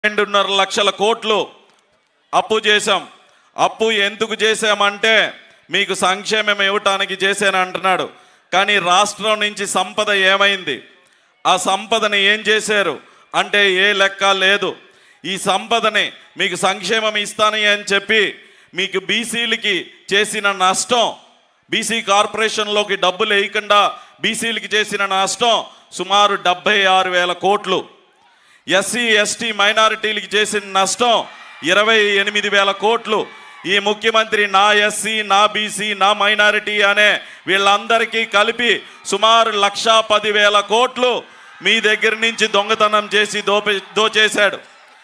రెండున్నర లక్షల కోట్లు అప్పు చేశాం అప్పు ఎందుకు చేశామంటే మీకు సంక్షేమం ఇవ్వటానికి చేశాను అంటున్నాడు కానీ రాష్ట్రం నుంచి సంపద ఏమైంది ఆ సంపదని ఏం చేశారు అంటే ఏ లెక్క లేదు ఈ సంపదని మీకు సంక్షేమం ఇస్తానని అని చెప్పి మీకు బీసీలకి చేసిన నష్టం బీసీ కార్పొరేషన్లోకి డబ్బులు వేయకుండా బీసీలకి చేసిన నష్టం సుమారు డెబ్బై ఆరు వేల కోట్లు ఎస్సీ ఎస్టీ మైనారిటీలకి చేసిన నష్టం ఇరవై ఎనిమిది వేల కోట్లు ఈ ముఖ్యమంత్రి నా ఎస్సీ నా బీసీ నా మైనారిటీ అనే వీళ్ళందరికీ కలిపి సుమారు లక్షా పదివేల కోట్లు మీ దగ్గర నుంచి దొంగతనం చేసి దోపే దోచేశాడు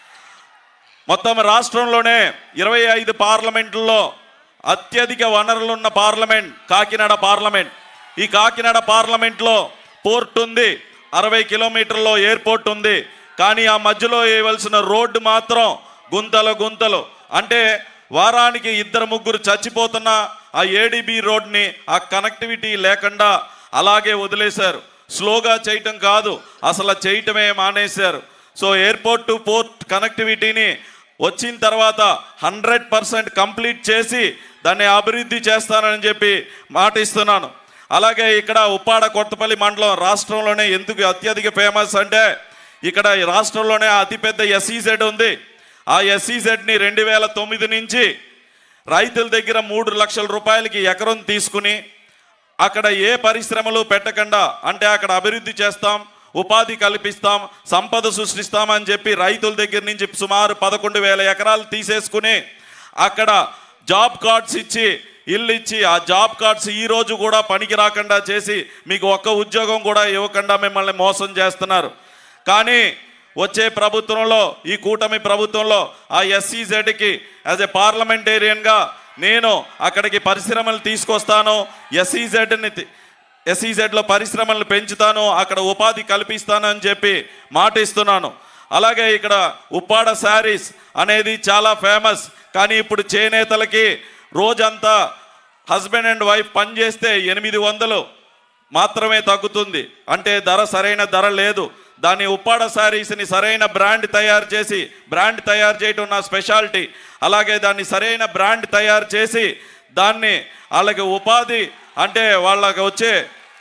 మొత్తం రాష్ట్రంలోనే ఇరవై ఐదు పార్లమెంట్లో అత్యధిక వనరులున్న పార్లమెంట్ కాకినాడ పార్లమెంట్ ఈ కాకినాడ పార్లమెంట్లో పోర్ట్ ఉంది అరవై కిలోమీటర్లో ఎయిర్పోర్ట్ ఉంది కానీ ఆ మధ్యలో వేయవలసిన రోడ్డు మాత్రం గుంతలు గుంతలు అంటే వారానికి ఇద్దరు ముగ్గురు చచ్చిపోతున్న ఆ ఏడిబి రోడ్ని ఆ కనెక్టివిటీ లేకుండా అలాగే వదిలేశారు స్లోగా చేయటం కాదు అసలు చేయటమే మానేశారు సో ఎయిర్పోర్ట్ టు పోర్ట్ కనెక్టివిటీని వచ్చిన తర్వాత హండ్రెడ్ పర్సెంట్ కంప్లీట్ చేసి దాన్ని అభివృద్ధి చేస్తానని చెప్పి మాట ఇస్తున్నాను అలాగే ఇక్కడ ఉప్పాడ కొత్తపల్లి మండలం రాష్ట్రంలోనే ఎందుకు అత్యధిక ఫేమస్ అంటే ఇక్కడ ఈ రాష్ట్రంలోనే అతిపెద్ద ఎస్ఈజెడ్ ఉంది ఆ ఎస్ఈజెడ్ని రెండు వేల తొమ్మిది నుంచి రైతుల దగ్గర మూడు లక్షల రూపాయలకి ఎకరం తీసుకుని అక్కడ ఏ పరిశ్రమలు పెట్టకుండా అంటే అక్కడ అభివృద్ధి చేస్తాం ఉపాధి కల్పిస్తాం సంపద సృష్టిస్తామని చెప్పి రైతుల దగ్గర నుంచి సుమారు పదకొండు వేల ఎకరాలు తీసేసుకుని అక్కడ జాబ్ కార్డ్స్ ఇచ్చి ఇల్లు ఇచ్చి ఆ జాబ్ కార్డ్స్ ఈ రోజు కూడా పనికి రాకుండా చేసి మీకు ఒక్క ఉద్యోగం కూడా ఇవ్వకుండా మిమ్మల్ని మోసం చేస్తున్నారు కానీ వచ్చే ప్రభుత్వంలో ఈ కూటమి ప్రభుత్వంలో ఆ ఎస్సీజెడ్కి యాజ్ ఎ పార్లమెంటేరియన్గా నేను అక్కడికి పరిశ్రమలు తీసుకొస్తాను ఎస్సీజెడ్ని ఎస్ఈజెడ్లో పరిశ్రమలను పెంచుతాను అక్కడ ఉపాధి కల్పిస్తాను అని చెప్పి మాట ఇస్తున్నాను అలాగే ఇక్కడ ఉప్పాడ శారీస్ అనేది చాలా ఫేమస్ కానీ ఇప్పుడు చేనేతలకి రోజంతా హస్బెండ్ అండ్ వైఫ్ పని చేస్తే ఎనిమిది వందలు మాత్రమే తగ్గుతుంది అంటే ధర సరైన ధర లేదు దాన్ని ఉప్పాడ శారీస్ని సరైన బ్రాండ్ తయారు చేసి బ్రాండ్ తయారు చేయటం నా స్పెషాలిటీ అలాగే దాన్ని సరైన బ్రాండ్ తయారు చేసి దాన్ని వాళ్ళకి ఉపాధి అంటే వాళ్ళకి వచ్చే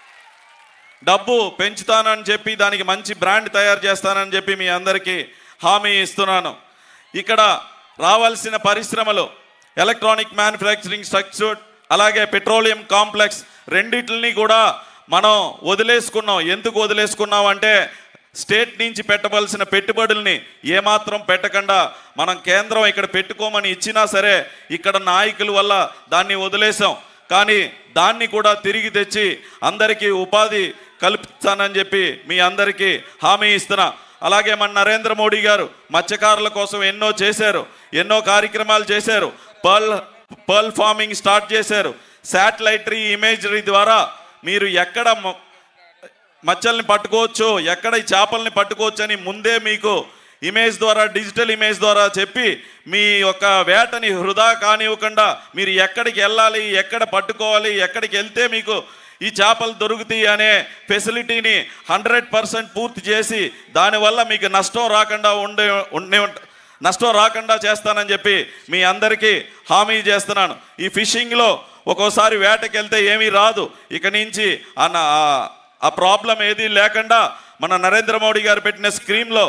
డబ్బు పెంచుతానని చెప్పి దానికి మంచి బ్రాండ్ తయారు చేస్తానని చెప్పి మీ అందరికీ హామీ ఇస్తున్నాను ఇక్కడ రావాల్సిన పరిశ్రమలు ఎలక్ట్రానిక్ మ్యానుఫ్యాక్చరింగ్ స్ట్రక్చర్ అలాగే పెట్రోలియం కాంప్లెక్స్ రెండిటిని కూడా మనం వదిలేసుకున్నాం ఎందుకు వదిలేసుకున్నాం అంటే స్టేట్ నుంచి పెట్టవలసిన పెట్టుబడుల్ని ఏమాత్రం పెట్టకుండా మనం కేంద్రం ఇక్కడ పెట్టుకోమని ఇచ్చినా సరే ఇక్కడ నాయకుల వల్ల దాన్ని వదిలేసాం కానీ దాన్ని కూడా తిరిగి తెచ్చి అందరికీ ఉపాధి కల్పిస్తానని చెప్పి మీ అందరికీ హామీ ఇస్తున్నా అలాగే మన నరేంద్ర మోడీ గారు మత్స్యకారుల కోసం ఎన్నో చేశారు ఎన్నో కార్యక్రమాలు చేశారు పర్ల్ పర్ల్ ఫార్మింగ్ స్టార్ట్ చేశారు శాటిలైటరీ ఇమేజరీ ద్వారా మీరు ఎక్కడ మ- మచ్చల్ని పట్టుకోవచ్చు ఎక్కడ ఈ చేపల్ని పట్టుకోవచ్చు అని ముందే మీకు ఇమేజ్ ద్వారా డిజిటల్ ఇమేజ్ ద్వారా చెప్పి మీ యొక్క వేటని వృధా కానివ్వకుండా మీరు ఎక్కడికి వెళ్ళాలి ఎక్కడ పట్టుకోవాలి ఎక్కడికి వెళ్తే మీకు ఈ చేపలు దొరుకుతాయి అనే ఫెసిలిటీని హండ్రెడ్ పర్సెంట్ పూర్తి చేసి దానివల్ల మీకు నష్టం రాకుండా ఉండే ఉండే నష్టం రాకుండా చేస్తానని చెప్పి మీ అందరికీ హామీ చేస్తున్నాను ఈ ఫిషింగ్లో ఒక్కోసారి వేటకి వెళ్తే ఏమీ రాదు ఇక నుంచి ఆ నా- ఆ- ఆ ప్రాబ్లం ఏది లేకుండా మన నరేంద్ర మోడీ గారు పెట్టిన స్కీమ్లో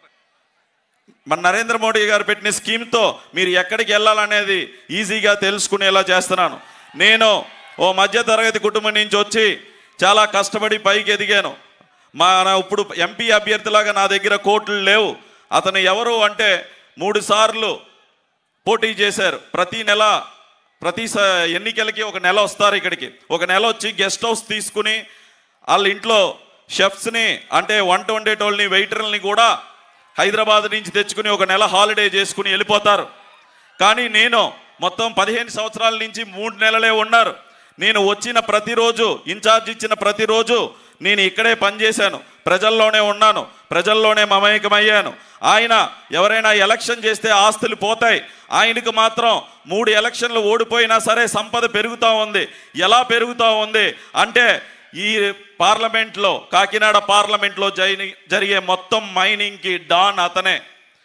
మన నరేంద్ర మోడీ గారు పెట్టిన స్కీమ్తో మీరు ఎక్కడికి వెళ్ళాలనేది ఈజీగా తెలుసుకునేలా చేస్తున్నాను నేను ఓ మధ్య తరగతి కుటుంబం నుంచి వచ్చి చాలా కష్టపడి పైకి ఎదిగాను మా నా ఇప్పుడు ఎంపీ అభ్యర్థిలాగా నా దగ్గర కోట్లు లేవు అతను ఎవరు అంటే మూడు సార్లు పోటీ చేశారు ప్రతి నెల ప్రతి స- ఎన్నికలకి ఒక నెల వస్తారు ఇక్కడికి ఒక నెల వచ్చి గెస్ట్ హౌస్ తీసుకుని వాళ్ళ ఇంట్లో షెఫ్స్ని అంటే వంట వండేటోళ్ళని వెయిటర్లని కూడా హైదరాబాద్ నుంచి తెచ్చుకుని ఒక నెల హాలిడే చేసుకుని వెళ్ళిపోతారు కానీ నేను మొత్తం పదిహేను సంవత్సరాల నుంచి మూడు నెలలే ఉన్నారు నేను వచ్చిన ప్రతిరోజు ఇన్ఛార్జ్ ఇచ్చిన ప్రతిరోజు నేను ఇక్కడే పనిచేశాను ప్రజల్లోనే ఉన్నాను ప్రజల్లోనే మమేకమయ్యాను ఆయన ఎవరైనా ఎలక్షన్ చేస్తే ఆస్తులు పోతాయి ఆయనకు మాత్రం మూడు ఎలక్షన్లు ఓడిపోయినా సరే సంపద పెరుగుతూ ఉంది ఎలా పెరుగుతూ ఉంది అంటే ఈ పార్లమెంట్లో కాకినాడ పార్లమెంట్లో జరి జరిగే మొత్తం మైనింగ్కి డాన్ అతనే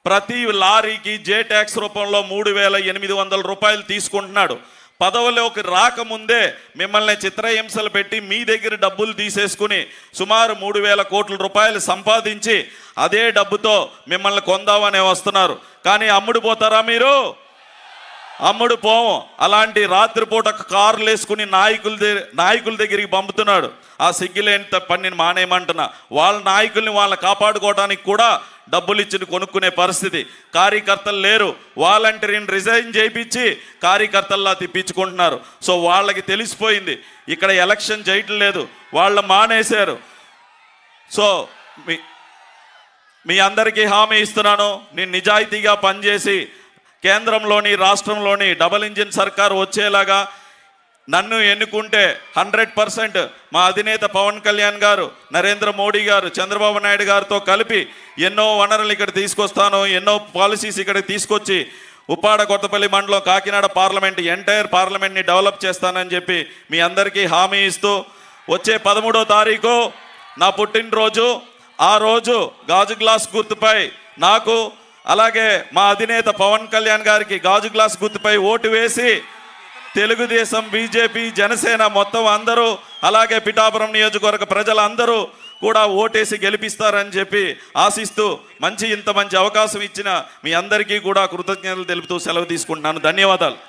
ప్రతి లారీకి జే ట్యాక్స్ రూపంలో మూడు వేల ఎనిమిది వందల రూపాయలు తీసుకుంటున్నాడు పదవిలోకి రాకముందే మిమ్మల్ని చిత్రహింసలు పెట్టి మీ దగ్గర డబ్బులు తీసేసుకుని సుమారు మూడు వేల కోట్ల రూపాయలు సంపాదించి అదే డబ్బుతో మిమ్మల్ని కొందామనే వస్తున్నారు కానీ అమ్ముడు పోతారా మీరు అమ్ముడు పోము అలాంటి రాత్రిపూట కార్లు వేసుకుని నాయకుల దగ్గర నాయకుల దగ్గరికి పంపుతున్నాడు ఆ సిగ్గులేని త- పనిని మానేయమంటున్నా వాళ్ళ నాయకుల్ని వాళ్ళని కాపాడుకోవడానికి కూడా డబ్బులు ఇచ్చి కొనుక్కునే పరిస్థితి కార్యకర్తలు లేరు వాలంటీర్ని రిజైన్ చేయించి కార్యకర్తల్లా తిప్పించుకుంటున్నారు సో వాళ్ళకి తెలిసిపోయింది ఇక్కడ ఎలక్షన్ చేయటం లేదు వాళ్ళు మానేశారు సో మీ మీ అందరికీ హామీ ఇస్తున్నాను నేను నిజాయితీగా పనిచేసి కేంద్రంలోని రాష్ట్రంలోని డబల్ ఇంజిన్ సర్కార్ వచ్చేలాగా నన్ను ఎన్నుకుంటే హండ్రెడ్ పర్సెంట్ మా అధినేత పవన్ కళ్యాణ్ గారు నరేంద్ర మోడీ గారు చంద్రబాబు నాయుడు గారితో కలిపి ఎన్నో వనరులు ఇక్కడ తీసుకొస్తాను ఎన్నో పాలసీస్ ఇక్కడ తీసుకొచ్చి ఉప్పాడ కొత్తపల్లి మండలం కాకినాడ పార్లమెంట్ ఎంటైర్ పార్లమెంట్ని డెవలప్ చేస్తానని చెప్పి మీ అందరికీ హామీ ఇస్తూ వచ్చే పదమూడో తారీఖు నా పుట్టినరోజు ఆ రోజు గాజు గ్లాస్ గుర్తుపై నాకు అలాగే మా అధినేత పవన్ కళ్యాణ్ గారికి గాజు గ్లాస్ గుర్తుపై ఓటు వేసి తెలుగుదేశం బీజేపీ జనసేన మొత్తం అందరూ అలాగే పిఠాపురం నియోజకవర్గ ప్రజలందరూ కూడా ఓటేసి గెలిపిస్తారని చెప్పి ఆశిస్తూ మంచి ఇంత మంచి అవకాశం ఇచ్చిన మీ అందరికీ కూడా కృతజ్ఞతలు తెలుపుతూ సెలవు తీసుకుంటున్నాను ధన్యవాదాలు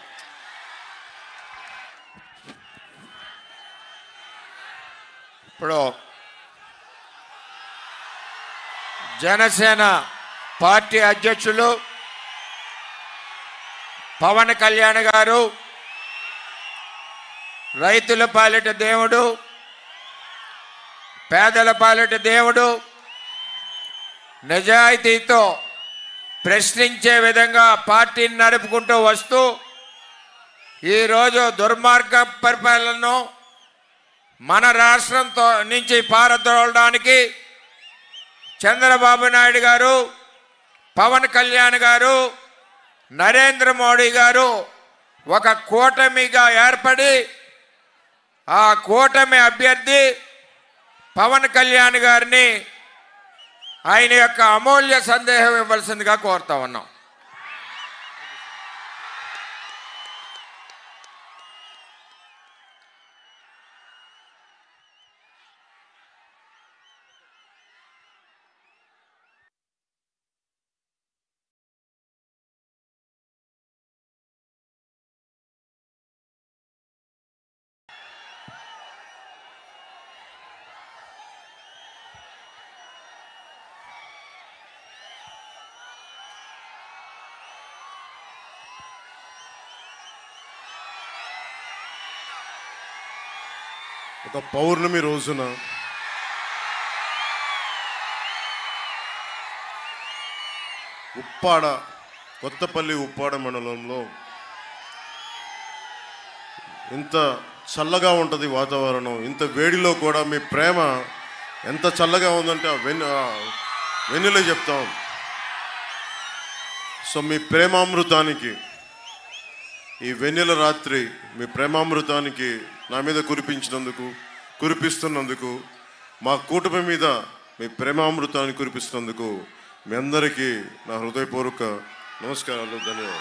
ఇప్పుడు జనసేన పార్టీ అధ్యక్షులు పవన్ కళ్యాణ్ గారు రైతుల పాలిట దేవుడు పేదల పాలిట దేవుడు నిజాయితీతో ప్రశ్నించే విధంగా పార్టీని నడుపుకుంటూ వస్తూ ఈరోజు దుర్మార్గ పరిపాలనను మన రాష్ట్రంతో నుంచి పారద్రోలడానికి చంద్రబాబు నాయుడు గారు పవన్ కళ్యాణ్ గారు నరేంద్ర మోడీ గారు ఒక కూటమిగా ఏర్పడి ఆ కూటమి అభ్యర్థి పవన్ కళ్యాణ్ గారిని ఆయన యొక్క అమూల్య సందేహం ఇవ్వాల్సిందిగా కోరుతా ఉన్నాం ఒక పౌర్ణమి రోజున ఉప్పాడ కొత్తపల్లి ఉప్పాడ మండలంలో ఇంత చల్లగా ఉంటుంది వాతావరణం ఇంత వేడిలో కూడా మీ ప్రేమ ఎంత చల్లగా ఉందంటే ఆ వెన్ను ఆ వెన్నులే చెప్తాం సో మీ ప్రేమామృతానికి ఈ వెన్నెల రాత్రి మీ ప్రేమామృతానికి నా మీద కురిపించినందుకు కురిపిస్తున్నందుకు మా కూటమి మీద మీ ప్రేమామృతాన్ని కురిపిస్తున్నందుకు మీ అందరికీ నా హృదయపూర్వక నమస్కారాలు ధన్యవాదాలు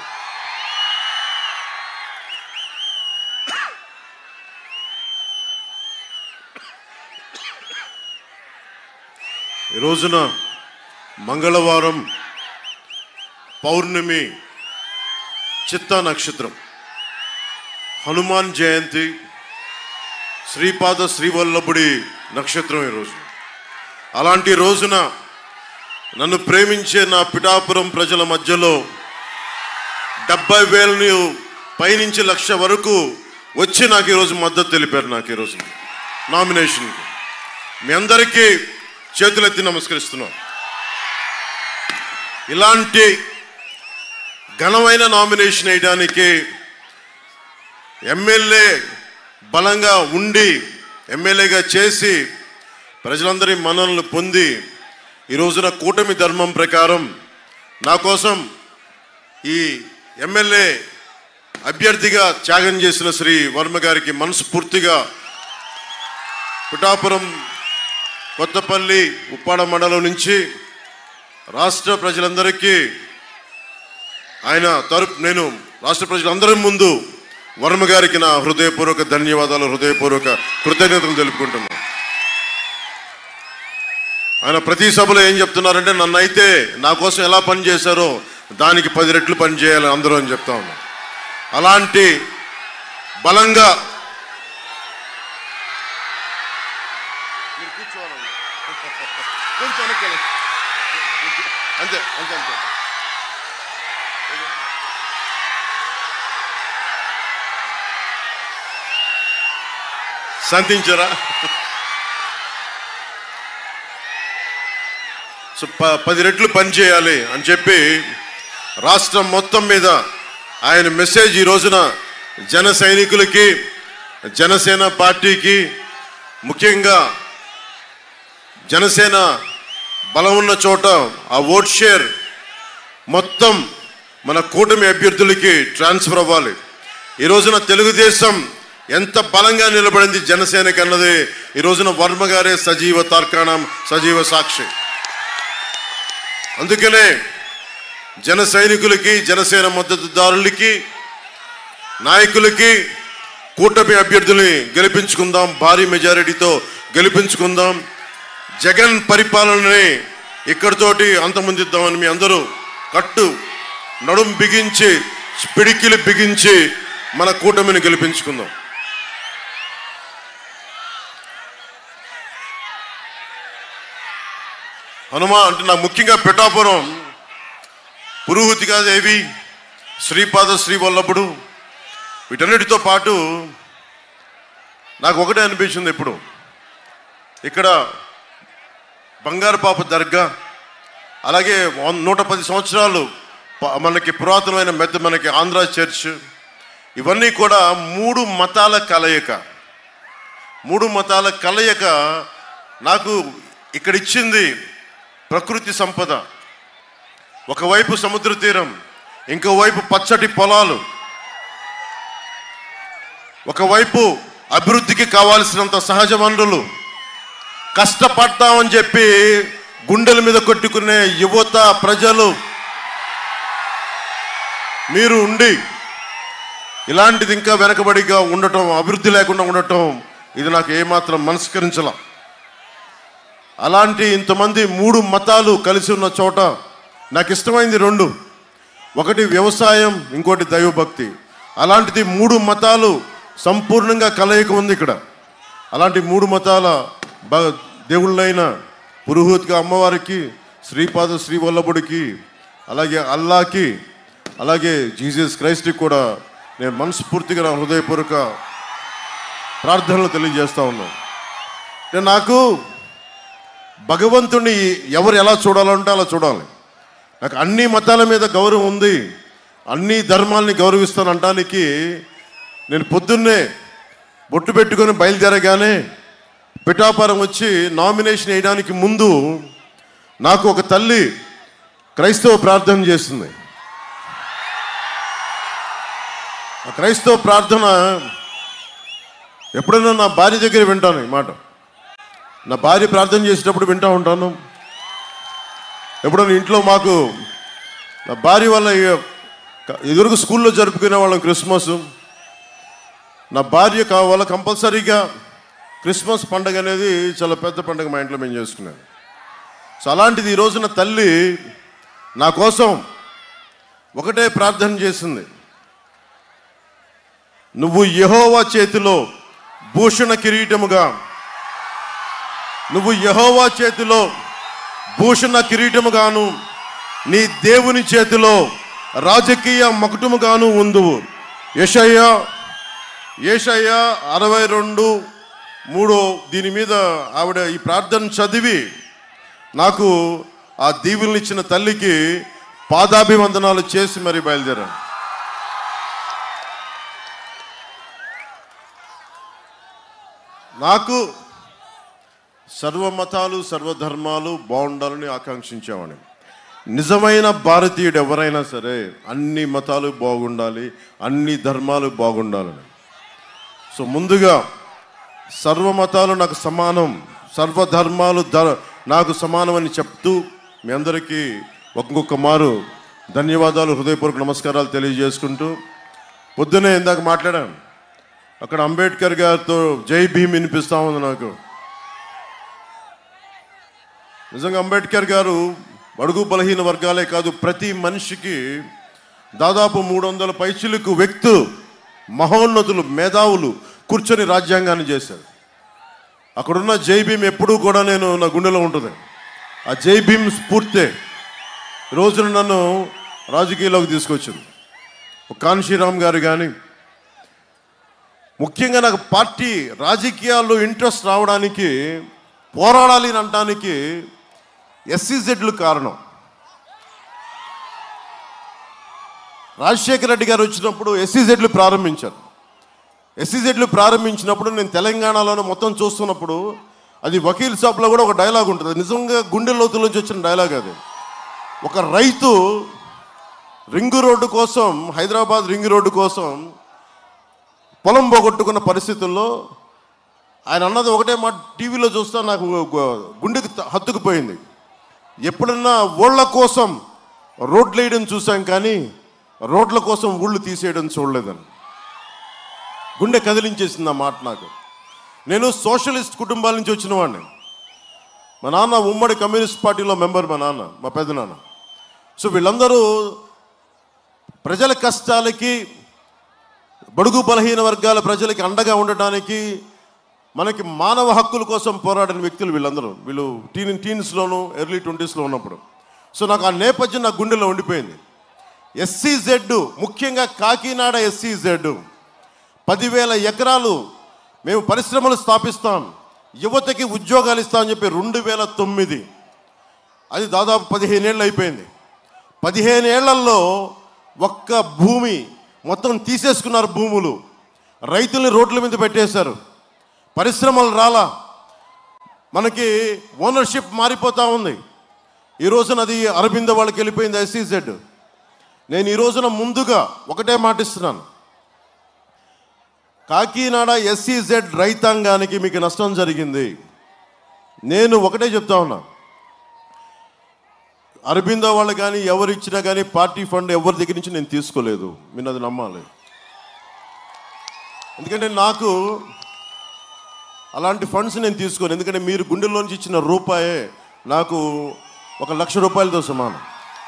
ఈ రోజున మంగళవారం పౌర్ణమి చిత్తా నక్షత్రం హనుమాన్ జయంతి శ్రీపాద శ్రీవల్లభుడి నక్షత్రం ఈరోజు అలాంటి రోజున నన్ను ప్రేమించే నా పిఠాపురం ప్రజల మధ్యలో డెబ్బై వేలని పైనుంచి లక్ష వరకు వచ్చి నాకు ఈరోజు మద్దతు తెలిపారు నాకు ఈరోజు నామినేషన్కి మీ అందరికీ చేతులెత్తి నమస్కరిస్తున్నాను ఇలాంటి ఘనమైన నామినేషన్ వేయడానికి ఎమ్మెల్యే బలంగా ఉండి ఎమ్మెల్యేగా చేసి ప్రజలందరి మన్ననలు పొంది ఈ రోజున కూటమి ధర్మం ప్రకారం నా కోసం ఈ ఎమ్మెల్యే అభ్యర్థిగా త్యాగం చేసిన శ్రీ వర్మ గారికి మనస్ఫూర్తిగా పిఠాపురం కొత్తపల్లి ఉప్పాడ మండలం నుంచి రాష్ట్ర ప్రజలందరికీ ఆయన తరపు నేను రాష్ట్ర ప్రజలందరి ముందు వర్మ గారికి నా హృదయపూర్వక ధన్యవాదాలు హృదయపూర్వక కృతజ్ఞతలు తెలుపుకుంటున్నాను ఆయన ప్రతి సభలో ఏం చెప్తున్నారంటే నన్ను అయితే నా కోసం ఎలా పని చేశారో దానికి పది రెట్లు పని చేయాలి అందరూ అని చెప్తా ఉన్నాను అలాంటి బలంగా మీరు కూర్చోవాలండి. కొంచెం వెనక్కి వెళ్ళండి. అంతే అంతే అంతే శాంతించారా సో ప- పది రెట్లు పని చేయాలి అని చెప్పి రాష్ట్రం మొత్తం మీద ఆయన మెసేజ్ ఈ రోజున జన సైనికులకి జనసేన పార్టీకి ముఖ్యంగా జనసేన బలం ఉన్న చోట ఆ ఓట్ షేర్ మొత్తం మన కూటమి అభ్యర్థులకి ట్రాన్స్ఫర్ అవ్వాలి ఈ రోజున తెలుగుదేశం ఎంత బలంగా నిలబడింది జనసేనకి అన్నది ఈ రోజున వర్మ గారే సజీవ తార్కాణం సజీవ సాక్షి అందుకనే జన సైనికులకి జనసేన మద్దతుదారులకి నాయకులకి కూటమి అభ్యర్థుల్ని గెలిపించుకుందాం భారీ మెజారిటీతో గెలిపించుకుందాం జగన్ పరిపాలనని ఇక్కడితోటి అంతమొందిద్దామని మీ అందరూ కట్టు నడుం బిగించి పిడికిలు బిగించి మన కూటమిని గెలిపించుకుందాం హనుమా అంటే నాకు ముఖ్యంగా పిఠాపురం పురుహూతికాదేవి శ్రీపాద శ్రీవల్లభుడు వీటన్నిటితో పాటు నాకు ఒకటే అనిపించింది ఇప్పుడు ఇక్కడ బంగారు పాప దర్గా అలాగే వన్- నూట పది సంవత్సరాలు ప- మనకి పురాతనమైన మెత్త మనకి ఆంధ్ర చర్చ్ ఇవన్నీ కూడా మూడు మతాల కలయిక మూడు మతాల కలయిక నాకు ఇక్కడ ఇచ్చింది ప్రకృతి సంపద ఒకవైపు సముద్ర తీరం ఇంకోవైపు పచ్చటి పొలాలు ఒకవైపు అభివృద్ధికి కావాల్సినంత సహజ వనరులు కష్టపడతామని చెప్పి గుండెల మీద కొట్టుకునే యువత ప్రజలు మీరు ఉండి ఇలాంటిది ఇంకా వెనకబడిగా ఉండటం అభివృద్ధి లేకుండా ఉండటం ఇది నాకు ఏమాత్రం మనస్కరించలా అలాంటి ఇంతమంది మూడు మతాలు కలిసి ఉన్న చోట నాకు ఇష్టమైంది రెండు ఒకటి వ్యవసాయం ఇంకోటి దైవభక్తి అలాంటిది మూడు మతాలు సంపూర్ణంగా కలయిక ఉంది ఇక్కడ అలాంటి మూడు మతాల బ దేవుళ్ళైన పురుహూత్గా అమ్మవారికి శ్రీపాద శ్రీవల్లభుడికి అలాగే అల్లాకి అలాగే జీసస్ క్రైస్ట్కి కూడా నేను మనస్ఫూర్తిగా నా హృదయపూర్వక ప్రార్థనలు తెలియజేస్తా ఉన్నాను అంటే నాకు భగవంతుని ఎవరు ఎలా చూడాలంటే అలా చూడాలి నాకు అన్ని మతాల మీద గౌరవం ఉంది అన్ని ధర్మాల్ని గౌరవిస్తాను అనడానికి నేను పొద్దున్నే బొట్టు పెట్టుకొని బయలుదేరగానే పిఠాపురం వచ్చి నామినేషన్ వేయడానికి ముందు నాకు ఒక తల్లి క్రైస్తవ ప్రార్థన చేస్తుంది ఆ క్రైస్తవ ప్రార్థన ఎప్పుడైనా నా భార్య దగ్గర వింటాను ఈ మాట నా భార్య ప్రార్థన చేసేటప్పుడు వింటూ ఉంటాను ఎప్పుడైనా ఇంట్లో మాకు నా భార్య వల్ల ఎదురుగా స్కూల్లో జరుపుకునే వాళ్ళం క్రిస్మస్ నా భార్య కావాల కంపల్సరీగా క్రిస్మస్ పండగ అనేది చాలా పెద్ద పండగ మా ఇంట్లో మేము చేసుకున్నాను సో అలాంటిది ఈ రోజున తల్లి నా కోసం ఒకటే ప్రార్థన చేసింది నువ్వు యెహోవా చేతిలో భూషణ కిరీటముగా నువ్వు యెహోవా చేతిలో భూషణ కిరీటముగాను నీ దేవుని చేతిలో రాజకీయ మకుటముగాను ఉందువు యషయ్య ఏషయ్య అరవై రెండు మూడో దీని మీద ఆవిడ ఈ ప్రార్థన చదివి నాకు ఆ దీవుల్ని ఇచ్చిన తల్లికి పాదాభివందనాలు చేసి మరి బయలుదేరాను నాకు సర్వమతాలు సర్వధర్మాలు బాగుండాలని ఆకాంక్షించేవాడిని నిజమైన భారతీయుడు ఎవరైనా సరే అన్ని మతాలు బాగుండాలి అన్ని ధర్మాలు బాగుండాలని సో ముందుగా సర్వమతాలు నాకు సమానం సర్వధర్మాలు ధ నాకు సమానం అని చెప్తూ మీ అందరికీ ఒక్కొక్క మారు ధన్యవాదాలు హృదయపూర్వక నమస్కారాలు తెలియజేసుకుంటూ పొద్దునే ఇందాక మాట్లాడాను అక్కడ అంబేద్కర్ గారితో జై భీమ్ వినిపిస్తా ఉంది నాకు నిజంగా అంబేద్కర్ గారు బడుగు బలహీన వర్గాలే కాదు ప్రతి మనిషికి దాదాపు మూడు వందల పైచిలకు వ్యక్తులు మహోన్నతులు మేధావులు కూర్చొని రాజ్యాంగాన్ని చేశారు అక్కడున్న జై భీమ్ ఎప్పుడూ కూడా నేను నా గుండెలో ఉంటుంది ఆ జై భీమ్ స్ఫూర్తే ఈ రోజున నన్ను రాజకీయాల్లోకి తీసుకొచ్చింది ఒక కాన్షీరామ్ గారు కానీ ముఖ్యంగా నాకు పార్టీ రాజకీయాల్లో ఇంట్రెస్ట్ రావడానికి పోరాడాలి అని అనడానికి ఎస్సీజెడ్లు కారణం రాజశేఖర రెడ్డి గారు వచ్చినప్పుడు ఎస్సీజెడ్లు ప్రారంభించారు ఎస్సీజెడ్లు ప్రారంభించినప్పుడు నేను తెలంగాణలోనే మొత్తం చూస్తున్నప్పుడు అది వకీల్ సాబ్లో కూడా ఒక డైలాగ్ ఉంటుంది నిజంగా గుండె లోతుల నుంచి వచ్చిన డైలాగ్ అది ఒక రైతు రింగు రోడ్డు కోసం హైదరాబాద్ రింగ్ రోడ్డు కోసం పొలం పోగొట్టుకున్న పరిస్థితుల్లో ఆయన అన్నది ఒకటే మాట టీవీలో చూస్తా నాకు గు- గుండెకి త- హత్తుకుపోయింది ఎప్పుడన్నా ఊళ్ళ కోసం రోడ్లు వేయడం చూసాం కానీ రోడ్ల కోసం ఊళ్ళు తీసేయడం చూడలేదని గుండె కదిలించేసింది ఆ మాట నాకు నేను సోషలిస్ట్ కుటుంబాల నుంచి వచ్చిన వాడిని మా నాన్న ఉమ్మడి కమ్యూనిస్ట్ పార్టీలో మెంబర్ మా నాన్న మా పెద్దనాన్న సో వీళ్ళందరూ ప్రజల కష్టాలకి బడుగు బలహీన వర్గాల ప్రజలకి అండగా ఉండటానికి మనకి మానవ హక్కుల కోసం పోరాడిన వ్యక్తులు వీళ్ళందరూ వీళ్ళు టీన్ టీన్స్లోను ఎర్లీ ట్వంటీస్లో ఉన్నప్పుడు సో నాకు ఆ నేపథ్యం నా గుండెలో ఉండిపోయింది ఎస్సీజెడ్ ముఖ్యంగా కాకినాడ ఎస్సీజెడ్ పదివేల ఎకరాలు మేము పరిశ్రమలు స్థాపిస్తాం యువతకి ఉద్యోగాలు ఇస్తామని చెప్పి రెండు వేల తొమ్మిది అది దాదాపు పదిహేను ఏళ్ళు అయిపోయింది పదిహేను ఏళ్లలో ఒక్క భూమి మొత్తం తీసేసుకున్నారు భూములు రైతుల్ని రోడ్ల మీద పెట్టేశారు పరిశ్రమలు రాలా మనకి ఓనర్షిప్ మారిపోతూ ఉంది ఈ రోజున అది అరబింద వాళ్ళకి వెళ్ళిపోయింది ఎస్సీజెడ్ నేను ఈ రోజున ముందుగా ఒకటే మాటిస్తున్నాను కాకినాడ ఎస్సీజెడ్ రైతాంగానికి మీకు నష్టం జరిగింది నేను ఒకటే చెప్తా ఉన్నా అరబిందో వాళ్ళు కానీ ఎవరు ఇచ్చినా కానీ పార్టీ ఫండ్ ఎవరి దగ్గర నుంచి నేను తీసుకోలేదు మీరు అది నమ్మాలి ఎందుకంటే నాకు అలాంటి ఫండ్స్ నేను తీసుకోను ఎందుకంటే మీరు గుండెల్లోంచి ఇచ్చిన రూపాయే నాకు ఒక లక్ష రూపాయలతో సమానం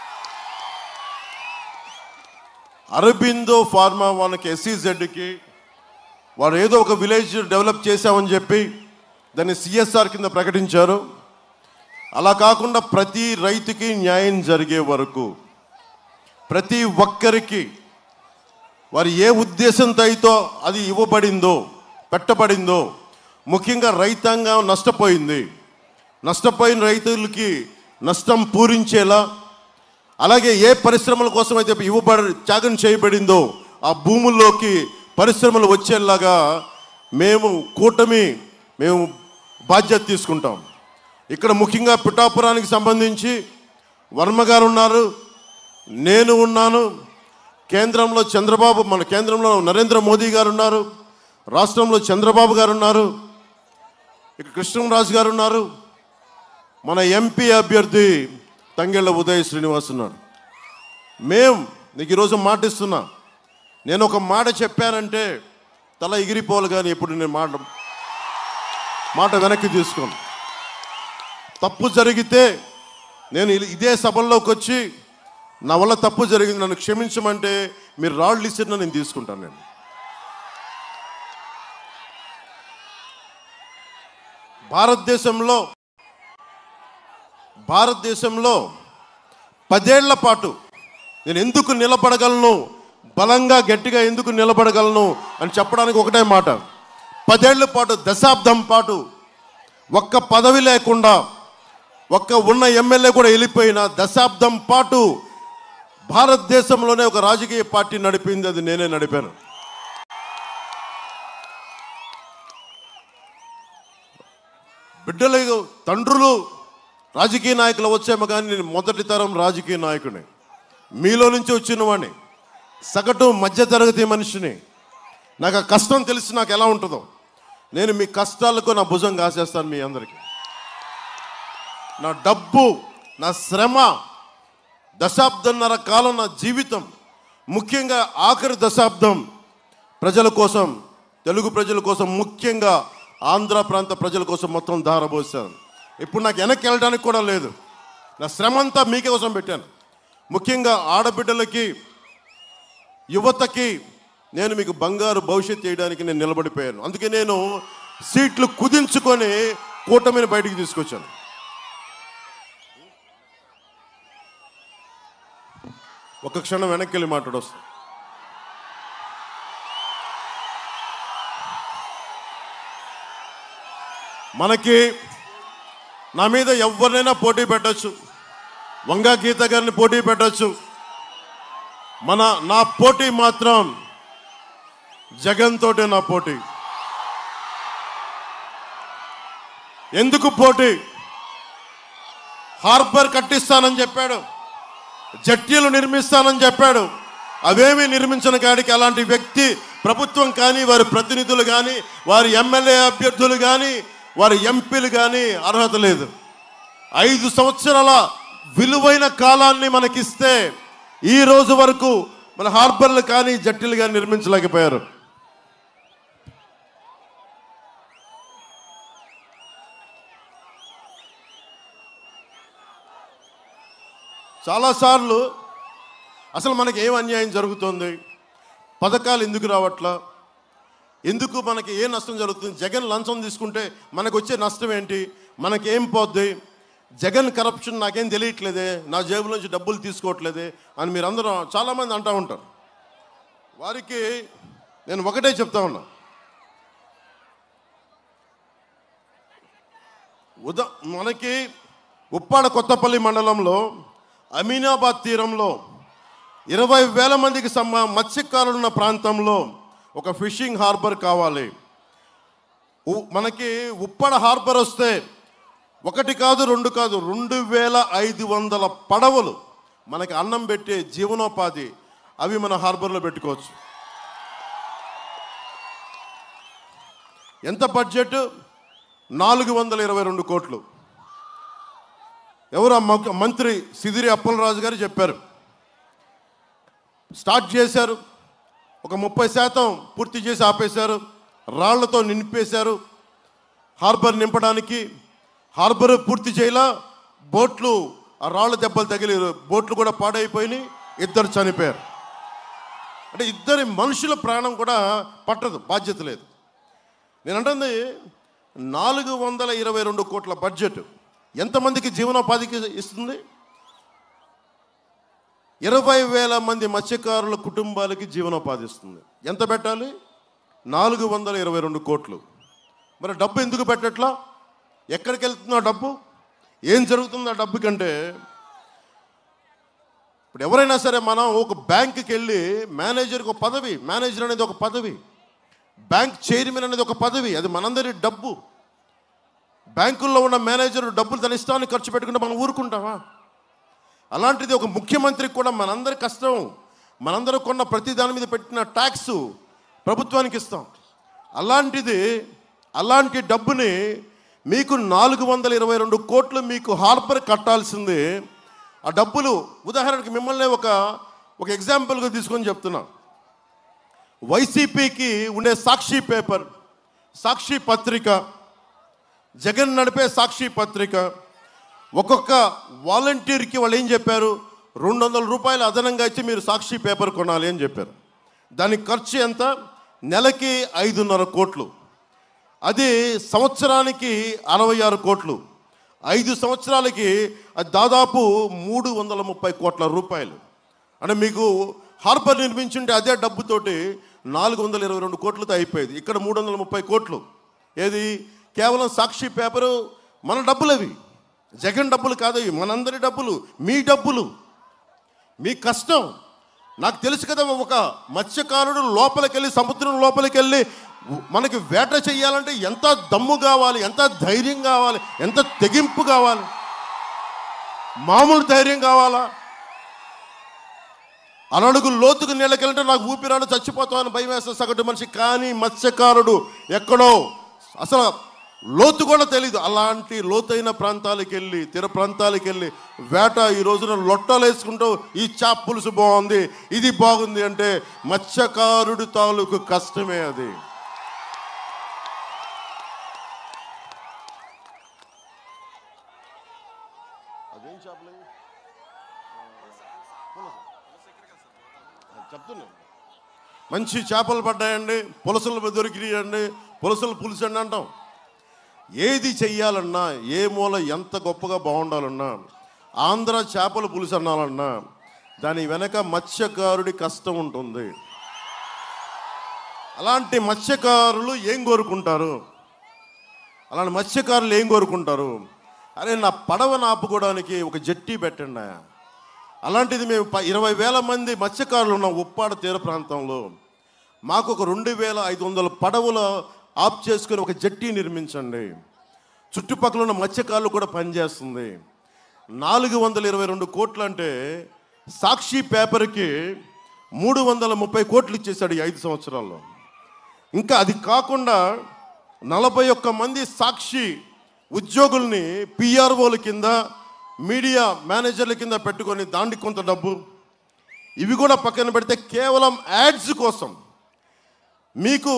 అరబిందో ఫార్మా వాళ్ళకి ఎస్సీజెడ్కి వారు ఏదో ఒక విలేజ్ డెవలప్ చేశామని చెప్పి దాన్ని సిఎస్ఆర్ కింద ప్రకటించారు అలా కాకుండా ప్రతి రైతుకి న్యాయం జరిగే వరకు ప్రతి ఒక్కరికి వారు ఏ ఉద్దేశంతో అయితే అది ఇవ్వబడిందో పెట్టబడిందో ముఖ్యంగా రైతాంగం నష్టపోయింది నష్టపోయిన రైతులకి నష్టం పూరించేలా అలాగే ఏ పరిశ్రమల కోసం అయితే ఇవ్వబడి త్యాగం చేయబడిందో ఆ భూముల్లోకి పరిశ్రమలు వచ్చేలాగా మేము కూటమి మేము బాధ్యత తీసుకుంటాం ఇక్కడ ముఖ్యంగా పిఠాపురానికి సంబంధించి వర్మ గారు ఉన్నారు నేను ఉన్నాను కేంద్రంలో చంద్రబాబు మన కేంద్రంలో నరేంద్ర మోదీ గారు ఉన్నారు రాష్ట్రంలో చంద్రబాబు గారు ఉన్నారు ఇక్కడ కృష్ణరాజు గారు ఉన్నారు మన ఎంపీ అభ్యర్థి తంగెళ్ళ ఉదయ్ శ్రీనివాస్ ఉన్నాడు మేం నీకు ఈరోజు మాట ఇస్తున్నా నేను ఒక మాట చెప్పానంటే తల ఎగిరిపోవాలి కానీ ఇప్పుడు నేను మాట మాట వెనక్కి తీసుకోను తప్పు జరిగితే నేను ఇ- ఇదే సభల్లోకి వచ్చి నా వల్ల తప్పు జరిగింది నన్ను క్షమించమంటే మీరు రాళ్ళు ఇచ్చినా నేను తీసుకుంటాను నేను భారతదేశంలో భారతదేశంలో పదేళ్ల పాటు నేను ఎందుకు నిలబడగలను బలంగా గట్టిగా ఎందుకు నిలబడగలను అని చెప్పడానికి ఒకటే మాట పదేళ్ల పాటు దశాబ్దం పాటు ఒక్క పదవి లేకుండా ఒక్క ఉన్న ఎమ్మెల్యే కూడా వెళ్ళిపోయిన దశాబ్దం పాటు భారతదేశంలోనే ఒక రాజకీయ పార్టీ నడిపింది అది నేనే నడిపాను బిడ్డలు తండ్రులు రాజకీయ నాయకులు వచ్చేమో కానీ నేను మొదటి తరం రాజకీయ నాయకుడిని మీలో నుంచి వచ్చిన వాడిని సగటు మధ్యతరగతి మనిషిని నాకు ఆ కష్టం తెలిసి నాకు ఎలా ఉంటుందో నేను మీ కష్టాలకు నా భుజం కాసేస్తాను మీ అందరికీ నా డబ్బు నా శ్రమ దశాబ్దంన్నర కాలం నా జీవితం ముఖ్యంగా ఆఖరి దశాబ్దం ప్రజల కోసం తెలుగు ప్రజల కోసం ముఖ్యంగా ఆంధ్ర ప్రాంత ప్రజల కోసం మొత్తం ధారపోసాను ఇప్పుడు నాకు వెనక్కి వెళ్ళడానికి కూడా లేదు నా శ్రమ అంతా మీకే కోసం పెట్టాను ముఖ్యంగా ఆడబిడ్డలకి యువతకి నేను మీకు బంగారు భవిష్యత్తు చేయడానికి నేను నిలబడిపోయాను అందుకే నేను సీట్లు కుదించుకొని కూటమిని బయటికి తీసుకొచ్చాను ఒక క్షణం వెనక్కి వెళ్ళి మాట్లాడొస్తాను మనకి నా మీద ఎవరినైనా పోటీ పెట్టచ్చు వంగా గీత గారిని పోటీ పెట్టచ్చు మన నా పోటీ మాత్రం జగన్ తోటే నా పోటీ ఎందుకు పోటీ హార్బర్ కట్టిస్తానని చెప్పాడు జట్టీలు నిర్మిస్తానని చెప్పాడు అవేమీ నిర్మించిన కాడికి అలాంటి వ్యక్తి ప్రభుత్వం కానీ వారి ప్రతినిధులు కానీ వారి ఎమ్మెల్యే అభ్యర్థులు కానీ వారి ఎంపీలు కానీ అర్హత లేదు ఐదు సంవత్సరాల విలువైన కాలాన్ని మనకిస్తే ఈ రోజు వరకు మన హార్బర్లు కానీ జట్టీలు కానీ నిర్మించలేకపోయారు చాలాసార్లు అసలు మనకి ఏం అన్యాయం జరుగుతుంది పథకాలు ఎందుకు రావట్లా ఎందుకు మనకి ఏ నష్టం జరుగుతుంది జగన్ లంచం తీసుకుంటే మనకు వచ్చే నష్టం ఏంటి మనకేం పోద్ది జగన్ కరప్షన్ నాకేం తెలియట్లేదే నా జేబులోంచి డబ్బులు తీసుకోవట్లేదే అని మీరు అందరూ చాలామంది అంటూ ఉంటారు వారికి నేను ఒకటే చెప్తా ఉన్నా ఉద మనకి ఉప్పాడ కొత్తపల్లి మండలంలో అమీనాబాద్ తీరంలో ఇరవై వేల మందికి సమ మత్స్యకారులు ఉన్న ప్రాంతంలో ఒక ఫిషింగ్ హార్బర్ కావాలి ఉ- మనకి ఉప్పాడ హార్బర్ వస్తే ఒకటి కాదు రెండు కాదు రెండు వేల ఐదు వందల పడవలు మనకి అన్నం పెట్టే జీవనోపాధి అవి మన హార్బర్లో పెట్టుకోవచ్చు ఎంత బడ్జెట్ నాలుగు వందల ఇరవై రెండు కోట్లు ఎవరు ఆ మ- మంత్రి సిదిరి అప్పలరాజు గారు చెప్పారు స్టార్ట్ చేశారు ఒక ముప్పై శాతం పూర్తి చేసి ఆపేశారు రాళ్లతో నింపేశారు హార్బర్ నింపడానికి హార్బర్ పూర్తి చేయలా బోట్లు ఆ రాళ్ళ దెబ్బలు తగిలి బోట్లు కూడా పాడైపోయినాయి ఇద్దరు చనిపోయారు అంటే ఇద్దరి మనుషుల ప్రాణం కూడా పట్టదు బాధ్యత లేదు నేను అంటుంది నాలుగు వందల ఇరవై రెండు కోట్ల బడ్జెట్ ఎంతమందికి జీవనోపాధికి ఇస్తుంది ఇరవై వేల మంది మత్స్యకారుల కుటుంబాలకి జీవనోపాధి ఇస్తుంది ఎంత పెట్టాలి నాలుగు వందల ఇరవై రెండు కోట్లు మరి డబ్బు ఎందుకు పెట్టట్లా ఎక్కడికి వెళ్తుంది ఆ డబ్బు ఏం జరుగుతుంది ఆ డబ్బు కంటే ఇప్పుడు ఎవరైనా సరే మనం ఒక బ్యాంకుకి వెళ్ళి మేనేజర్కి ఒక పదవి మేనేజర్ అనేది ఒక పదవి బ్యాంక్ చైర్మన్ అనేది ఒక పదవి అది మనందరి డబ్బు బ్యాంకుల్లో ఉన్న మేనేజర్ డబ్బులు తన ఇష్టాన్ని ఖర్చు పెట్టుకుంటే మనం ఊరుకుంటామా అలాంటిది ఒక ముఖ్యమంత్రికి కూడా మనందరి కష్టం మనందరూ కొన్న ప్రతి దాని మీద పెట్టిన ట్యాక్స్ ప్రభుత్వానికి ఇస్తాం అలాంటిది అలాంటి డబ్బుని మీకు నాలుగు వందల ఇరవై రెండు కోట్లు మీకు హార్బర్ కట్టాల్సింది ఆ డబ్బులు ఉదాహరణకి మిమ్మల్ని ఒక ఒక ఎగ్జాంపుల్గా తీసుకొని చెప్తున్నా వైసీపీకి ఉండే సాక్షి పేపర్ సాక్షి పత్రిక జగన్ నడిపే సాక్షి పత్రిక ఒక్కొక్క వాలంటీర్కి వాళ్ళు ఏం చెప్పారు రెండు వందల రూపాయలు అదనంగా ఇచ్చి మీరు సాక్షి పేపర్ కొనాలి అని చెప్పారు దానికి ఖర్చు ఎంత నెలకి ఐదున్నర కోట్లు అది సంవత్సరానికి అరవై ఆరు కోట్లు ఐదు సంవత్సరాలకి అది దాదాపు మూడు వందల ముప్పై కోట్ల రూపాయలు అంటే మీకు హార్బర్ నిర్మించుంటే అదే డబ్బుతోటి నాలుగు వందల ఇరవై రెండు కోట్లతో అయిపోయేది ఇక్కడ మూడు వందల ముప్పై కోట్లు ఏది కేవలం సాక్షి పేపరు మన డబ్బులు అవి జగన్ డబ్బులు కాదు అవి మనందరి డబ్బులు మీ డబ్బులు మీ కష్టం నాకు తెలుసు కదా ఒక మత్స్యకారుడు లోపలికి వెళ్ళి సముద్రం లోపలికి వెళ్ళి మనకి వేట చేయాలంటే ఎంత దమ్ము కావాలి ఎంత ధైర్యం కావాలి ఎంత తెగింపు కావాలి మామూలు ధైర్యం కావాలా అనడుగు లోతుకు నీళ్ళకెళ్ళంటే నాకు ఊపిరాడు చచ్చిపోతామని భయం వేస్తే సగటు మనిషి కానీ మత్స్యకారుడు ఎక్కడో అసలు లోతు కూడా తెలీదు అలాంటి లోతైన ప్రాంతాలకు వెళ్ళి తీర ప్రాంతాలకు వెళ్ళి వేట ఈ రోజున లొట్టలు వేసుకుంటూ ఈ చాప పులుసు బాగుంది ఇది బాగుంది అంటే మత్స్యకారుడి తాలూకు కష్టమే అది అదేం చేపలు చెప్తున్నా మంచి చేపలు పడ్డాయండి పులసలు దొరికినాయండి పులసలు పులుసండి అంటాం ఏది చెయ్యాలన్నా ఏ మూల ఎంత గొప్పగా బాగుండాలన్నా ఆంధ్ర చేపల పులుసు అనాలన్నా దాని వెనక మత్స్యకారుడి కష్టం ఉంటుంది అలాంటి మత్స్యకారులు ఏం కోరుకుంటారు అలాంటి మత్స్యకారులు ఏం కోరుకుంటారు అరే నా పడవను ఆపుకోవడానికి ఒక జట్టి పెట్టండి అలాంటిది మేము ప- ఇరవై వేల మంది మత్స్యకారులు ఉన్నాం ఉప్పాడ తీర ప్రాంతంలో మాకు ఒక రెండు వేల ఐదు వందల పడవలు ఆఫ్ చేసుకుని ఒక జట్టి నిర్మించండి చుట్టుపక్కల ఉన్న మత్స్యకారులు కూడా పనిచేస్తుంది నాలుగు వందల ఇరవై రెండు కోట్లు అంటే సాక్షి పేపర్కి మూడు వందల ముప్పై కోట్లు ఇచ్చేశాడు ఈ ఐదు సంవత్సరాల్లో ఇంకా అది కాకుండా నలభై ఒక్క మంది సాక్షి ఉద్యోగుల్ని పిఆర్ఓల కింద మీడియా మేనేజర్ల కింద పెట్టుకొని దానికి కొంత డబ్బు ఇవి కూడా పక్కన పెడితే కేవలం యాడ్స్ కోసం మీకు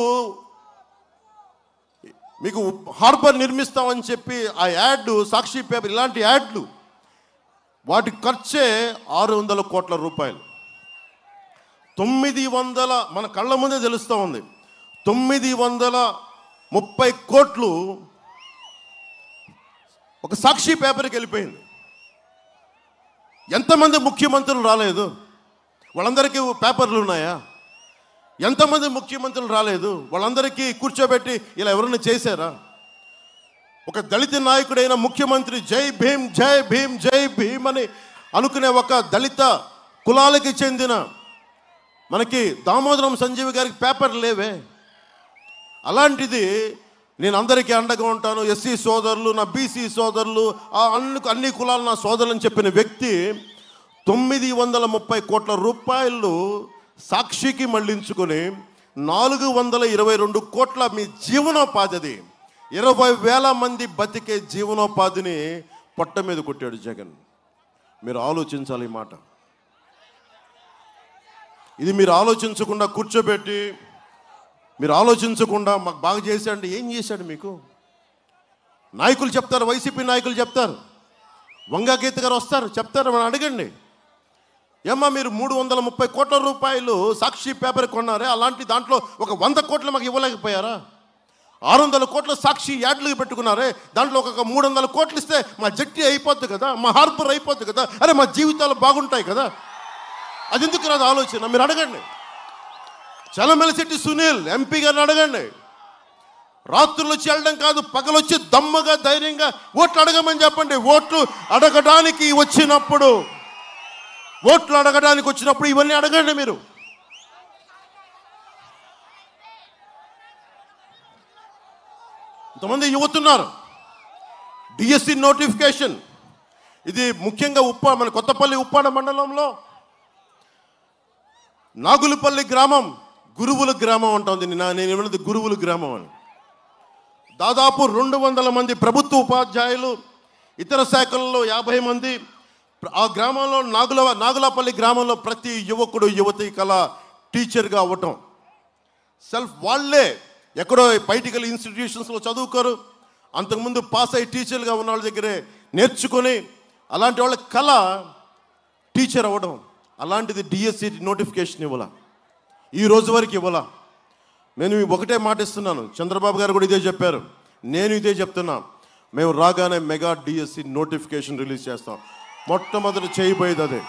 మీకు హార్బర్ నిర్మిస్తామని చెప్పి ఆ యాడ్ సాక్షి పేపర్ ఇలాంటి యాడ్లు వాటి ఖర్చే ఆరు వందల కోట్ల రూపాయలు తొమ్మిది వందల మన కళ్ళ ముందే తెలుస్తూ ఉంది తొమ్మిది వందల ముప్పై కోట్లు ఒక సాక్షి పేపర్కి వెళ్ళిపోయింది ఎంతమంది ముఖ్యమంత్రులు రాలేదు వాళ్ళందరికీ పేపర్లు ఉన్నాయా ఎంతమంది ముఖ్యమంత్రులు రాలేదు వాళ్ళందరికీ కూర్చోబెట్టి ఇలా ఎవరైనా చేశారా ఒక దళిత నాయకుడైన ముఖ్యమంత్రి జై భీమ్ జై భీమ్ జై భీమ్ అని అనుకునే ఒక దళిత కులాలకి చెందిన మనకి దామోదరం సంజీవి గారికి పేపర్ లేవే అలాంటిది నేను అందరికీ అండగా ఉంటాను ఎస్సీ సోదరులు నా బీసీ సోదరులు ఆ అన్ని అన్ని కులాలు నా సోదరులు అని చెప్పిన వ్యక్తి తొమ్మిది వందల ముప్పై కోట్ల రూపాయలు సాక్షికి మళ్లించుకొని నాలుగు వందల ఇరవై రెండు కోట్ల మీ జీవనోపాధి అది ఇరవై వేల మంది బతికే జీవనోపాధిని పొట్ట మీద కొట్టాడు జగన్ మీరు ఆలోచించాలి ఈ మాట ఇది మీరు ఆలోచించకుండా కూర్చోబెట్టి మీరు ఆలోచించకుండా మాకు బాగా చేశాడు ఏం చేశాడు మీకు నాయకులు చెప్తారు వైసీపీ నాయకులు చెప్తారు వంగా గీత గారు వస్తారు చెప్తారు మనం అడగండి ఏమ్మా మీరు మూడు వందల ముప్పై కోట్ల రూపాయలు సాక్షి పేపర్ కొన్నారే అలాంటి దాంట్లో ఒక వంద కోట్లు మాకు ఇవ్వలేకపోయారా ఆరు వందల కోట్ల సాక్షి యాడ్లు పెట్టుకున్నారే దాంట్లో ఒక మూడు వందల కోట్లు ఇస్తే మా జట్టి అయిపోద్ది కదా మా హార్బర్ అయిపోద్ది కదా అరే మా జీవితాలు బాగుంటాయి కదా అది ఎందుకు రాదు ఆలోచన మీరు అడగండి చలమెలశెట్టి సునీల్ ఎంపీ గారిని అడగండి రాత్రులు వచ్చి వెళ్ళడం కాదు పగలొచ్చి దమ్మగా ధైర్యంగా ఓట్లు అడగమని చెప్పండి ఓట్లు అడగడానికి వచ్చినప్పుడు ఓట్లు అడగడానికి వచ్చినప్పుడు ఇవన్నీ అడగండి మీరు ఇంతమంది యువతున్నారు డిఎస్సి నోటిఫికేషన్ ఇది ముఖ్యంగా ఉప్ప మన కొత్తపల్లి ఉప్పాడ మండలంలో నాగులపల్లి గ్రామం గురువుల గ్రామం అంటుంది నా- నేను ఏమన్నది గురువుల గ్రామం అని దాదాపు రెండు వందల మంది ప్రభుత్వ ఉపాధ్యాయులు ఇతర శాఖల్లో యాభై మంది ప్ర- ఆ గ్రామంలో నాగుల నాగులపల్లి గ్రామంలో ప్రతి యువకుడు యువతి కళ టీచర్గా అవ్వటం సెల్ఫ్ వాళ్ళే ఎక్కడో బయటికి ఇన్స్టిట్యూషన్స్లో చదువుకోరు అంతకుముందు పాస్ అయ్యి టీచర్గా ఉన్న వాళ్ళ దగ్గరే నేర్చుకొని అలాంటి వాళ్ళ కళ టీచర్ అవ్వడం అలాంటిది డిఎస్సి నోటిఫికేషన్ ఇవ్వాల ఈ రోజు వరకు ఇవ్వాల నేను మీకు ఒకటే మాట ఇస్తున్నాను చంద్రబాబు గారు కూడా ఇదే చెప్పారు నేను ఇదే చెప్తున్నా మేము రాగానే మెగా డిఎస్సి నోటిఫికేషన్ రిలీజ్ చేస్తాం మొట్టమొదటి చేయబోయేది అదే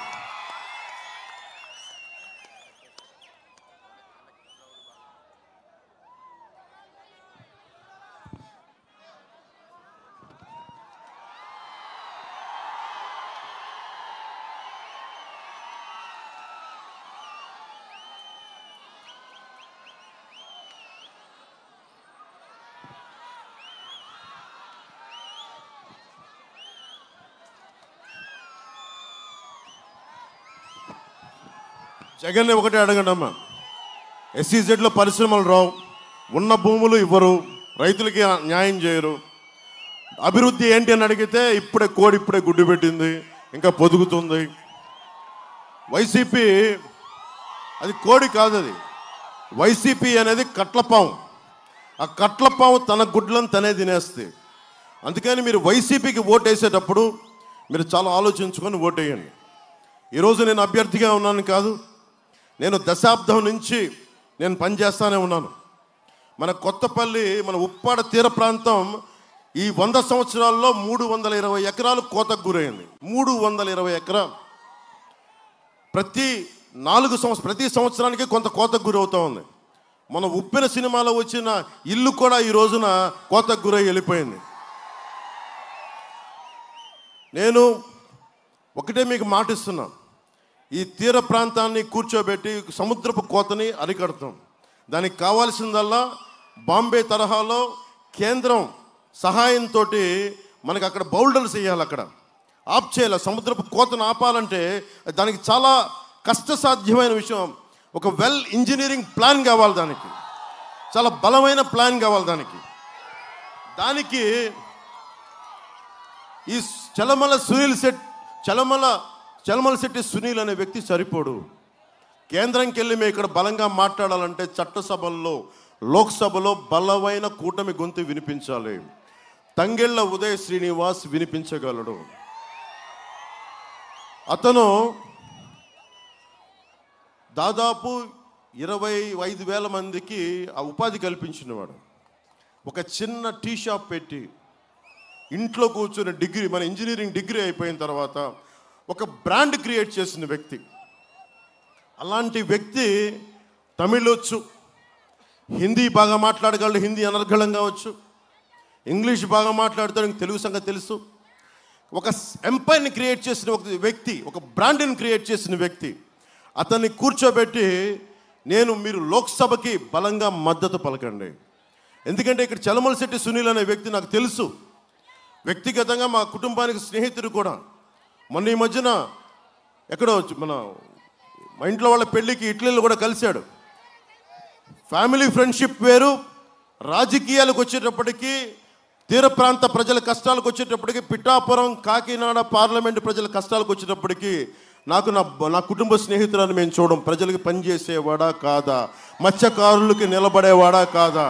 జగన్ ఒకటే అడగండి అమ్మా ఎస్సీజెడ్లో పరిశ్రమలు రావు ఉన్న భూములు ఇవ్వరు రైతులకి న్యాయం చేయరు అభివృద్ధి ఏంటి అని అడిగితే ఇప్పుడే కోడి ఇప్పుడే గుడ్డు పెట్టింది ఇంకా పొదుగుతుంది వైసీపీ అది కోడి కాదు అది వైసీపీ అనేది కట్లపాము ఆ కట్లపాము తన గుడ్లను తనే తినేస్తే అందుకని మీరు వైసీపీకి ఓటు వేసేటప్పుడు మీరు చాలా ఆలోచించుకొని ఓటు వేయండి ఈరోజు నేను అభ్యర్థిగా ఉన్నాను కాదు నేను దశాబ్దం నుంచి నేను పనిచేస్తానే ఉన్నాను మన కొత్తపల్లి మన ఉప్పాడ తీర ప్రాంతం ఈ వంద సంవత్సరాల్లో మూడు వందల ఇరవై ఎకరాలు కోతకు గురైంది మూడు వందల ఇరవై ఎకరాలు ప్రతి నాలుగు సంవత్సరం ప్రతి సంవత్సరానికి కొంత కోతకు గురవుతూ ఉంది మన ఉప్పిన సినిమాలో వచ్చిన ఇల్లు కూడా ఈ రోజున కోతకు గురై వెళ్ళిపోయింది నేను ఒకటే మీకు మాటిస్తున్నా ఈ తీర ప్రాంతాన్ని కూర్చోబెట్టి సముద్రపు కోతని అరికడతాం దానికి కావాల్సిందల్లా బాంబే తరహాలో కేంద్రం సహాయంతో మనకి అక్కడ బౌల్డర్స్ వేయాలి అక్కడ ఆప్ చేయాలి సముద్రపు కోతను ఆపాలంటే దానికి చాలా కష్టసాధ్యమైన విషయం ఒక వెల్ ఇంజనీరింగ్ ప్లాన్ కావాలి దానికి చాలా బలమైన ప్లాన్ కావాలి దానికి దానికి ఈ చలమల సునీల్ శెట్ చలమల చలమల శెట్టి సునీల్ అనే వ్యక్తి సరిపోడు కేంద్రంకి వెళ్ళి మేము ఇక్కడ బలంగా మాట్లాడాలంటే చట్టసభల్లో లోక్సభలో బలమైన కూటమి గొంతు వినిపించాలి తంగెళ్ళ ఉదయ్ శ్రీనివాస్ వినిపించగలడు అతను దాదాపు ఇరవై ఐదు వేల మందికి ఆ ఉపాధి కల్పించినవాడు ఒక చిన్న టీ షాప్ పెట్టి ఇంట్లో కూర్చుని డిగ్రీ మన ఇంజనీరింగ్ డిగ్రీ అయిపోయిన తర్వాత ఒక బ్రాండ్ క్రియేట్ చేసిన వ్యక్తి అలాంటి వ్యక్తి తమిళ్ వచ్చు హిందీ బాగా మాట్లాడగలడు హిందీ అనర్గళంగా వచ్చు ఇంగ్లీష్ బాగా మాట్లాడతాడు తెలుగు సంగతి తెలుసు ఒక ఎంపైర్ని క్రియేట్ చేసిన ఒక వ్యక్తి ఒక బ్రాండ్ని క్రియేట్ చేసిన వ్యక్తి అతన్ని కూర్చోబెట్టి నేను మీరు లోక్సభకి బలంగా మద్దతు పలకండి ఎందుకంటే ఇక్కడ చలమల శెట్టి సునీల్ అనే వ్యక్తి నాకు తెలుసు వ్యక్తిగతంగా మా కుటుంబానికి స్నేహితుడు కూడా మొన్న ఈ మధ్యన ఎక్కడో మన మా ఇంట్లో వాళ్ళ పెళ్ళికి ఇట్లీలో కూడా కలిశాడు ఫ్యామిలీ ఫ్రెండ్షిప్ వేరు రాజకీయాలకు వచ్చేటప్పటికి తీర ప్రాంత ప్రజల కష్టాలకు వచ్చేటప్పటికి పిఠాపురం కాకినాడ పార్లమెంట్ ప్రజల కష్టాలకు వచ్చేటప్పటికి నాకు నా నా కుటుంబ స్నేహితులను మేము చూడం ప్రజలకు పనిచేసేవాడా కాదా మత్స్యకారులకి నిలబడేవాడా కాదా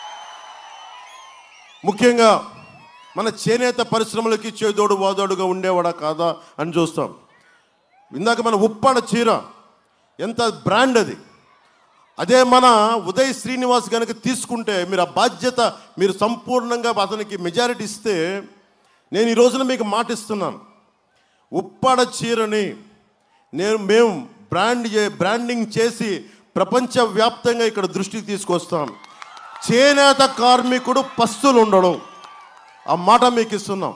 ముఖ్యంగా మన చేనేత పరిశ్రమలకి చేదోడు వాదోడుగా ఉండేవాడా కాదా అని చూస్తాం ఇందాక మన ఉప్పాడ చీర ఎంత బ్రాండ్ అది అదే మన ఉదయ్ శ్రీనివాస్ కనుక తీసుకుంటే మీరు ఆ బాధ్యత మీరు సంపూర్ణంగా అతనికి మెజారిటీ ఇస్తే నేను ఈ రోజున మీకు మాటిస్తున్నాను ఉప్పాడ చీరని నేను మేము బ్రాండ్ చే బ్రాండింగ్ చేసి ప్రపంచవ్యాప్తంగా ఇక్కడ దృష్టికి తీసుకొస్తాం చేనేత కార్మికుడు పస్తులు ఉండడం ఆ మాట మీకు ఇస్తున్నాం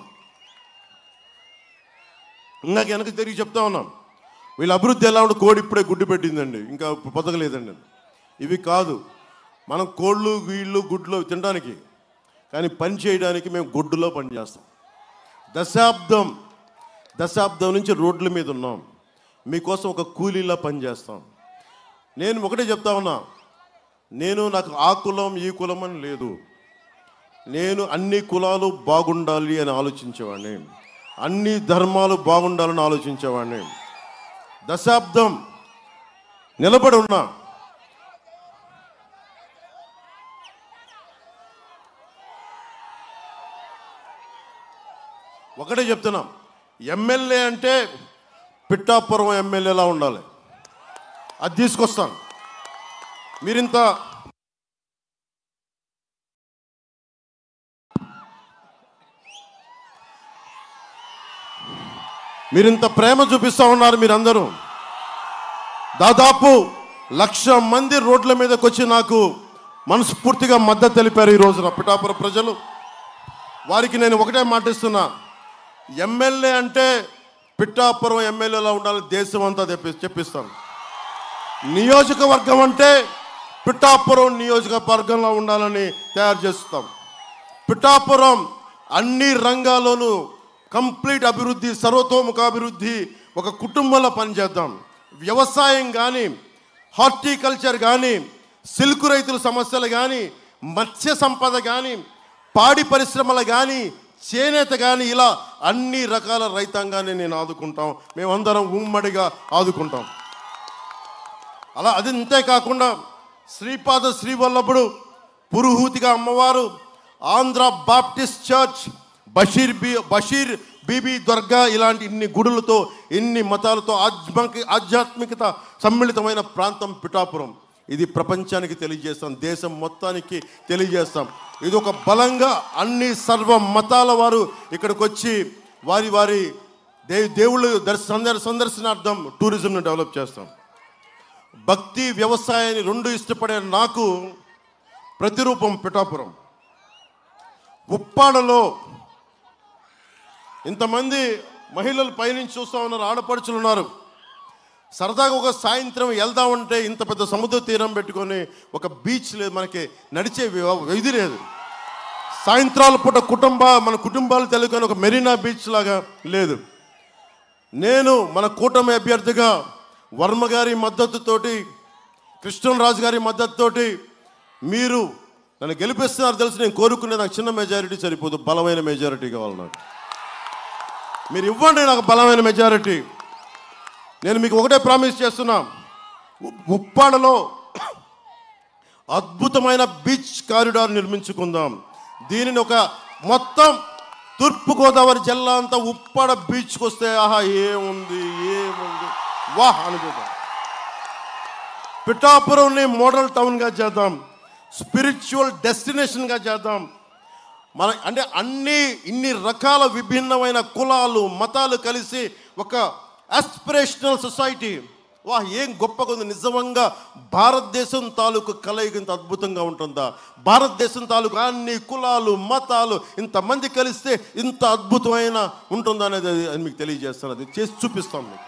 ఇందాక వెనక తిరిగి చెప్తా ఉన్నాం వీళ్ళ అభివృద్ధి ఎలా ఉంటే కోడి ఇప్పుడే గుడ్డు పెట్టిందండి ఇంకా పొదగలేదండి ఇవి కాదు మనం కోళ్ళు వీళ్ళు గుడ్లు తినడానికి కానీ పని చేయడానికి మేము గుడ్డులో పని చేస్తాం దశాబ్దం దశాబ్దం నుంచి రోడ్ల మీద ఉన్నాం మీకోసం ఒక కూలీలా పని చేస్తాం నేను ఒకటే చెప్తా ఉన్నా నేను నాకు ఆ కులం ఈ కులం అని లేదు నేను అన్ని కులాలు బాగుండాలి అని ఆలోచించేవాడిని అన్ని ధర్మాలు బాగుండాలని ఆలోచించేవాడిని దశాబ్దం నిలబడి ఉన్నా ఒకటే చెప్తున్నాం ఎమ్మెల్యే అంటే పిట్టాపురం ఎమ్మెల్యేలా ఉండాలి అది తీసుకొస్తాను మీరింత మీరింత ప్రేమ చూపిస్తా ఉన్నారు మీరందరూ దాదాపు లక్ష మంది రోడ్ల మీదకి వచ్చి నాకు మనస్ఫూర్తిగా మద్దతు తెలిపారు ఈ రోజున పిఠాపురం ప్రజలు వారికి నేను ఒకటే మాటిస్తున్నా ఎమ్మెల్యే అంటే పిఠాపురం ఎమ్మెల్యేలా ఉండాలని దేశం అంతా చెప్పి చెప్పిస్తాను నియోజకవర్గం అంటే పిఠాపురం నియోజకవర్గంలో ఉండాలని తయారు చేస్తాం పిఠాపురం అన్ని రంగాల్లోనూ కంప్లీట్ అభివృద్ధి సర్వతోముఖాభివృద్ధి ఒక కుటుంబంలో పనిచేద్దాం వ్యవసాయం కానీ హార్టికల్చర్ కానీ సిల్క్ రైతుల సమస్యలు కానీ మత్స్య సంపద కానీ పాడి పరిశ్రమలు కానీ చేనేత కానీ ఇలా అన్ని రకాల రైతాంగాన్ని నేను ఆదుకుంటాం మేమందరం ఉమ్మడిగా ఆదుకుంటాం అలా అది అంతే కాకుండా శ్రీపాద శ్రీవల్లభుడు పురుహూతిగా అమ్మవారు Andhra Baptist church Basheer B Basheer Bibi దర్గా ఇలాంటి ఇన్ని గుడులతో ఇన్ని మతాలతో ఆధ్యాత్మిక ఆధ్యాత్మికత సమ్మిళితమైన ప్రాంతం పిఠాపురం ఇది ప్రపంచానికి తెలియజేస్తాం దేశం మొత్తానికి తెలియజేస్తాం ఇది ఒక బలంగా అన్ని సర్వ మతాల వారు ఇక్కడికి వచ్చి వారి వారి దే దేవుళ్ళు దర్శ సందర్ సందర్శనార్థం టూరిజంను డెవలప్ చేస్తాం భక్తి వ్యవసాయాన్ని రెండు ఇష్టపడే నాకు ప్రతిరూపం పిఠాపురం ఉప్పాడలో ఇంతమంది మహిళలు పైనుంచి చూస్తూ ఉన్నారు ఆడపడుచులు ఉన్నారు సరదాగా ఒక సాయంత్రం వెళ్దామంటే ఇంత పెద్ద సముద్ర తీరం పెట్టుకొని ఒక బీచ్ లేదు మనకి నడిచే వి- ఇది లేదు సాయంత్రాల పూట కుటుంబ మన కుటుంబాలు తెలుగుని ఒక మెరీనా బీచ్ లాగా లేదు నేను మన కూటమి అభ్యర్థిగా వర్మ గారి మద్దతుతోటి కృష్ణరాజు గారి మద్దతుతోటి మీరు నన్ను గెలిపిస్తున్నారు తెలిసి నేను కోరుకునే నాకు చిన్న మెజారిటీ సరిపోదు బలమైన మెజారిటీ కావాలి నాకు మీరు ఇవ్వండి నాకు బలమైన మెజారిటీ నేను మీకు ఒకటే ప్రామిస్ చేస్తున్నా ఉ- ఉప్పాడలో అద్భుతమైన బీచ్ కారిడార్ నిర్మించుకుందాం దీనిని ఒక మొత్తం తూర్పుగోదావరి జిల్లా అంతా ఉప్పాడ బీచ్కి వస్తే ఆహా ఏముంది ఏముంది వాహ్ అనుకుందాం పిఠాపురంని మోడల్ టౌన్గా చేద్దాం స్పిరిచువల్ డెస్టినేషన్గా చేద్దాం మన అంటే అన్ని ఇన్ని రకాల విభిన్నమైన కులాలు మతాలు కలిసి ఒక ఆస్పిరేషనల్ సొసైటీ వా ఏం గొప్పగా ఉంది నిజంగా భారతదేశం తాలూకు కలయిక ఇంత అద్భుతంగా ఉంటుందా భారతదేశం తాలూకు అన్ని కులాలు మతాలు ఇంతమంది కలిస్తే ఇంత అద్భుతమైన ఉంటుందా అనేది అది- అది మీకు తెలియజేస్తాను అది చేసి చూపిస్తాం మీకు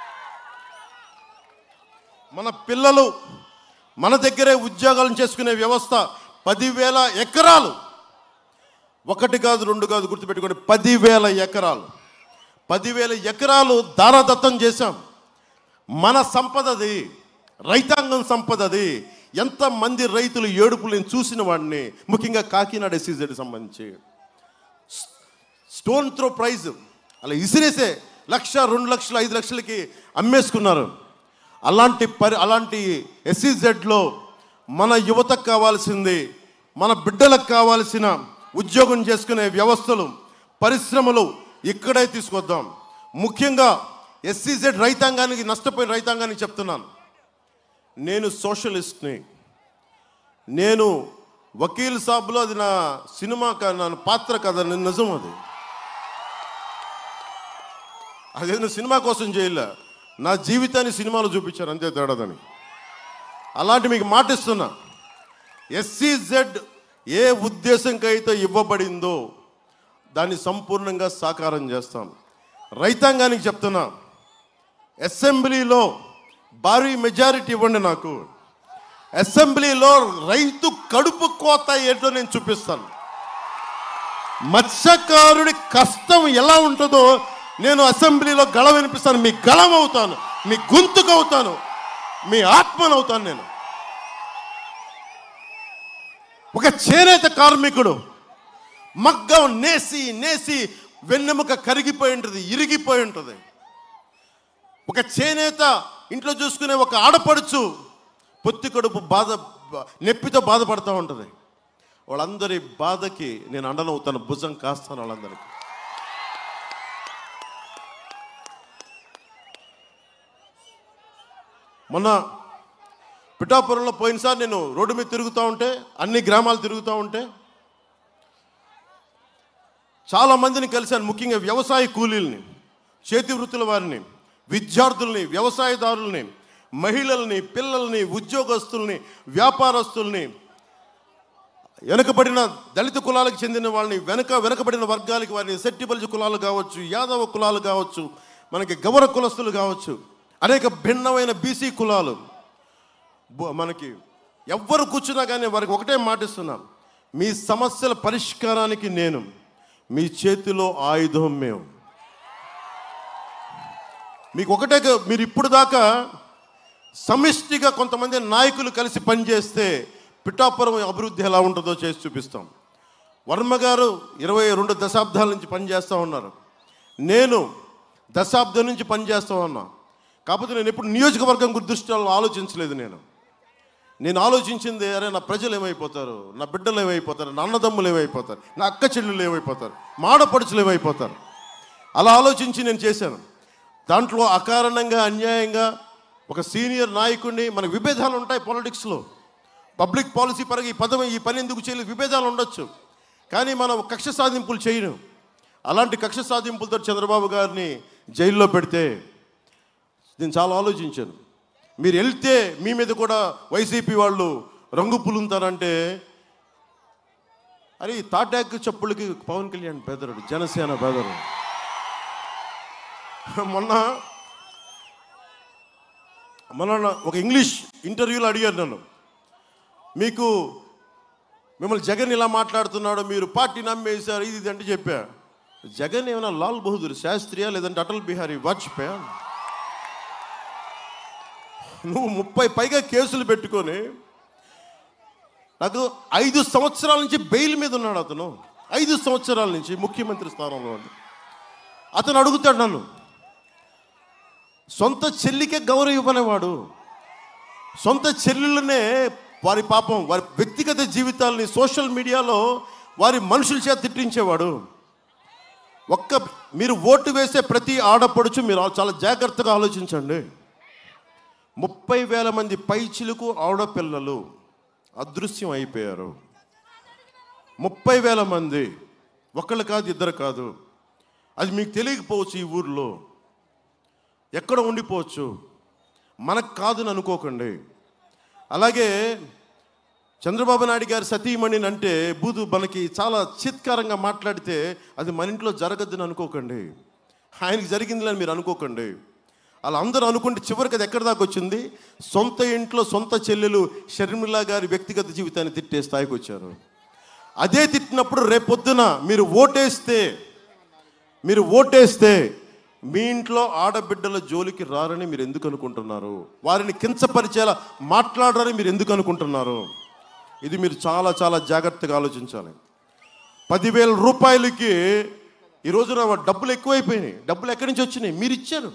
మన పిల్లలు మన దగ్గరే ఉద్యోగాలను చేసుకునే వ్యవస్థ పదివేల ఎకరాలు ఒకటి కాదు రెండు కాదు గుర్తుపెట్టుకోండి పదివేల ఎకరాలు పదివేల ఎకరాలు దారాదత్తం చేశాం మన సంపదది రైతాంగం సంపదది ఎంతమంది రైతులు ఏడుపులు నేను చూసిన వాడిని ముఖ్యంగా కాకినాడ ఎస్సీజెడ్ సంబంధించి స్టోన్ త్రో ప్రైజ్ అలా ఇసిరేసే లక్ష రెండు లక్షలు ఐదు లక్షలకి అమ్మేసుకున్నారు అలాంటి పరి అలాంటి ఎస్సీజెడ్లో మన యువతకు కావాల్సింది మన బిడ్డలకు కావాల్సిన ఉద్యోగం చేసుకునే వ్యవస్థలు పరిశ్రమలు ఇక్కడే తీసుకొద్దాం ముఖ్యంగా ఎస్సీజెడ్ రైతాంగానికి నష్టపోయిన రైతాంగానికి చెప్తున్నాను నేను సోషలిస్ట్ని నేను వకీల్ సాబ్లో అది నా సినిమా కా- నా పాత్ర కదా నేను నిజం అది అదేదో సినిమా కోసం చేయలే నా జీవితాన్ని సినిమాలో చూపించారు అంతే తేడాదని అలాంటి మీకు మాటిస్తున్నా ఎస్సీజెడ్ ఏ ఉద్దేశంకైతే ఇవ్వబడిందో దాన్ని సంపూర్ణంగా సాకారం చేస్తాం రైతాంగానికి చెప్తున్నా అసెంబ్లీలో భారీ మెజారిటీ ఇవ్వండి నాకు అసెంబ్లీలో రైతు కడుపు కోత ఏంటో నేను చూపిస్తాను మత్స్యకారుడి కష్టం ఎలా ఉంటుందో నేను అసెంబ్లీలో గళ వినిపిస్తాను మీ గళం అవుతాను మీ గొంతుకు అవుతాను మీ ఆత్మను అవుతాను నేను ఒక చేనేత కార్మికుడు మగ్గం నేసి నేసి వెన్నెముక కరిగిపోయి ఉంటుంది ఇరిగిపోయి ఉంటుంది ఒక చేనేత ఇంట్లో చూసుకునే ఒక ఆడపడుచు పొత్తి కడుపు బాధ నొప్పితో బాధపడుతూ ఉంటుంది వాళ్ళందరి బాధకి నేను అండనవుతాను భుజం కాస్తాను వాళ్ళందరికీ మొన్న పిఠాపురంలో పోయినసారి నేను రోడ్డు మీద తిరుగుతూ ఉంటే అన్ని గ్రామాలు తిరుగుతూ ఉంటే చాలా మందిని కలిశాను ముఖ్యంగా వ్యవసాయ కూలీల్ని చేతి వృత్తుల వారిని విద్యార్థుల్ని వ్యవసాయదారుల్ని మహిళల్ని పిల్లల్ని ఉద్యోగస్తుల్ని వ్యాపారస్తుల్ని వెనుకబడిన దళిత కులాలకు చెందిన వాళ్ళని వెనక వెనకబడిన వర్గాలకి వారిని సెట్టిబలిజ కులాలు కావచ్చు యాదవ కులాలు కావచ్చు మనకి గౌర కులస్తులు కావచ్చు అనేక భిన్నమైన బీసీ కులాలు బు- మనకి ఎవ్వరు కూర్చున్నా కానీ వారికి ఒకటే మాటిస్తున్నాం మీ సమస్యల పరిష్కారానికి నేను మీ చేతిలో ఆయుధం మేము మీకు ఒకటే క- మీరు ఇప్పుడు దాకా సమిష్టిగా కొంతమంది నాయకులు కలిసి పనిచేస్తే పిఠాపురం అభివృద్ధి ఎలా ఉంటుందో చేసి చూపిస్తాం వర్మ గారు ఇరవై రెండు దశాబ్దాల నుంచి పనిచేస్తూ ఉన్నారు నేను దశాబ్దం నుంచి పనిచేస్తూ ఉన్నా కాకపోతే నేను ఎప్పుడు నియోజకవర్గం దృష్టిలో ఆలోచించలేదు నేను నేను ఆలోచించింది అరే నా ప్రజలు ఏమైపోతారు నా బిడ్డలు ఏమైపోతారు నా అన్నదమ్ములు ఏమైపోతారు నా అక్క చెల్లెలు ఏమైపోతారు మాడపడుచులు ఏమైపోతారు అలా ఆలోచించి నేను చేశాను దాంట్లో అకారణంగా అన్యాయంగా ఒక సీనియర్ నాయకుడిని మనకు విభేదాలు ఉంటాయి పాలిటిక్స్లో పబ్లిక్ పాలసీ పరంగా ఈ పదం ఈ పని ఎందుకు చేయలేదు విభేదాలు ఉండొచ్చు కానీ మనం కక్ష సాధింపులు చేయను అలాంటి కక్ష సాధింపులతో చంద్రబాబు గారిని జైల్లో పెడితే నేను చాలా ఆలోచించాను మీరు వెళ్తే మీ మీద కూడా వైసీపీ వాళ్ళు రంగు పులుంతారంటే అరే ఈ తాటాకు చెప్పులకి పవన్ కళ్యాణ్ బెదరుడు జనసేన బెదరు మొన్న మొన్న ఒక ఇంగ్లీష్ ఇంటర్వ్యూలో అడిగారు నన్ను మీకు మిమ్మల్ని జగన్ ఇలా మాట్లాడుతున్నాడు మీరు పార్టీ నమ్మేశారు ఇది ఇది అంటే చెప్పా జగన్ ఏమైనా లాల్ బహదూర్ శాస్త్రియా లేదంటే అటల్ బిహారీ వాజ్పేయా నువ్వు ముప్పై పైగా కేసులు పెట్టుకొని నాకు ఐదు సంవత్సరాల నుంచి బెయిల్ మీద ఉన్నాడు అతను ఐదు సంవత్సరాల నుంచి ముఖ్యమంత్రి స్థానంలో ఉంది అతను అడుగుతాడు నన్ను సొంత చెల్లికే గౌరవం ఇవ్వనేవాడు సొంత చెల్లెళ్ళనే వారి పాపం వారి వ్యక్తిగత జీవితాలని సోషల్ మీడియాలో వారి మనుషుల చేత తిట్టించేవాడు ఒక్క మీరు ఓటు వేసే ప్రతి ఆడపడుచు మీరు చాలా జాగ్రత్తగా ఆలోచించండి ముప్పై వేల మంది పైచిలకు ఆడపిల్లలు అదృశ్యం అయిపోయారు ముప్పై వేల మంది ఒకళ్ళు కాదు ఇద్దరు కాదు అది మీకు తెలియకపోవచ్చు ఈ ఊర్లో ఎక్కడ ఉండిపోవచ్చు మనకు కాదని అనుకోకండి అలాగే చంద్రబాబు నాయుడు గారి సతీమణిని అంటే బూదు మనకి చాలా చిత్కారంగా మాట్లాడితే అది మన ఇంట్లో జరగద్దని అనుకోకండి ఆయనకి జరిగిందని మీరు అనుకోకండి అలా అందరూ అనుకుంటే చివరికి అది ఎక్కడి దాకా వచ్చింది సొంత ఇంట్లో సొంత చెల్లెలు షర్మిల గారి వ్యక్తిగత జీవితాన్ని తిట్టే స్థాయికి వచ్చారు అదే తిట్టినప్పుడు రేపొద్దున మీరు ఓటేస్తే మీరు ఓటేస్తే మీ ఇంట్లో ఆడబిడ్డల జోలికి రారని మీరు ఎందుకు అనుకుంటున్నారు వారిని కించపరిచేలా మాట్లాడరని మీరు ఎందుకు అనుకుంటున్నారు ఇది మీరు చాలా చాలా జాగ్రత్తగా ఆలోచించాలి పదివేల రూపాయలకి ఈ రోజున డబ్బులు ఎక్కువైపోయినాయి డబ్బులు ఎక్కడి నుంచి వచ్చినాయి మీరు ఇచ్చారు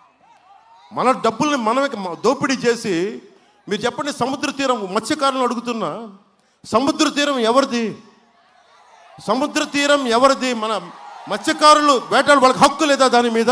మన డబ్బుల్ని మనమే మ- దోపిడీ చేసి మీరు చెప్పండి సముద్ర తీరం మత్స్యకారులను అడుగుతున్నా సముద్ర తీరం ఎవరిది సముద్ర తీరం ఎవరిది మన మత్స్యకారులు వేటాడు వాళ్ళకి హక్కు లేదా దాని మీద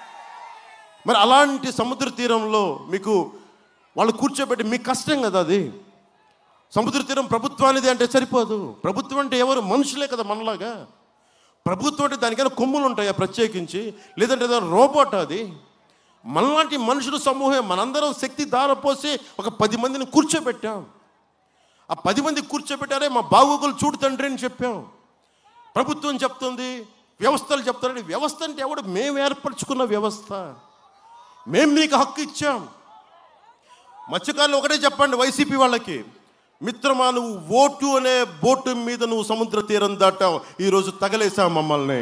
మరి అలాంటి సముద్ర తీరంలో మీకు వాళ్ళు కూర్చోబెట్టి మీకు కష్టం కదా అది సముద్ర తీరం ప్రభుత్వానిది అంటే సరిపోదు ప్రభుత్వం అంటే ఎవరు మనుషులే కదా మనలాగా ప్రభుత్వం అంటే దానికైనా కొమ్ములు ఉంటాయా ప్రత్యేకించి లేదంటే ఏదైనా రోబోట్ అది మనలాంటి మనుషుల సమూహం మనందరం శక్తి దారపోసి ఒక పది మందిని కూర్చోబెట్టాం ఆ పది మంది కూర్చోబెట్టారే మా బాగోగులు చూడు తండ్రి అని చెప్పాం ప్రభుత్వం చెప్తుంది వ్యవస్థలు చెప్తారని వ్యవస్థ అంటే ఎవడు మేము ఏర్పరచుకున్న వ్యవస్థ మేము మీకు హక్కు ఇచ్చాం మత్స్యకారులు ఒకటే చెప్పండి వైసీపీ వాళ్ళకి మిత్రమా నువ్వు ఓటు అనే బోటు మీద నువ్వు సముద్ర తీరం దాటావు ఈరోజు తగలేసావు మమ్మల్ని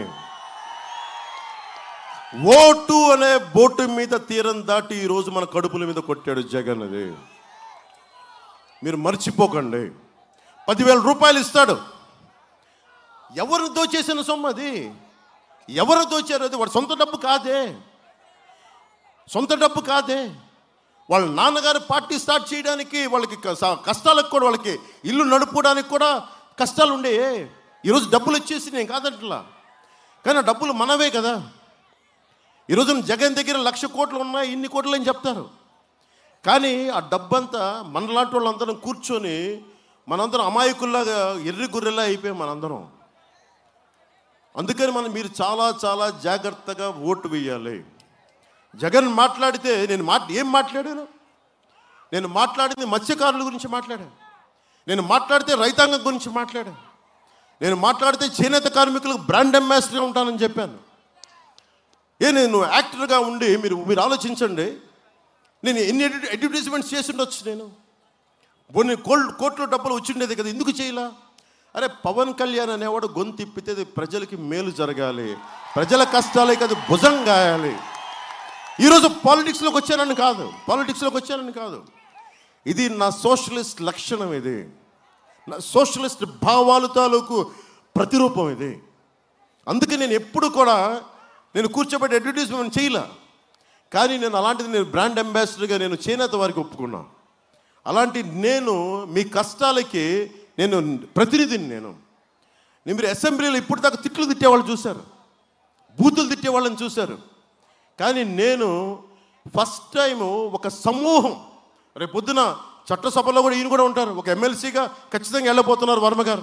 ఓటు అనే బోటు మీద తీరం దాటి ఈరోజు మన కడుపుల మీద కొట్టాడు జగన్ అది మీరు మర్చిపోకండి పదివేల రూపాయలు ఇస్తాడు ఎవరు దోచేసిన సొమ్ము అది ఎవరు దోచారు అది వాడు సొంత డబ్బు కాదే సొంత డబ్బు కాదే వాళ్ళ నాన్నగారు పార్టీ స్టార్ట్ చేయడానికి వాళ్ళకి కస- కష్టాలకు కూడా వాళ్ళకి ఇల్లు నడుపుకోవడానికి కూడా కష్టాలు ఉండే ఈరోజు డబ్బులు వచ్చేసి నేను కాదంటలా కానీ ఆ డబ్బులు మనవే కదా ఈరోజు జగన్ దగ్గర లక్ష కోట్లు ఉన్నాయి ఇన్ని కోట్లు అని చెప్తారు కానీ ఆ డబ్బంతా మనలాంటి వాళ్ళందరం కూర్చొని మనందరం అమాయకుల్లాగా ఎర్రి గుర్రెలా అయిపోయాం మనందరం అందుకని మనం మీరు చాలా చాలా జాగ్రత్తగా ఓటు వేయాలి జగన్ మాట్లాడితే నేను మాట్ ఏం మాట్లాడాను నేను మాట్లాడింది మత్స్యకారుల గురించి మాట్లాడాను నేను మాట్లాడితే రైతాంగం గురించి చేనేత నేను మాట్లాడితే చేనేత కార్మికులకు బ్రాండ్ అంబాసిడర్గా ఉంటానని చెప్పాను ఏ నేను యాక్టర్గా ఉండి మీరు మీరు ఆలోచించండి నేను ఎన్ని అడ్వ- అడ్వర్టైజ్మెంట్స్ చేసి ఉండొచ్చు నేను కొన్ని కోల్ కోట్ల డబ్బులు వచ్చిండేది కదా ఎందుకు చేయలా అరే పవన్ కళ్యాణ్ అనేవాడు గొంతు తిప్పితే అది ప్రజలకి మేలు జరగాలి ప్రజల కష్టాలే కదా భుజం గాయాలి ఈరోజు పాలిటిక్స్లోకి వచ్చానని కాదు పాలిటిక్స్లోకి వచ్చానని కాదు ఇది నా సోషలిస్ట్ లక్షణం ఇది నా సోషలిస్ట్ భావాలు తాలూకు ప్రతిరూపం ఇది అందుకే నేను ఎప్పుడు కూడా నేను కూర్చోబెట్టి అడ్వర్టైజ్మెంట్ చేయలే కానీ నేను అలాంటిది నేను బ్రాండ్ అంబాసిడర్గా నేను చేనేత వారికి ఒప్పుకున్నా అలాంటి నేను మీ కష్టాలకి నేను ప్రతినిధిని నేను నేను మీరు అసెంబ్లీలో ఇప్పుడు దాకా తిట్లు తిట్టేవాళ్ళు చూశారు బూతులు తిట్టేవాళ్ళని చూశారు కానీ నేను ఫస్ట్ టైం ఒక సమూహం రేపు పొద్దున చట్టసభలో కూడా ఈయన కూడా ఉంటారు ఒక ఎమ్మెల్సీగా ఖచ్చితంగా వెళ్ళబోతున్నారు వర్మ గారు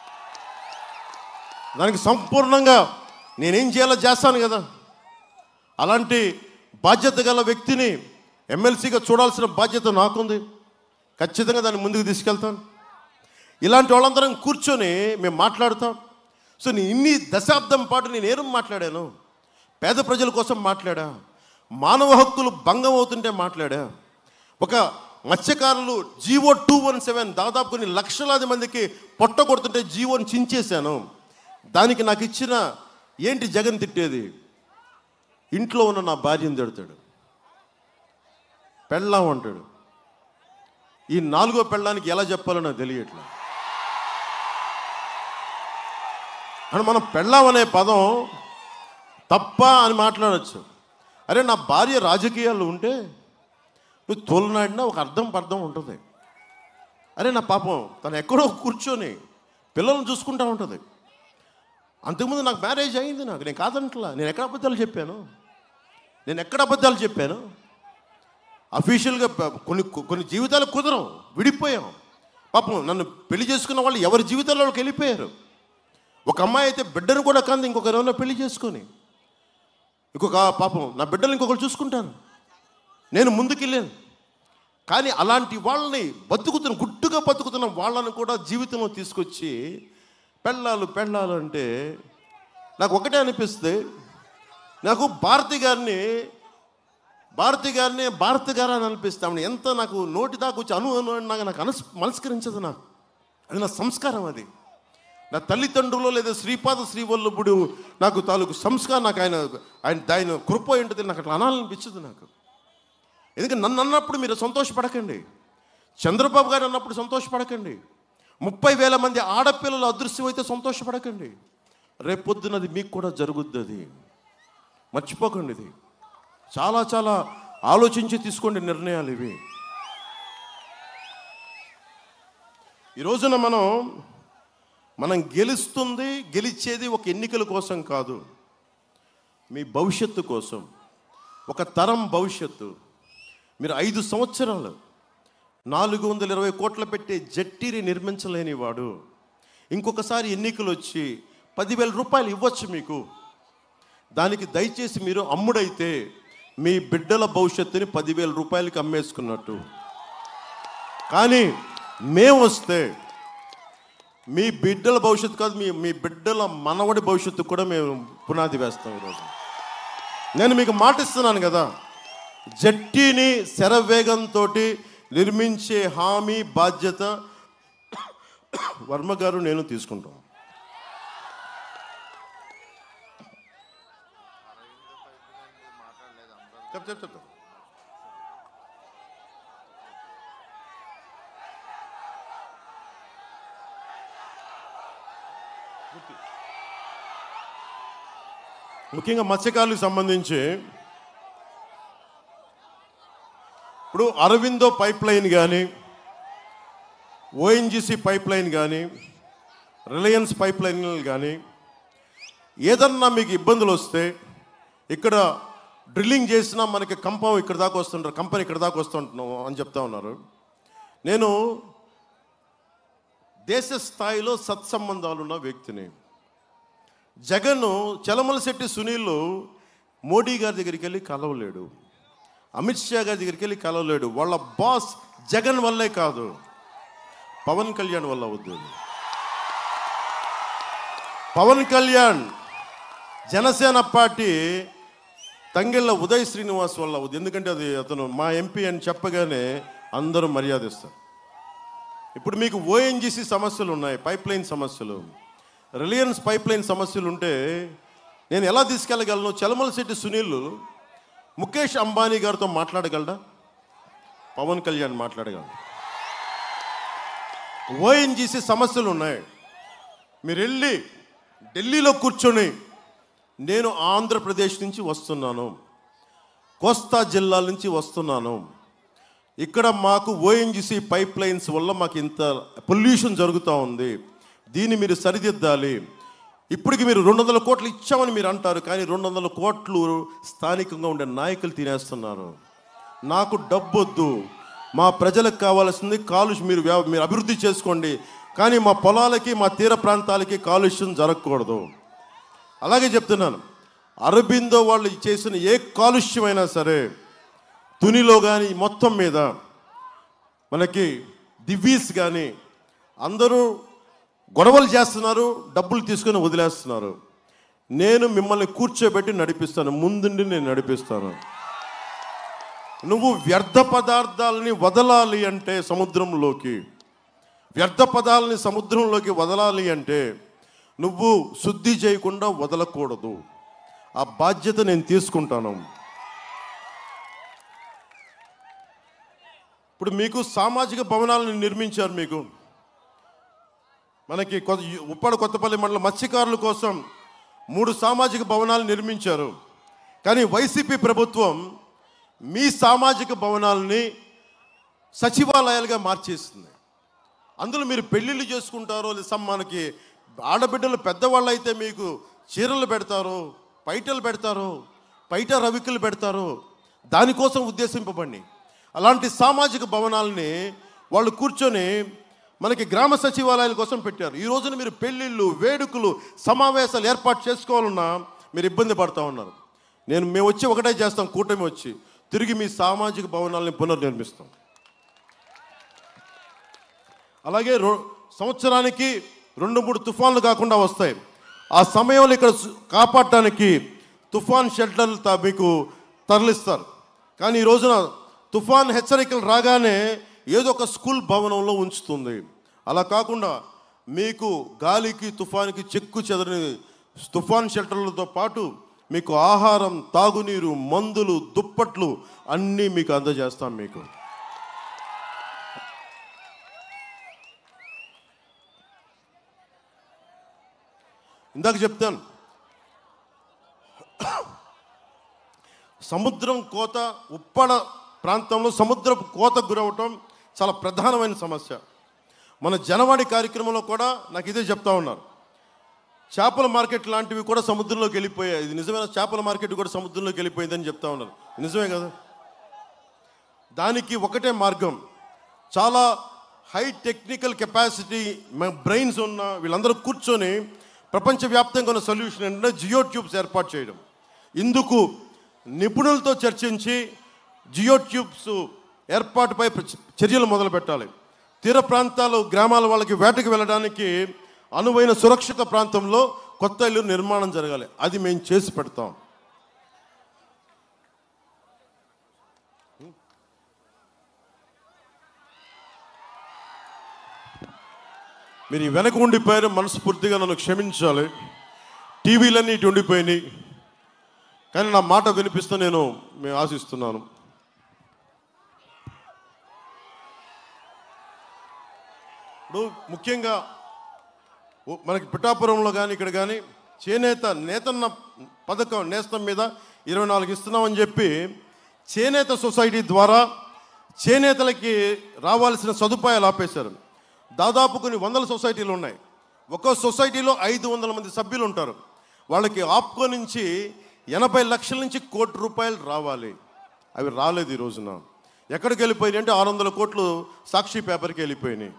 దానికి సంపూర్ణంగా నేనేం చేయాలో చేస్తాను కదా అలాంటి బాధ్యత గల వ్యక్తిని ఎమ్మెల్సీగా చూడాల్సిన బాధ్యత నాకుంది ఖచ్చితంగా దాన్ని ముందుకు తీసుకెళ్తాను ఇలాంటి వాళ్ళందరం కూర్చొని మేము మాట్లాడతాం సో నేను ఇన్ని దశాబ్దం పాటు నేను ఏం మాట్లాడాను పేద ప్రజల కోసం మాట్లాడా మానవ హక్కులు భంగం అవుతుంటే మాట్లాడా ఒక మత్స్యకారులు జీవో టూ వన్ సెవెన్ దాదాపు కొన్ని లక్షలాది మందికి పొట్ట కొడుతుంటే జీవోని చించేశాను దానికి నాకు ఇచ్చిన ఏంటి జగన్ తిట్టేది ఇంట్లో ఉన్న నా భార్యను తిడతాడు పెళ్ళాం అంటాడు ఈ నాలుగో పెళ్ళానికి ఎలా చెప్పాలో నాకు తెలియట్లే అని మనం పెళ్ళాం అనే పదం తప్ప అని మాట్లాడచ్చు అరే నా భార్య రాజకీయాల్లో ఉంటే నువ్వు తోలనాడినా ఒక అర్థం పర్థం ఉంటుంది అరే నా పాపం తను ఎక్కడో కూర్చొని పిల్లల్ని చూసుకుంటా ఉంటుంది అంతకుముందు నాకు మ్యారేజ్ అయింది నాకు నేను కాదంటలా నేను ఎక్కడ అబద్ధాలు చెప్పాను నేను ఎక్కడ అబద్ధాలు చెప్పాను అఫీషియల్గా ప- కొన్ని కొన్ని జీవితాలు కుదరం విడిపోయాం పాపం నన్ను పెళ్లి చేసుకున్న వాళ్ళు ఎవరి జీవితాల్లో వాళ్ళకి వెళ్ళిపోయారు ఒక అమ్మాయి అయితే బిడ్డను కూడా కంది ఇంకొకరు ఏమన్నా పెళ్లి చేసుకొని ఇంకొక పాపం నా బిడ్డలు ఇంకొకరు చూసుకుంటాను నేను ముందుకెళ్ళాను కానీ అలాంటి వాళ్ళని బతుకుతున్న గుట్టుగా బతుకుతున్న వాళ్ళని కూడా జీవితంలో తీసుకొచ్చి పెళ్ళాలు పెళ్ళాలు అంటే నాకు ఒకటే అనిపిస్తే నాకు భారతి గారిని భారతి గారిని భారతి గారు అని అనిపిస్తామని ఎంత నాకు నోటి దాకా వచ్చి అను అను అని నాకు నాకు అనస్ మనస్కరించదు నాకు అది నా సంస్కారం అది నా తల్లిదండ్రులు లేదా శ్రీపాద శ్రీవల్లభుడు నాకు తాలూకు సంస్కారం నాకు ఆయన ఆయన ఆయన కృప ఏంటది నాకు అట్లా అనాలనిపించదు నాకు ఎందుకంటే నన్ను అన్నప్పుడు మీరు సంతోషపడకండి చంద్రబాబు గారు అన్నప్పుడు సంతోషపడకండి ముప్పై వేల మంది ఆడపిల్లలు అదృశ్యమైతే సంతోషపడకండి రేపొద్దునది మీకు కూడా జరుగుద్ది అది మర్చిపోకండి ఇది చాలా చాలా ఆలోచించి తీసుకోండి నిర్ణయాలు ఇవి ఈ రోజున మనం మనం గెలుస్తుంది గెలిచేది ఒక ఎన్నికల కోసం కాదు మీ భవిష్యత్తు కోసం ఒక తరం భవిష్యత్తు మీరు ఐదు సంవత్సరాలు నాలుగు వందల ఇరవై కోట్ల పెట్టే జట్టీని నిర్మించలేని వాడు ఇంకొకసారి ఎన్నికలు వచ్చి పదివేల రూపాయలు ఇవ్వచ్చు మీకు దానికి దయచేసి మీరు అమ్ముడైతే మీ బిడ్డల భవిష్యత్తుని పదివేల రూపాయలకి అమ్మేసుకున్నట్టు కానీ మేము వస్తే మీ బిడ్డల భవిష్యత్తు కాదు మీ మీ బిడ్డల మనవడి భవిష్యత్తు కూడా మేము పునాది వేస్తాం ఈరోజు నేను మీకు మాటిస్తున్నాను కదా జట్టీని శరవేగంతో నిర్మించే హామీ బాధ్యత వర్మ గారు నేను తీసుకుంటాం చెప్ చెప్ చెప్తా ముఖ్యంగా మత్స్యకారులకు సంబంధించి ఇప్పుడు అరవిందో పైప్ లైన్ కానీ ఓఎన్జిసి పైప్ లైన్ కానీ రిలయన్స్ పైప్ లైన్లు కానీ ఏదన్నా మీకు ఇబ్బందులు వస్తే ఇక్కడ డ్రిల్లింగ్ చేసినా మనకి కంపం ఇక్కడ దాకా వస్తుంటారు కంపెనీ ఇక్కడ దాకా వస్తుంటున్నాం అని చెప్తా ఉన్నారు నేను దేశ స్థాయిలో సత్సంబంధాలు ఉన్న వ్యక్తిని జగన్ చలమలశెట్టి సునీల్ మోడీ గారి దగ్గరికి వెళ్ళి కలవలేడు అమిత్ షా గారి దగ్గరికి వెళ్ళి కలవలేడు వాళ్ళ బాస్ జగన్ వల్లే కాదు పవన్ కళ్యాణ్ వల్ల అవుద్ది పవన్ కళ్యాణ్ జనసేన పార్టీ తంగెళ్ళ ఉదయ్ శ్రీనివాస్ వల్ల అవుద్ది ఎందుకంటే అది అతను మా ఎంపీ అని చెప్పగానే అందరూ మర్యాదిస్తారు ఇప్పుడు మీకు ఓఎన్జిసి సమస్యలు ఉన్నాయి పైప్ లైన్ సమస్యలు రిలయన్స్ పైప్ లైన్ సమస్యలు ఉంటే నేను ఎలా తీసుకెళ్ళగలను చలమలశెట్టి సునీల్ ముఖేష్ అంబానీ గారితో మాట్లాడగలడా పవన్ కళ్యాణ్ మాట్లాడగలడు ఓఎన్జీసీ సమస్యలు ఉన్నాయి మీరు వెళ్ళి ఢిల్లీలో కూర్చొని నేను ఆంధ్రప్రదేశ్ నుంచి వస్తున్నాను కోస్తా జిల్లాల నుంచి వస్తున్నాను ఇక్కడ మాకు ఓఎన్జీసీ పైప్ లైన్స్ వల్ల మాకు ఇంత పొల్యూషన్ జరుగుతూ ఉంది దీన్ని మీరు సరిదిద్దాలి ఇప్పటికి మీరు రెండు వందల కోట్లు ఇచ్చామని మీరు అంటారు కానీ రెండు వందల కోట్లు స్థానికంగా ఉండే నాయకులు తినేస్తున్నారు నాకు డబ్బొద్దు మా ప్రజలకు కావాల్సింది కాలుష్యం మీరు వ్యవ- మీరు అభివృద్ధి చేసుకోండి కానీ మా పొలాలకి మా తీర ప్రాంతాలకి కాలుష్యం జరగకూడదు అలాగే చెప్తున్నాను అరబిందో వాళ్ళు చేసిన ఏ కాలుష్యమైనా సరే తునిలో కానీ మొత్తం మీద మనకి దివీస్ కానీ అందరూ గొడవలు చేస్తున్నారు డబ్బులు తీసుకొని వదిలేస్తున్నారు నేను మిమ్మల్ని కూర్చోబెట్టి నడిపిస్తాను ముందుండి నేను నడిపిస్తాను నువ్వు వ్యర్థ పదార్థాలని వదలాలి అంటే సముద్రంలోకి వ్యర్థ పదాలని సముద్రంలోకి వదలాలి అంటే నువ్వు శుద్ధి చేయకుండా వదలకూడదు ఆ బాధ్యత నేను తీసుకుంటాను ఇప్పుడు మీకు సామాజిక భవనాలను నిర్మించారు మీకు మనకి కొత్త ఉప్పాడ కొత్తపల్లి మండలం మత్స్యకారుల కోసం మూడు సామాజిక భవనాలు నిర్మించారు కానీ వైసీపీ ప్రభుత్వం మీ సామాజిక భవనాలని సచివాలయాలుగా మార్చేస్తుంది అందులో మీరు పెళ్ళిళ్ళు చేసుకుంటారో లేదా సమ్ మనకి ఆడబిడ్డలు పెద్దవాళ్ళు అయితే మీకు చీరలు పెడతారు పైటలు పెడతారు పైట రవికలు పెడతారు దానికోసం ఉద్దేశింపబడి అలాంటి సామాజిక భవనాలని వాళ్ళు కూర్చొని మనకి గ్రామ సచివాలయాల కోసం పెట్టారు ఈ రోజున మీరు పెళ్ళిళ్ళు వేడుకలు సమావేశాలు ఏర్పాటు చేసుకోవాలన్నా మీరు ఇబ్బంది పడుతూ ఉన్నారు నేను మేము వచ్చి ఒకటే చేస్తాం కూటమి వచ్చి తిరిగి మీ సామాజిక భవనాలని పునర్నిర్మిస్తాం అలాగే రో- సంవత్సరానికి రెండు మూడు తుఫాన్లు కాకుండా వస్తాయి ఆ సమయంలో ఇక్కడ సు- కాపాడటానికి తుఫాన్ షెల్టర్లు తా- మీకు తరలిస్తారు కానీ ఈ రోజున తుఫాన్ హెచ్చరికలు రాగానే ఏదో ఒక స్కూల్ భవనంలో ఉంచుతుంది అలా కాకుండా మీకు గాలికి తుఫాన్కి చెక్కు చెదరని తుఫాన్ షెల్టర్లతో పాటు మీకు ఆహారం తాగునీరు మందులు దుప్పట్లు అన్నీ మీకు అందజేస్తాం మీకు ఇందాక చెప్తాను సముద్రం కోత ఉప్పడ ప్రాంతంలో సముద్రపు కోతకు గురవటం చాలా ప్రధానమైన సమస్య మన జనవాడి కార్యక్రమంలో కూడా నాకు ఇదే చెప్తా ఉన్నారు చేపల మార్కెట్ లాంటివి కూడా సముద్రంలోకి వెళ్ళిపోయాయి ఇది నిజమైన చేపల మార్కెట్ కూడా సముద్రంలోకి వెళ్ళిపోయిందని చెప్తా ఉన్నారు నిజమే కదా దానికి ఒకటే మార్గం చాలా హై టెక్నికల్ కెపాసిటీ బ్రెయిన్స్ ఉన్న వీళ్ళందరూ కూర్చొని ప్రపంచవ్యాప్తంగా ఉన్న సొల్యూషన్ ఏంటంటే జియో ట్యూబ్స్ ఏర్పాటు చేయడం ఇందుకు నిపుణులతో చర్చించి జియో ట్యూబ్స్ ఏర్పాటుపై ప్ర- చర్యలు మొదలు పెట్టాలి తీర ప్రాంతాలు గ్రామాల వాళ్ళకి వేటకు వెళ్ళడానికి అనువైన సురక్షిత ప్రాంతంలో కొత్త ఇల్లు నిర్మాణం జరగాలి అది మేము చేసి పెడతాం మీరు ఈ వెనక ఉండిపోయారు మనస్ఫూర్తిగా నన్ను క్షమించాలి టీవీలన్నీ ఇటు ఉండిపోయినాయి కానీ నా మాట వినిపిస్తూ నేను మేము ఆశిస్తున్నాను ఇప్పుడు ముఖ్యంగా ఓ- మనకి పిఠాపురంలో కానీ ఇక్కడ కానీ చేనేత నేతన్న పథకం నేస్తం మీద ఇరవై నాలుగు ఇస్తున్నామని చెప్పి చేనేత సొసైటీ ద్వారా చేనేతలకి రావాల్సిన సదుపాయాలు ఆపేశారు దాదాపు కొన్ని వందల సొసైటీలు ఉన్నాయి ఒక్కో సొసైటీలో ఐదు వందల మంది సభ్యులు ఉంటారు వాళ్ళకి ఆప్కో నుంచి ఎనభై లక్షల నుంచి కోటి రూపాయలు రావాలి అవి రాలేదు ఈ రోజున ఎక్కడికి వెళ్ళిపోయినాయి అంటే ఆరు వందల కోట్లు సాక్షి పేపర్కి వెళ్ళిపోయినాయి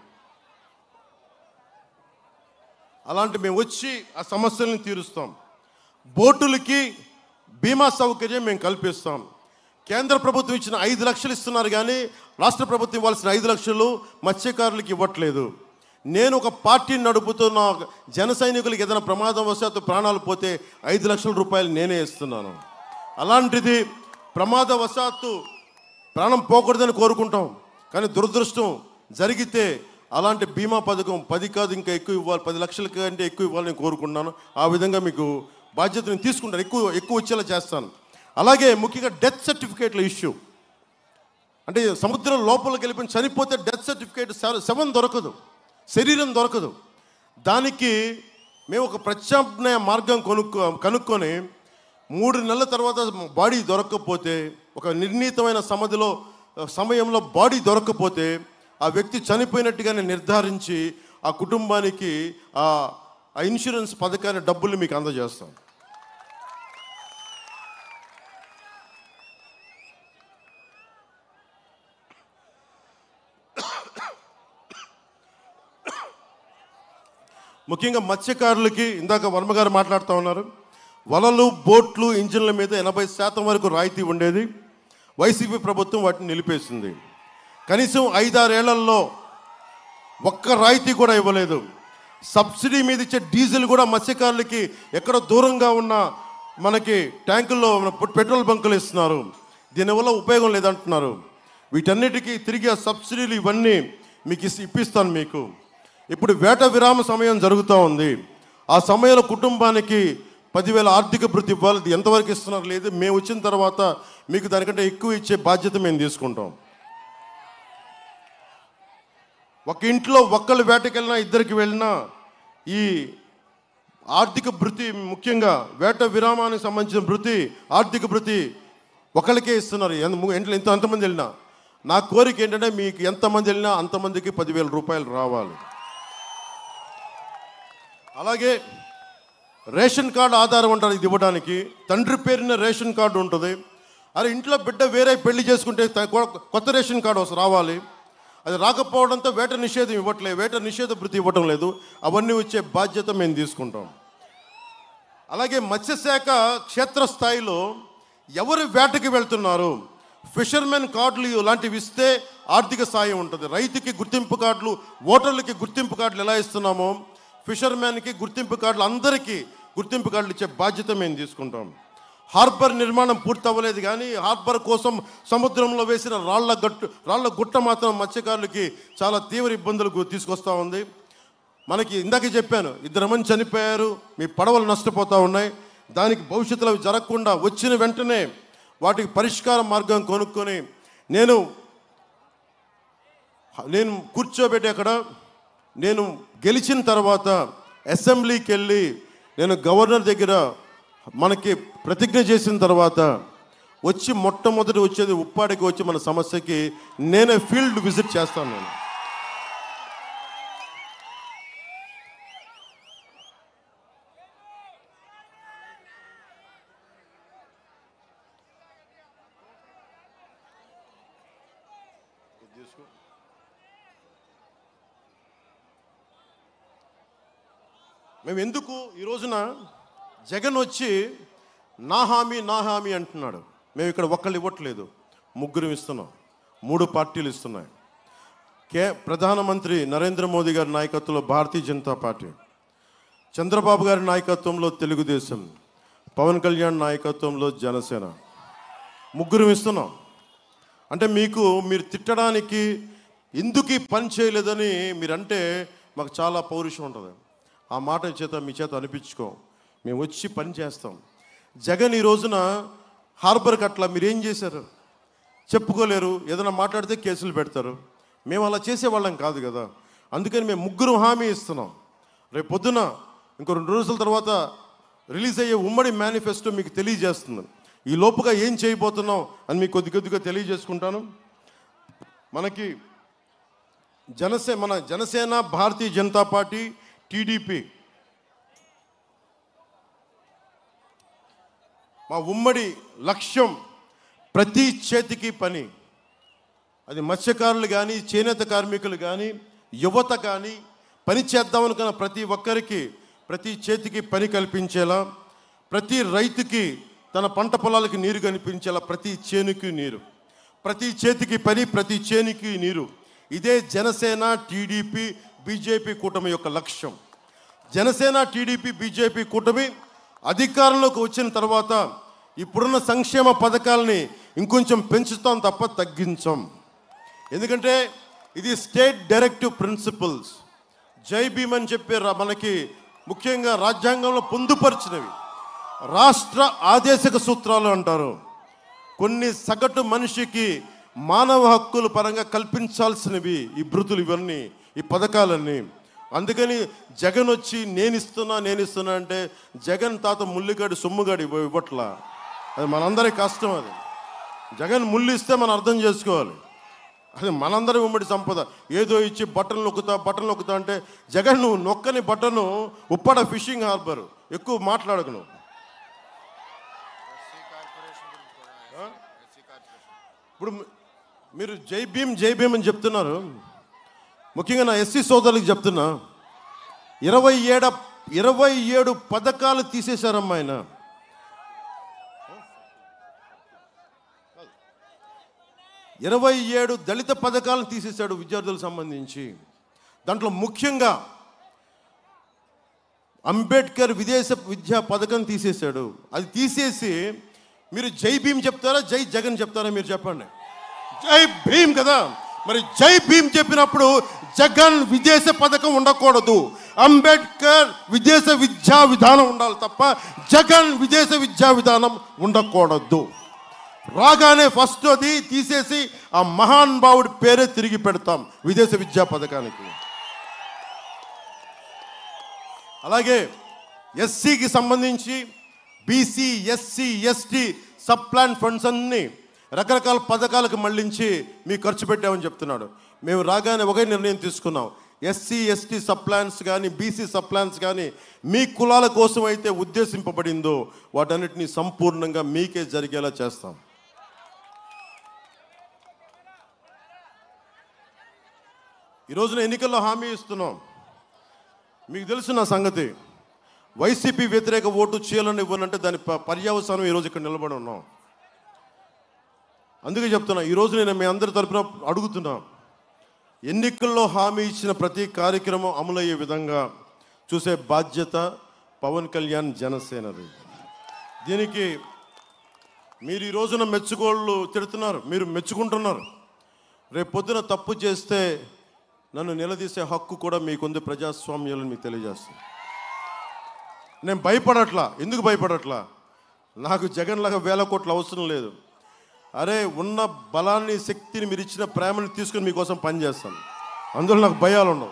అలాంటి మేము వచ్చి ఆ సమస్యలను తీరుస్తాం బోటులకి బీమా సౌకర్యం మేము కల్పిస్తాం కేంద్ర ప్రభుత్వం ఇచ్చిన ఐదు లక్షలు ఇస్తున్నారు కానీ రాష్ట్ర ప్రభుత్వం ఇవ్వాల్సిన ఐదు లక్షలు మత్స్యకారులకు ఇవ్వట్లేదు నేను ఒక పార్టీని నడుపుతున్న జన సైనికులకి ఏదైనా ప్రమాదం వశాత్తు ప్రాణాలు పోతే ఐదు లక్షల రూపాయలు నేనే ఇస్తున్నాను అలాంటిది ప్రమాదవశాత్తు ప్రాణం పోకూడదని కోరుకుంటాం కానీ దురదృష్టం జరిగితే అలాంటి బీమా పథకం పది కాదు ఇంకా ఎక్కువ ఇవ్వాలి పది లక్షల కంటే ఎక్కువ ఇవ్వాలని కోరుకుంటున్నాను ఆ విధంగా మీకు బాధ్యతను తీసుకుంటాను ఎక్కువ ఎక్కువ వచ్చేలా చేస్తాను అలాగే ముఖ్యంగా డెత్ సర్టిఫికేట్ల ఇష్యూ అంటే సముద్రం లోపలికి వెళ్ళిపోయి చనిపోతే డెత్ సర్టిఫికేట్ సెవెన్ దొరకదు శరీరం దొరకదు దానికి మేము ఒక ప్రత్యామ్నాయ మార్గం కొనుక్కో కనుక్కొని మూడు నెలల తర్వాత బాడీ దొరకకపోతే ఒక నిర్ణీతమైన సమధిలో సమయంలో బాడీ దొరకకపోతే ఆ వ్యక్తి చనిపోయినట్టుగానే నిర్ధారించి ఆ కుటుంబానికి ఆ ఆ ఇన్సూరెన్స్ పథకాన్ని డబ్బులు మీకు అందజేస్తాం ముఖ్యంగా మత్స్యకారులకి ఇందాక వర్మగారు మాట్లాడుతూ ఉన్నారు వలలు బోట్లు ఇంజిన్ల మీద ఎనభై శాతం వరకు రాయితీ ఉండేది వైసీపీ ప్రభుత్వం వాటిని నిలిపేసింది కనీసం ఐదారేళ్లలో ఒక్క రాయితీ కూడా ఇవ్వలేదు సబ్సిడీ మీద ఇచ్చే డీజిల్ కూడా మత్స్యకారులకి ఎక్కడ దూరంగా ఉన్న మనకి ట్యాంకుల్లో మన పె- పెట్రోల్ బంకులు ఇస్తున్నారు దీనివల్ల ఉపయోగం లేదంటున్నారు వీటన్నిటికీ తిరిగి ఆ సబ్సిడీలు ఇవన్నీ మీకు ఇస్- ఇప్పిస్తాను మీకు ఇప్పుడు వేట విరామ సమయం జరుగుతూ ఉంది ఆ సమయంలో కుటుంబానికి పదివేల ఆర్థిక భృతి ఇవ్వాలి ఇది ఎంతవరకు ఇస్తున్నారు లేదు మేము వచ్చిన తర్వాత మీకు దానికంటే ఎక్కువ ఇచ్చే బాధ్యత మేము తీసుకుంటాం ఒక ఇంట్లో ఒక్కళ్ళు వేటకెళ్ళినా ఇద్దరికి వెళ్ళినా ఈ ఆర్థిక భృతి ముఖ్యంగా వేట విరామానికి సంబంధించిన భృతి ఆర్థిక భృతి ఒకళ్ళకే ఇస్తున్నారు ఎంత- ము- ఇంట్లో ఎంత ఎంతమంది వెళ్ళినా నా కోరిక ఏంటంటే మీకు ఎంతమంది వెళ్ళినా అంతమందికి పదివేల రూపాయలు రావాలి అలాగే రేషన్ కార్డు ఆధారం ఉంటారు ఇది ఇవ్వడానికి తండ్రి పేరున రేషన్ కార్డు ఉంటుంది అరే ఇంట్లో బిడ్డ వేరే పెళ్లి చేసుకుంటే త- కొ- కొత్త రేషన్ కార్డు వస్తుంది రావాలి అది రాకపోవడంతో వేట నిషేధం ఇవ్వట్లేదు వేట నిషేధ భృతి ఇవ్వటం లేదు అవన్నీ వచ్చే బాధ్యత మేము తీసుకుంటాం అలాగే మత్స్యశాఖ క్షేత్రస్థాయిలో ఎవరు వేటకి వెళ్తున్నారు ఫిషర్మెన్ కార్డులు ఇలాంటివి ఇస్తే ఆర్థిక సాయం ఉంటుంది రైతుకి గుర్తింపు కార్డులు ఓటర్లకి గుర్తింపు కార్డులు ఎలా ఇస్తున్నామో ఫిషర్మెన్కి గుర్తింపు కార్డులు అందరికీ గుర్తింపు కార్డులు ఇచ్చే బాధ్యత మేము తీసుకుంటాం హార్బర్ నిర్మాణం పూర్తి అవ్వలేదు కానీ హార్బర్ కోసం సముద్రంలో వేసిన రాళ్ల గట్టు రాళ్ల గుట్ట మాత్రం మత్స్యకారులకి చాలా తీవ్ర ఇబ్బందులు గు- తీసుకొస్తా ఉంది మనకి ఇందాక చెప్పాను ఇద్దరు మంది చనిపోయారు మీ పడవలు నష్టపోతూ ఉన్నాయి దానికి భవిష్యత్తులో అవి జరగకుండా వచ్చిన వెంటనే వాటికి పరిష్కార మార్గం కొనుక్కొని నేను నేను కూర్చోబెట్టి అక్కడ నేను గెలిచిన తర్వాత అసెంబ్లీకి వెళ్ళి నేను గవర్నర్ దగ్గర మనకి ప్రతిజ్ఞ చేసిన తర్వాత వచ్చి మొట్టమొదటి వచ్చేది ఉప్పాడికి వచ్చి మన సమస్యకి నేనే ఫీల్డ్ విజిట్ చేస్తాను నేను మేము ఎందుకు ఈ రోజున జగన్ వచ్చి నా హామీ నా హామీ అంటున్నాడు మేము ఇక్కడ ఒక్కళ్ళు ఇవ్వట్లేదు ముగ్గురు ఇస్తున్నాం మూడు పార్టీలు ఇస్తున్నాయి కే ప్రధానమంత్రి నరేంద్ర మోదీ గారి నాయకత్వంలో భారతీయ జనతా పార్టీ చంద్రబాబు గారి నాయకత్వంలో తెలుగుదేశం పవన్ కళ్యాణ్ నాయకత్వంలో జనసేన ముగ్గురు ఇస్తున్నాం అంటే మీకు మీరు తిట్టడానికి ఎందుకు ఈ పని చేయలేదని మీరంటే మాకు చాలా పౌరుషం ఉంటుంది ఆ మాట చేత మీ చేత అనిపించుకో మేము వచ్చి పని చేస్తాం జగన్ ఈ రోజున హార్బర్కి అట్లా మీరు ఏం చేశారు చెప్పుకోలేరు ఏదైనా మాట్లాడితే కేసులు పెడతారు మేము అలా చేసేవాళ్ళం కాదు కదా అందుకని మేము ముగ్గురు హామీ ఇస్తున్నాం రేపు పొద్దున ఇంకో రెండు రోజుల తర్వాత రిలీజ్ అయ్యే ఉమ్మడి మేనిఫెస్టో మీకు తెలియజేస్తుంది ఈ లోపుగా ఏం చేయబోతున్నాం అని మీకు కొద్ది కొద్దిగా తెలియజేసుకుంటాను మనకి జనసే మన జనసేన భారతీయ జనతా పార్టీ టీడీపీ మా ఉమ్మడి లక్ష్యం ప్రతి చేతికి పని అది మత్స్యకారులు కానీ చేనేత కార్మికులు కానీ యువత కానీ పని చేద్దామనుకున్న ప్రతి ఒక్కరికి ప్రతి చేతికి పని కల్పించేలా ప్రతి రైతుకి తన పంట పొలాలకి నీరు కనిపించేలా ప్రతి చేనుకి నీరు ప్రతి చేతికి పని ప్రతి చేనికి నీరు ఇదే జనసేన టీడీపీ బీజేపీ కూటమి యొక్క లక్ష్యం జనసేన టీడీపీ బీజేపీ కూటమి అధికారంలోకి వచ్చిన తర్వాత ఇప్పుడున్న సంక్షేమ పథకాలని ఇంకొంచెం పెంచుతాం తప్ప తగ్గించాం ఎందుకంటే ఇది స్టేట్ డైరెక్టివ్ ప్రిన్సిపల్స్ జై భీమ్ అని చెప్పి రా- మనకి ముఖ్యంగా రాజ్యాంగంలో పొందుపరిచినవి రాష్ట్ర ఆదేశక సూత్రాలు అంటారు కొన్ని సగటు మనిషికి మానవ హక్కుల పరంగా కల్పించాల్సినవి ఈ భృతులు ఇవన్నీ ఈ పథకాలన్నీ అందుకని జగన్ వచ్చి నేను ఇస్తున్నా నేను ఇస్తున్నా అంటే జగన్ తాత ముల్లిగాడి సొమ్ముగాడి ఇవ్వ- ఇవ్వట్లా అది మనందరి కష్టం అది జగన్ ముళ్ళు ఇస్తే మనం అర్థం చేసుకోవాలి అది మనందరి ఉమ్మడి సంపద ఏదో ఇచ్చి బట్టలు నొక్కుతా బట్టలు నొక్కుతా అంటే జగన్ నువ్వు నొక్కని బట్టను ఉప్పడ ఫిషింగ్ హార్బర్ ఎక్కువ మాట్లాడకు నువ్వు ఇప్పుడు మీ- మీరు జై భీమ్ జై భీమ్ అని చెప్తున్నారు ముఖ్యంగా నా ఎస్సీ సోదరులకు చెప్తున్నా ఇరవై ఏడ ఇరవై ఏడు పథకాలు తీసేశారమ్మా ఆయన ఇరవై ఏడు దళిత పథకాలను తీసేశాడు విద్యార్థులకు సంబంధించి దాంట్లో ముఖ్యంగా అంబేద్కర్ విదేశ విద్యా పథకం తీసేశాడు అది తీసేసి మీరు జై భీమ్ చెప్తారా జై జగన్ చెప్తారా మీరు చెప్పండి జై భీమ్ కదా మరి జై భీమ్ చెప్పినప్పుడు జగన్ విదేశ పథకం ఉండకూడదు అంబేద్కర్ విదేశ విద్యా విధానం ఉండాలి తప్ప జగన్ విదేశ విద్యా విధానం ఉండకూడదు రాగానే ఫస్ట్ అది తీసేసి ఆ మహాన్ భావుడి పేరే తిరిగి పెడతాం విదేశ విద్యా పథకానికి అలాగే ఎస్సీకి సంబంధించి BC SC ST sub plan funds అన్ని రకరకాల పథకాలకు మళ్ళించి మీకు ఖర్చు పెట్టామని చెప్తున్నాడు మేము రాగానే ఒకే నిర్ణయం తీసుకున్నాం ఎస్సీ ఎస్టీ సబ్ ప్లాన్స్ కానీ బీసీ సబ్ ప్లాన్స్ కానీ మీ కులాల కోసం అయితే ఉద్దేశింపబడిందో వాటన్నిటిని సంపూర్ణంగా మీకే జరిగేలా చేస్తాం ఈ రోజున ఎన్నికల్లో హామీ ఇస్తున్నాం మీకు తెలుసు నా సంగతి వైసీపీ వ్యతిరేక ఓటు చేయాలని ఇవ్వనంటే దాని ప- పర్యవసానం ఈరోజు ఇక్కడ నిలబడి ఉన్నాం అందుకే చెప్తున్నా ఈరోజు నేను మీ అందరి తరపున అడుగుతున్నా ఎన్నికల్లో హామీ ఇచ్చిన ప్రతి కార్యక్రమం అమలయ్యే విధంగా చూసే బాధ్యత పవన్ కళ్యాణ్ జనసేనది దీనికి మీరు ఈ రోజున మెచ్చుకోళ్ళు తిడుతున్నారు మీరు మెచ్చుకుంటున్నారు రేపు పొద్దున తప్పు చేస్తే నన్ను నిలదీసే హక్కు కూడా మీకుంది ప్రజాస్వామ్యాలను మీకు తెలియజేస్తాను నేను భయపడట్లా ఎందుకు భయపడట్లా నాకు జగన్ లాగా వేల కోట్ల అవసరం లేదు అరే ఉన్న బలాన్ని శక్తిని మీరు ఇచ్చిన ప్రేమని తీసుకుని మీకోసం పనిచేస్తాను అందులో నాకు భయాలు ఉండవు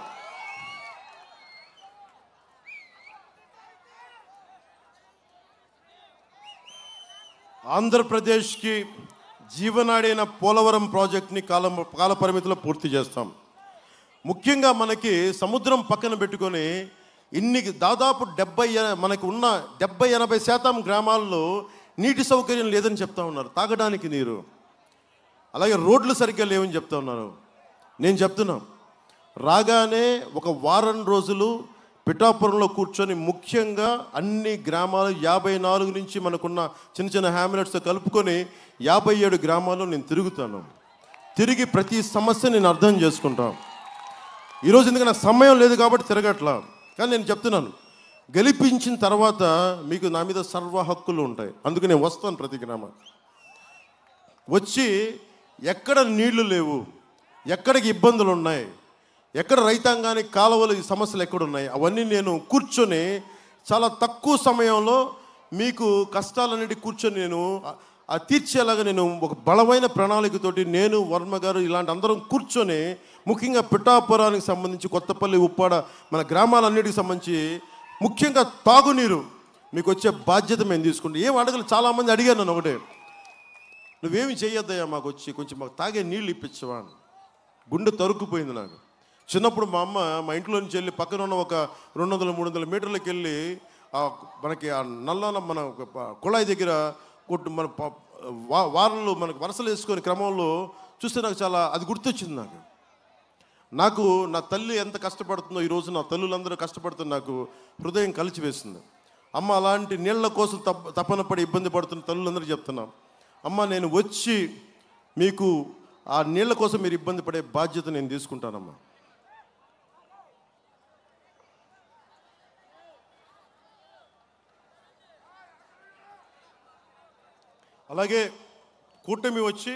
ఆంధ్రప్రదేశ్కి జీవనాడైన పోలవరం ప్రాజెక్ట్ని కాలం కాల పరిమితిలో పూర్తి చేస్తాం ముఖ్యంగా మనకి సముద్రం పక్కన పెట్టుకొని ఇన్ని దాదాపు డెబ్బై ఎ- మనకి ఉన్న డెబ్బై ఎనభై శాతం గ్రామాల్లో నీటి సౌకర్యం లేదని చెప్తా ఉన్నారు తాగడానికి నీరు అలాగే రోడ్లు సరిగ్గా లేవని చెప్తా ఉన్నారు నేను చెప్తున్నా రాగానే ఒక వారం రోజులు పిఠాపురంలో కూర్చొని ముఖ్యంగా అన్ని గ్రామాలు యాభై నాలుగు నుంచి మనకున్న చిన్న చిన్న హ్యామిలెట్స్ కలుపుకొని యాభై ఏడు గ్రామాల్లో నేను తిరుగుతాను తిరిగి ప్రతి సమస్య నేను అర్థం చేసుకుంటాను ఈరోజు ఎందుకంటే నాకు సమయం లేదు కాబట్టి తిరగట్లా కానీ నేను చెప్తున్నాను గెలిపించిన తర్వాత మీకు నా మీద సర్వ హక్కులు ఉంటాయి అందుకు నేను వస్తాను ప్రతి గ్రామానికి వచ్చి ఎక్కడ నీళ్లు లేవు ఎక్కడికి ఇబ్బందులు ఉన్నాయి ఎక్కడ రైతాంగానికి కాలువలు ఈ సమస్యలు ఎక్కడ ఉన్నాయి అవన్నీ నేను కూర్చొని చాలా తక్కువ సమయంలో మీకు కష్టాలన్నిటి కూర్చొని నేను ఆ- ఆ తీర్చేలాగా నేను ఒక బలమైన ప్రణాళికతోటి నేను వర్మ గారు ఇలాంటి అందరం కూర్చొని ముఖ్యంగా పిఠాపురానికి సంబంధించి కొత్తపల్లి ఉప్పాడ మన గ్రామాలన్నిటికి సంబంధించి ముఖ్యంగా తాగునీరు మీకు వచ్చే బాధ్యత మేము తీసుకుంటాం ఏం అడగలు చాలామంది అడిగారు నన్ను ఒకటే నువ్వేమి చెయ్యొద్దయ్యా మాకు వచ్చి కొంచెం మాకు తాగే నీళ్ళు ఇప్పించవా అని. గుండె తరుక్కుపోయింది నాకు చిన్నప్పుడు మా అమ్మ మా ఇంట్లో నుంచి వెళ్ళి పక్కన ఉన్న ఒక రెండు వందల మూడు వందల మీటర్లకు వెళ్ళి ఆ మనకి ఆ నల్ల మన ఒక ప- కుళాయి దగ్గర కొట్టు మన ప- వా- వారలు మనకు వరుసలు వేసుకొని క్రమంలో చూస్తే నాకు చాలా అది గుర్తొచ్చింది నాకు నాకు నా తల్లి ఎంత కష్టపడుతుందో ఈరోజు నా తల్లులందరూ కష్టపడుతున్న నాకు హృదయం కలిచివేస్తుంది అమ్మ అలాంటి నీళ్ల కోసం తప్ప తపన పడి ఇబ్బంది పడుతున్న తల్లులందరూ చెప్తున్నాం అమ్మ నేను వచ్చి మీకు ఆ నీళ్ల కోసం మీరు ఇబ్బంది పడే బాధ్యత నేను తీసుకుంటానమ్మా అలాగే కూటమి వచ్చి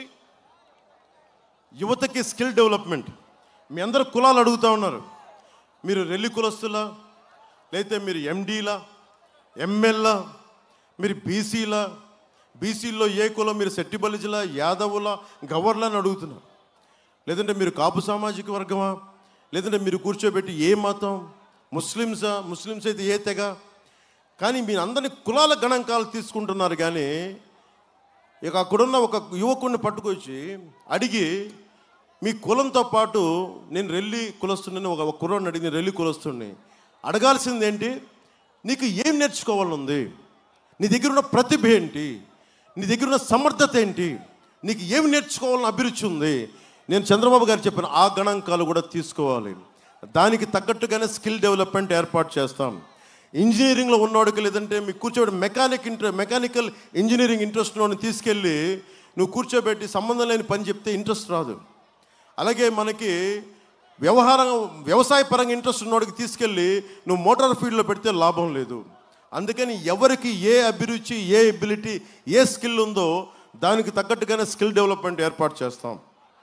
యువతకి స్కిల్ డెవలప్మెంట్ మీ అందరు కులాలు అడుగుతూ ఉన్నారు మీరు రెల్లి కులస్తులా లేకపోతే మీరు ఎండీలా ఎంఎల్లా మీరు బీసీలా బీసీల్లో ఏ కులం మీరు సెట్టిబలిజలా యాదవులా గవర్లా అని అడుగుతున్నారు లేదంటే మీరు కాపు సామాజిక వర్గమా లేదంటే మీరు కూర్చోబెట్టి ఏ మతం ముస్లిమ్సా ముస్లిమ్స్ అయితే ఏ తెగ కానీ మీరు అందరినీ కులాల గణాంకాలు తీసుకుంటున్నారు కానీ ఇక అక్కడున్న ఒక యువకుడిని పట్టుకొచ్చి అడిగి మీ కులంతో పాటు నేను రెల్లి కులస్తుని ఒక ఒక కుర్రాడిని అడిగి నేను రెల్లి కులస్తుని అడగాల్సింది ఏంటి నీకు ఏం నేర్చుకోవాలని ఉంది నీ దగ్గర ఉన్న ప్రతిభ ఏంటి నీ దగ్గర ఉన్న సమర్థత ఏంటి నీకు ఏమి నేర్చుకోవాలని అభిరుచి ఉంది నేను చంద్రబాబు గారు చెప్పిన ఆ గణాంకాలు కూడా తీసుకోవాలి దానికి తగ్గట్టుగానే స్కిల్ డెవలప్మెంట్ ఏర్పాటు చేస్తాం ఇంజనీరింగ్లో ఉన్నవాడికి లేదంటే మీకు కూర్చోబెట్టి మెకానిక్ ఇంట్రె మెకానికల్ ఇంజనీరింగ్ ఇంట్రెస్ట్ ఉన్నవాడిని తీసుకెళ్ళి నువ్వు కూర్చోబెట్టి సంబంధం లేని పని చెప్తే ఇంట్రెస్ట్ రాదు అలాగే మనకి వ్యవహారం వ్యవసాయ పరంగా ఇంట్రెస్ట్ ఉన్నవాడికి తీసుకెళ్ళి నువ్వు మోటార్ ఫీల్డ్లో పెడితే లాభం లేదు అందుకని ఎవరికి ఏ అభిరుచి ఏ ఎబిలిటీ ఏ స్కిల్ ఉందో దానికి తగ్గట్టుగానే స్కిల్ డెవలప్మెంట్ ఏర్పాటు చేస్తాం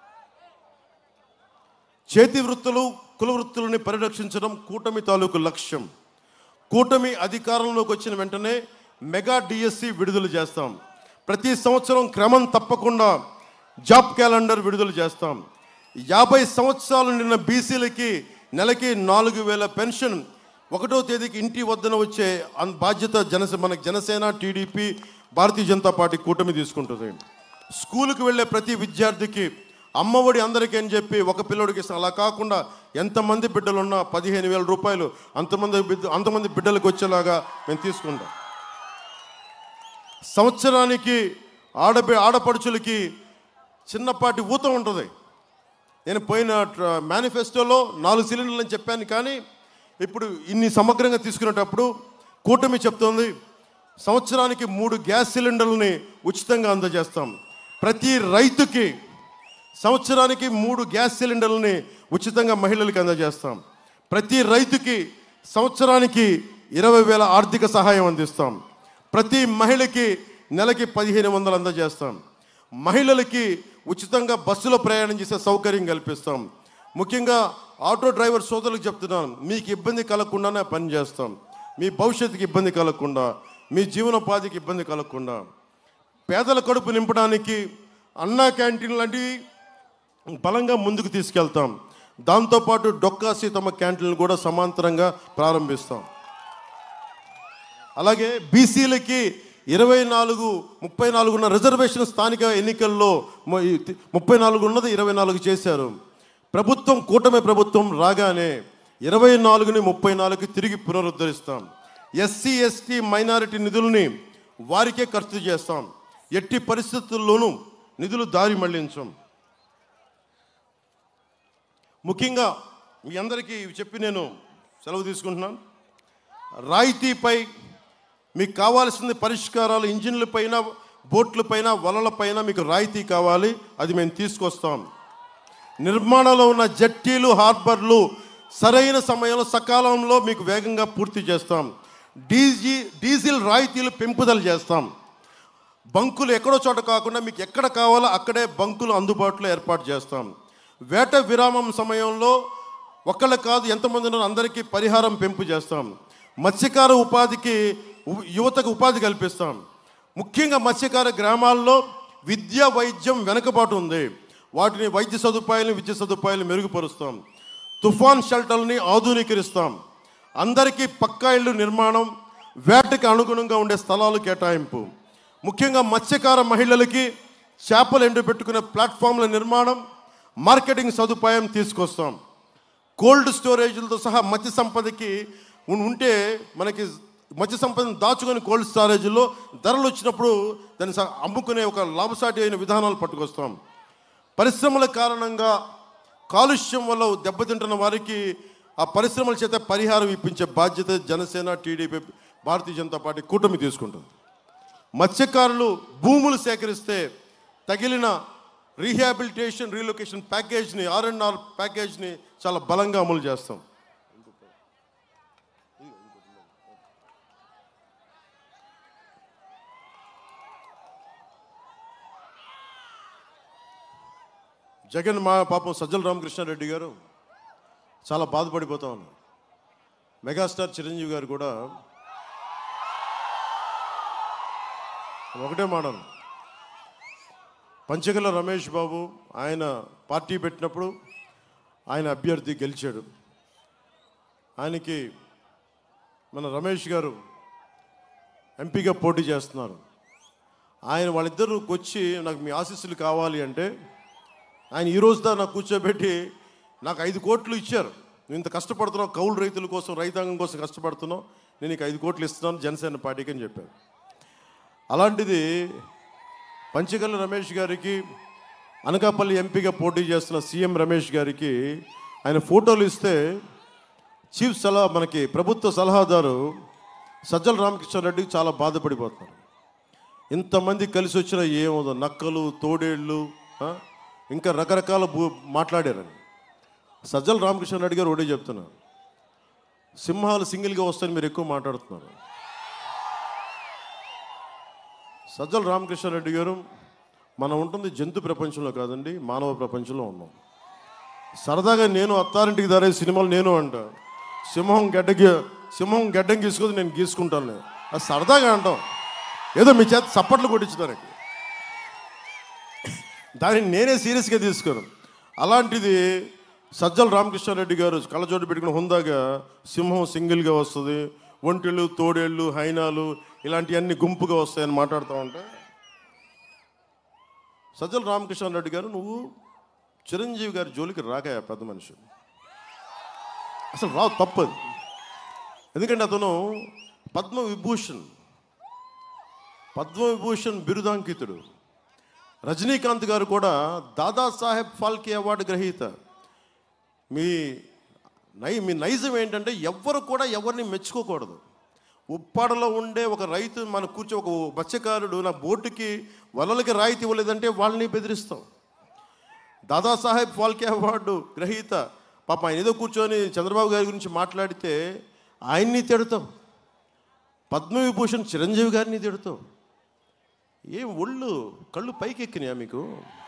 చేతి వృత్తులు కుల వృత్తులని పరిరక్షించడం కూటమి తాలూకు లక్ష్యం కూటమి అధికారంలోకి వచ్చిన వెంటనే మెగా డిఎస్సి విడుదల చేస్తాం ప్రతి సంవత్సరం క్రమం తప్పకుండా జాబ్ క్యాలెండర్ విడుదల చేస్తాం యాభై సంవత్సరాలు నిన్న బీసీలకి నెలకి నాలుగు వేల పెన్షన్ ఒకటో తేదీకి ఇంటి వద్దన వచ్చే అన్ బాధ్యత జనసే మనకి జనసేన టీడీపీ భారతీయ జనతా పార్టీ కూటమి తీసుకుంటుంది స్కూలుకి వెళ్ళే ప్రతి విద్యార్థికి అమ్మఒడి అందరికీ అని చెప్పి ఒక పిల్లడికి ఇస్తాం అలా కాకుండా ఎంతమంది బిడ్డలు ఉన్నా పదిహేను వేల రూపాయలు అంతమంది బిడ్డ అంతమంది బిడ్డలకు వచ్చేలాగా మేము తీసుకుంటాం సంవత్సరానికి ఆడబి ఆడపడుచులకి చిన్నపాటి ఊత ఉంటుంది నేను పోయిన ట్ర- మేనిఫెస్టోలో నాలుగు సిలిండర్లు అని చెప్పాను కానీ ఇప్పుడు ఇన్ని సమగ్రంగా తీసుకునేటప్పుడు కూటమి చెప్తోంది సంవత్సరానికి మూడు గ్యాస్ సిలిండర్లని ఉచితంగా అందజేస్తాం ప్రతి రైతుకి సంవత్సరానికి మూడు గ్యాస్ సిలిండర్లని ఉచితంగా మహిళలకు అందజేస్తాం ప్రతి రైతుకి సంవత్సరానికి ఇరవై వేల ఆర్థిక సహాయం అందిస్తాం ప్రతి మహిళకి నెలకి పదిహేను వందలు అందజేస్తాం మహిళలకి ఉచితంగా బస్సులో ప్రయాణం చేసే సౌకర్యం కల్పిస్తాం ముఖ్యంగా ఆటో డ్రైవర్ సోదరులకు చెప్తున్నాను మీకు ఇబ్బంది కలగకుండానే పని చేస్తాం మీ భవిష్యత్తుకి ఇబ్బంది కలగకుండా మీ జీవనోపాధికి ఇబ్బంది కలగకుండా పేదల కడుపు నింపడానికి అన్నా క్యాంటీన్ లాంటివి బలంగా ముందుకు తీసుకెళ్తాం దాంతోపాటు డొక్కా సీతమ్మ క్యాంటీన్లు కూడా సమాంతరంగా ప్రారంభిస్తాం అలాగే బీసీలకి ఇరవై నాలుగు ముప్పై నాలుగు ఉన్న రిజర్వేషన్ స్థానిక ఎన్నికల్లో ము- ఈ తి- ముప్పై నాలుగు ఉన్నది ఇరవై నాలుగు చేశారు ప్రభుత్వం కూటమి ప్రభుత్వం రాగానే ఇరవై నాలుగుని ముప్పై నాలుగుకి తిరిగి పునరుద్ధరిస్తాం ఎస్సీ ఎస్టీ మైనారిటీ నిధులని వారికే ఖర్చు చేస్తాం ఎట్టి పరిస్థితుల్లోనూ నిధులు దారి మళ్లించం ముఖ్యంగా మీ అందరికీ ఇవి చెప్పి నేను సెలవు తీసుకుంటున్నాను రాయితీపై మీకు కావాల్సిన పరిష్కారాలు ఇంజిన్లపైన బోట్లపైన వలలపైన మీకు రాయితీ కావాలి అది మేము తీసుకొస్తాం నిర్మాణంలో ఉన్న జట్టీలు హార్బర్లు సరైన సమయంలో సకాలంలో మీకు వేగంగా పూర్తి చేస్తాం డీజీ డీజిల్ రాయితీలు పెంపుదల చేస్తాం బంకులు ఎక్కడో చోట కాకుండా మీకు ఎక్కడ కావాలో అక్కడే బంకులు అందుబాటులో ఏర్పాటు చేస్తాం వేట విరామం సమయంలో ఒక్కళ్ళు కాదు ఎంతమంది ఉన్నారో అందరికీ పరిహారం పెంపు చేస్తాం మత్స్యకార ఉపాధికి ఉ- యువతకు ఉపాధి కల్పిస్తాం ముఖ్యంగా మత్స్యకార గ్రామాల్లో విద్య వైద్యం వెనుకబాటు ఉంది వాటిని వైద్య సదుపాయాలను విద్య సదుపాయాలు మెరుగుపరుస్తాం తుఫాన్ షెల్టర్ని ఆధునీకరిస్తాం అందరికీ పక్కా ఇళ్ళు నిర్మాణం వేటకి అనుగుణంగా ఉండే స్థలాలు కేటాయింపు ముఖ్యంగా మత్స్యకార మహిళలకి చేపలు ఎండు పెట్టుకునే ప్లాట్ఫామ్ల నిర్మాణం మార్కెటింగ్ సదుపాయం తీసుకొస్తాం కోల్డ్ స్టోరేజ్లతో సహా మత్స్య సంపదకి ఉన్- ఉంటే మనకి మత్స్య సంపదను దాచుకొని కోల్డ్ స్టోరేజ్లో ధరలు వచ్చినప్పుడు దాన్ని స- అమ్ముకునే ఒక లాభసాటి అయిన విధానాలు పట్టుకొస్తాం పరిశ్రమల కారణంగా కాలుష్యం వల్ల దెబ్బతింటున్న వారికి ఆ పరిశ్రమల చేత పరిహారం ఇప్పించే బాధ్యత జనసేన టీడీపీ భారతీయ జనతా పార్టీ కూటమి తీసుకుంటుంది మత్స్యకారులు భూములు సేకరిస్తే తగిలిన రీహాబిలిటేషన్ రీలొకేషన్ ప్యాకేజ్ని ఆర్ అండ్ ఆర్ ప్యాకేజ్ని చాలా బలంగా అమలు చేస్తాం జగన్ మా పాపం సజ్జల రామకృష్ణారెడ్డి గారు చాలా బాధపడిపోతా ఉన్నారు మెగాస్టార్ చిరంజీవి గారు కూడా ఒకటే మాటను పంచగల రమేష్ బాబు ఆయన పార్టీ పెట్టినప్పుడు ఆయన అభ్యర్థి గెలిచాడు ఆయనకి మన రమేష్ గారు ఎంపీగా పోటీ చేస్తున్నారు ఆయన వాళ్ళిద్దరికి వచ్చి నాకు మీ ఆశీస్సులు కావాలి అంటే ఆయన ఈ రోజు దాకా నాకు కూర్చోబెట్టి నాకు ఐదు కోట్లు ఇచ్చారు నువ్వు ఇంత కష్టపడుతున్నావు కౌలు రైతుల కోసం రైతాంగం కోసం కష్టపడుతున్నావు నేను నీకు ఐదు కోట్లు ఇస్తున్నాను జనసేన పార్టీకి అని చెప్పారు అలాంటిది పంచగల్లి రమేష్ గారికి అనకాపల్లి ఎంపీగా పోటీ చేస్తున్న సీఎం రమేష్ గారికి ఆయన ఫోటోలు ఇస్తే చీఫ్ సలహా మనకి ప్రభుత్వ సలహాదారు సజ్జల రామకృష్ణారెడ్డి చాలా బాధపడిపోతున్నారు ఇంతమంది కలిసి వచ్చిన ఏమో నక్కలు తోడేళ్ళు ఆ, ఇంకా రకరకాల భూ మాట్లాడారని సజ్జల రామకృష్ణారెడ్డి గారు ఒకటే చెప్తున్నారు సింహాలు సింగిల్గా వస్తాయని మీరు ఎక్కువ మాట్లాడుతున్నారు సజ్జల రామకృష్ణారెడ్డి గారు మనం ఉంటుంది జంతు ప్రపంచంలో కాదండి మానవ ప్రపంచంలో ఉన్నాం సరదాగా నేను అత్తారింటికి దారే సినిమాలు నేను అంట సింహం గడ్డకి సింహం గడ్డం గీసుకొని నేను గీసుకుంటాను నేను. అది సరదాగా అంటాం ఏదో మీ చేత చప్పట్లు కొట్టించడానికి దాన్ని నేనే సీరియస్గా తీసుకోను అలాంటిది సజ్జల రామకృష్ణారెడ్డి గారు కళ్ళజోడు పెట్టుకుని హుందాగా సింహం సింగిల్గా వస్తుంది ఒంటెలు తోడేళ్ళు హైనాలు ఇలాంటివన్నీ గుంపుగా వస్తాయని మాట్లాడుతూ ఉంటే సజ్జల రామకృష్ణారెడ్డి గారు నువ్వు చిరంజీవి గారి జోలికి రాకాయ పెద్ద మనిషి అసలు రావు తప్పదు ఎందుకంటే అతను పద్మ విభూషణ్ పద్మ విభూషణ్ బిరుదాంకితుడు రజనీకాంత్ గారు కూడా దాదాసాహెబ్ ఫాల్కే అవార్డు గ్రహీత మీ నై మీ నైజం ఏంటంటే ఎవ్వరు కూడా ఎవరిని మెచ్చుకోకూడదు ఉప్పాడలో ఉండే ఒక రైతు మన కూర్చో ఒక మత్స్యకారుడు నా బోటుకి వలలకి రాయితీ ఇవ్వలేదంటే వాళ్ళని బెదిరిస్తాం దాదాసాహెబ్ ఫాల్కే అవార్డు గ్రహీత పాప ఆయన ఏదో కూర్చొని చంద్రబాబు గారి గురించి మాట్లాడితే ఆయన్ని తిడతాం పద్మవిభూషణ్ చిరంజీవి గారిని తిడతాం ఏం ఒళ్ళు కళ్ళు పైకి ఎక్కినాయా మీకు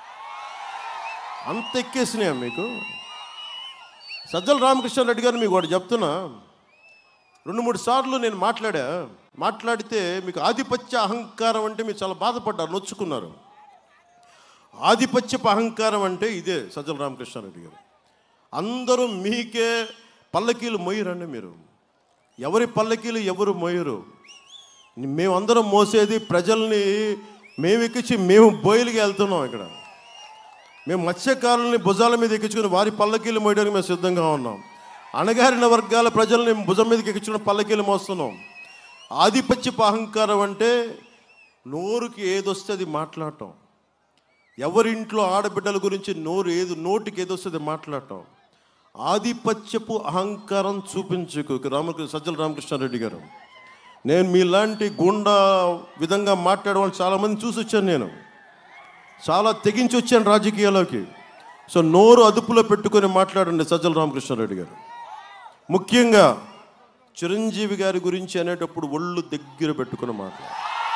అంత ఎక్కేసినాయా మీకు సజ్జల రామకృష్ణారెడ్డి గారు మీకు ఒకటి చెప్తున్నా రెండు మూడు సార్లు నేను మాట్లాడా మాట్లాడితే మీకు ఆధిపత్య అహంకారం అంటే మీరు చాలా బాధపడ్డారు నొచ్చుకున్నారు ఆధిపత్యపు అహంకారం అంటే ఇదే సజ్జల రామకృష్ణారెడ్డి గారు అందరూ మీకే పల్లకీలు మొయ్యరండి మీరు ఎవరి పల్లకీలు ఎవరు మోయరు మేమందరం మోసేది ప్రజల్ని మేము ఎక్కించి మేము బోయిలకి వెళ్తున్నాం ఇక్కడ మేము మత్స్యకారుల్ని భుజాల మీద ఎక్కించుకుని వారి పల్లకీలు మోయడానికి మేము సిద్ధంగా ఉన్నాం అణగారిన వర్గాల ప్రజల్ని భుజం మీదకి ఎక్కించుకుని పల్లకీలు మోస్తున్నాం ఆధిపత్యపు అహంకారం అంటే నోరుకి ఏదొస్తే అది మాట్లాడటం ఎవరింట్లో ఆడబిడ్డల గురించి నోరు ఏది నోటికి ఏదొస్తుంది మాట్లాడటం ఆధిపత్యపు అహంకారం చూపించుకు రామకృష్ణ సజ్జల రామకృష్ణారెడ్డి గారు నేను మీలాంటి గుండా విధంగా మాట్లాడే వాళ్ళు చాలామంది చూసి వచ్చాను నేను చాలా తెగించి వచ్చాను రాజకీయాల్లోకి సో నోరు అదుపులో పెట్టుకొని మాట్లాడండి సజ్జల రామకృష్ణారెడ్డి గారు ముఖ్యంగా చిరంజీవి గారి గురించి అనేటప్పుడు ఒళ్ళు దగ్గర పెట్టుకుని మాట్లాడు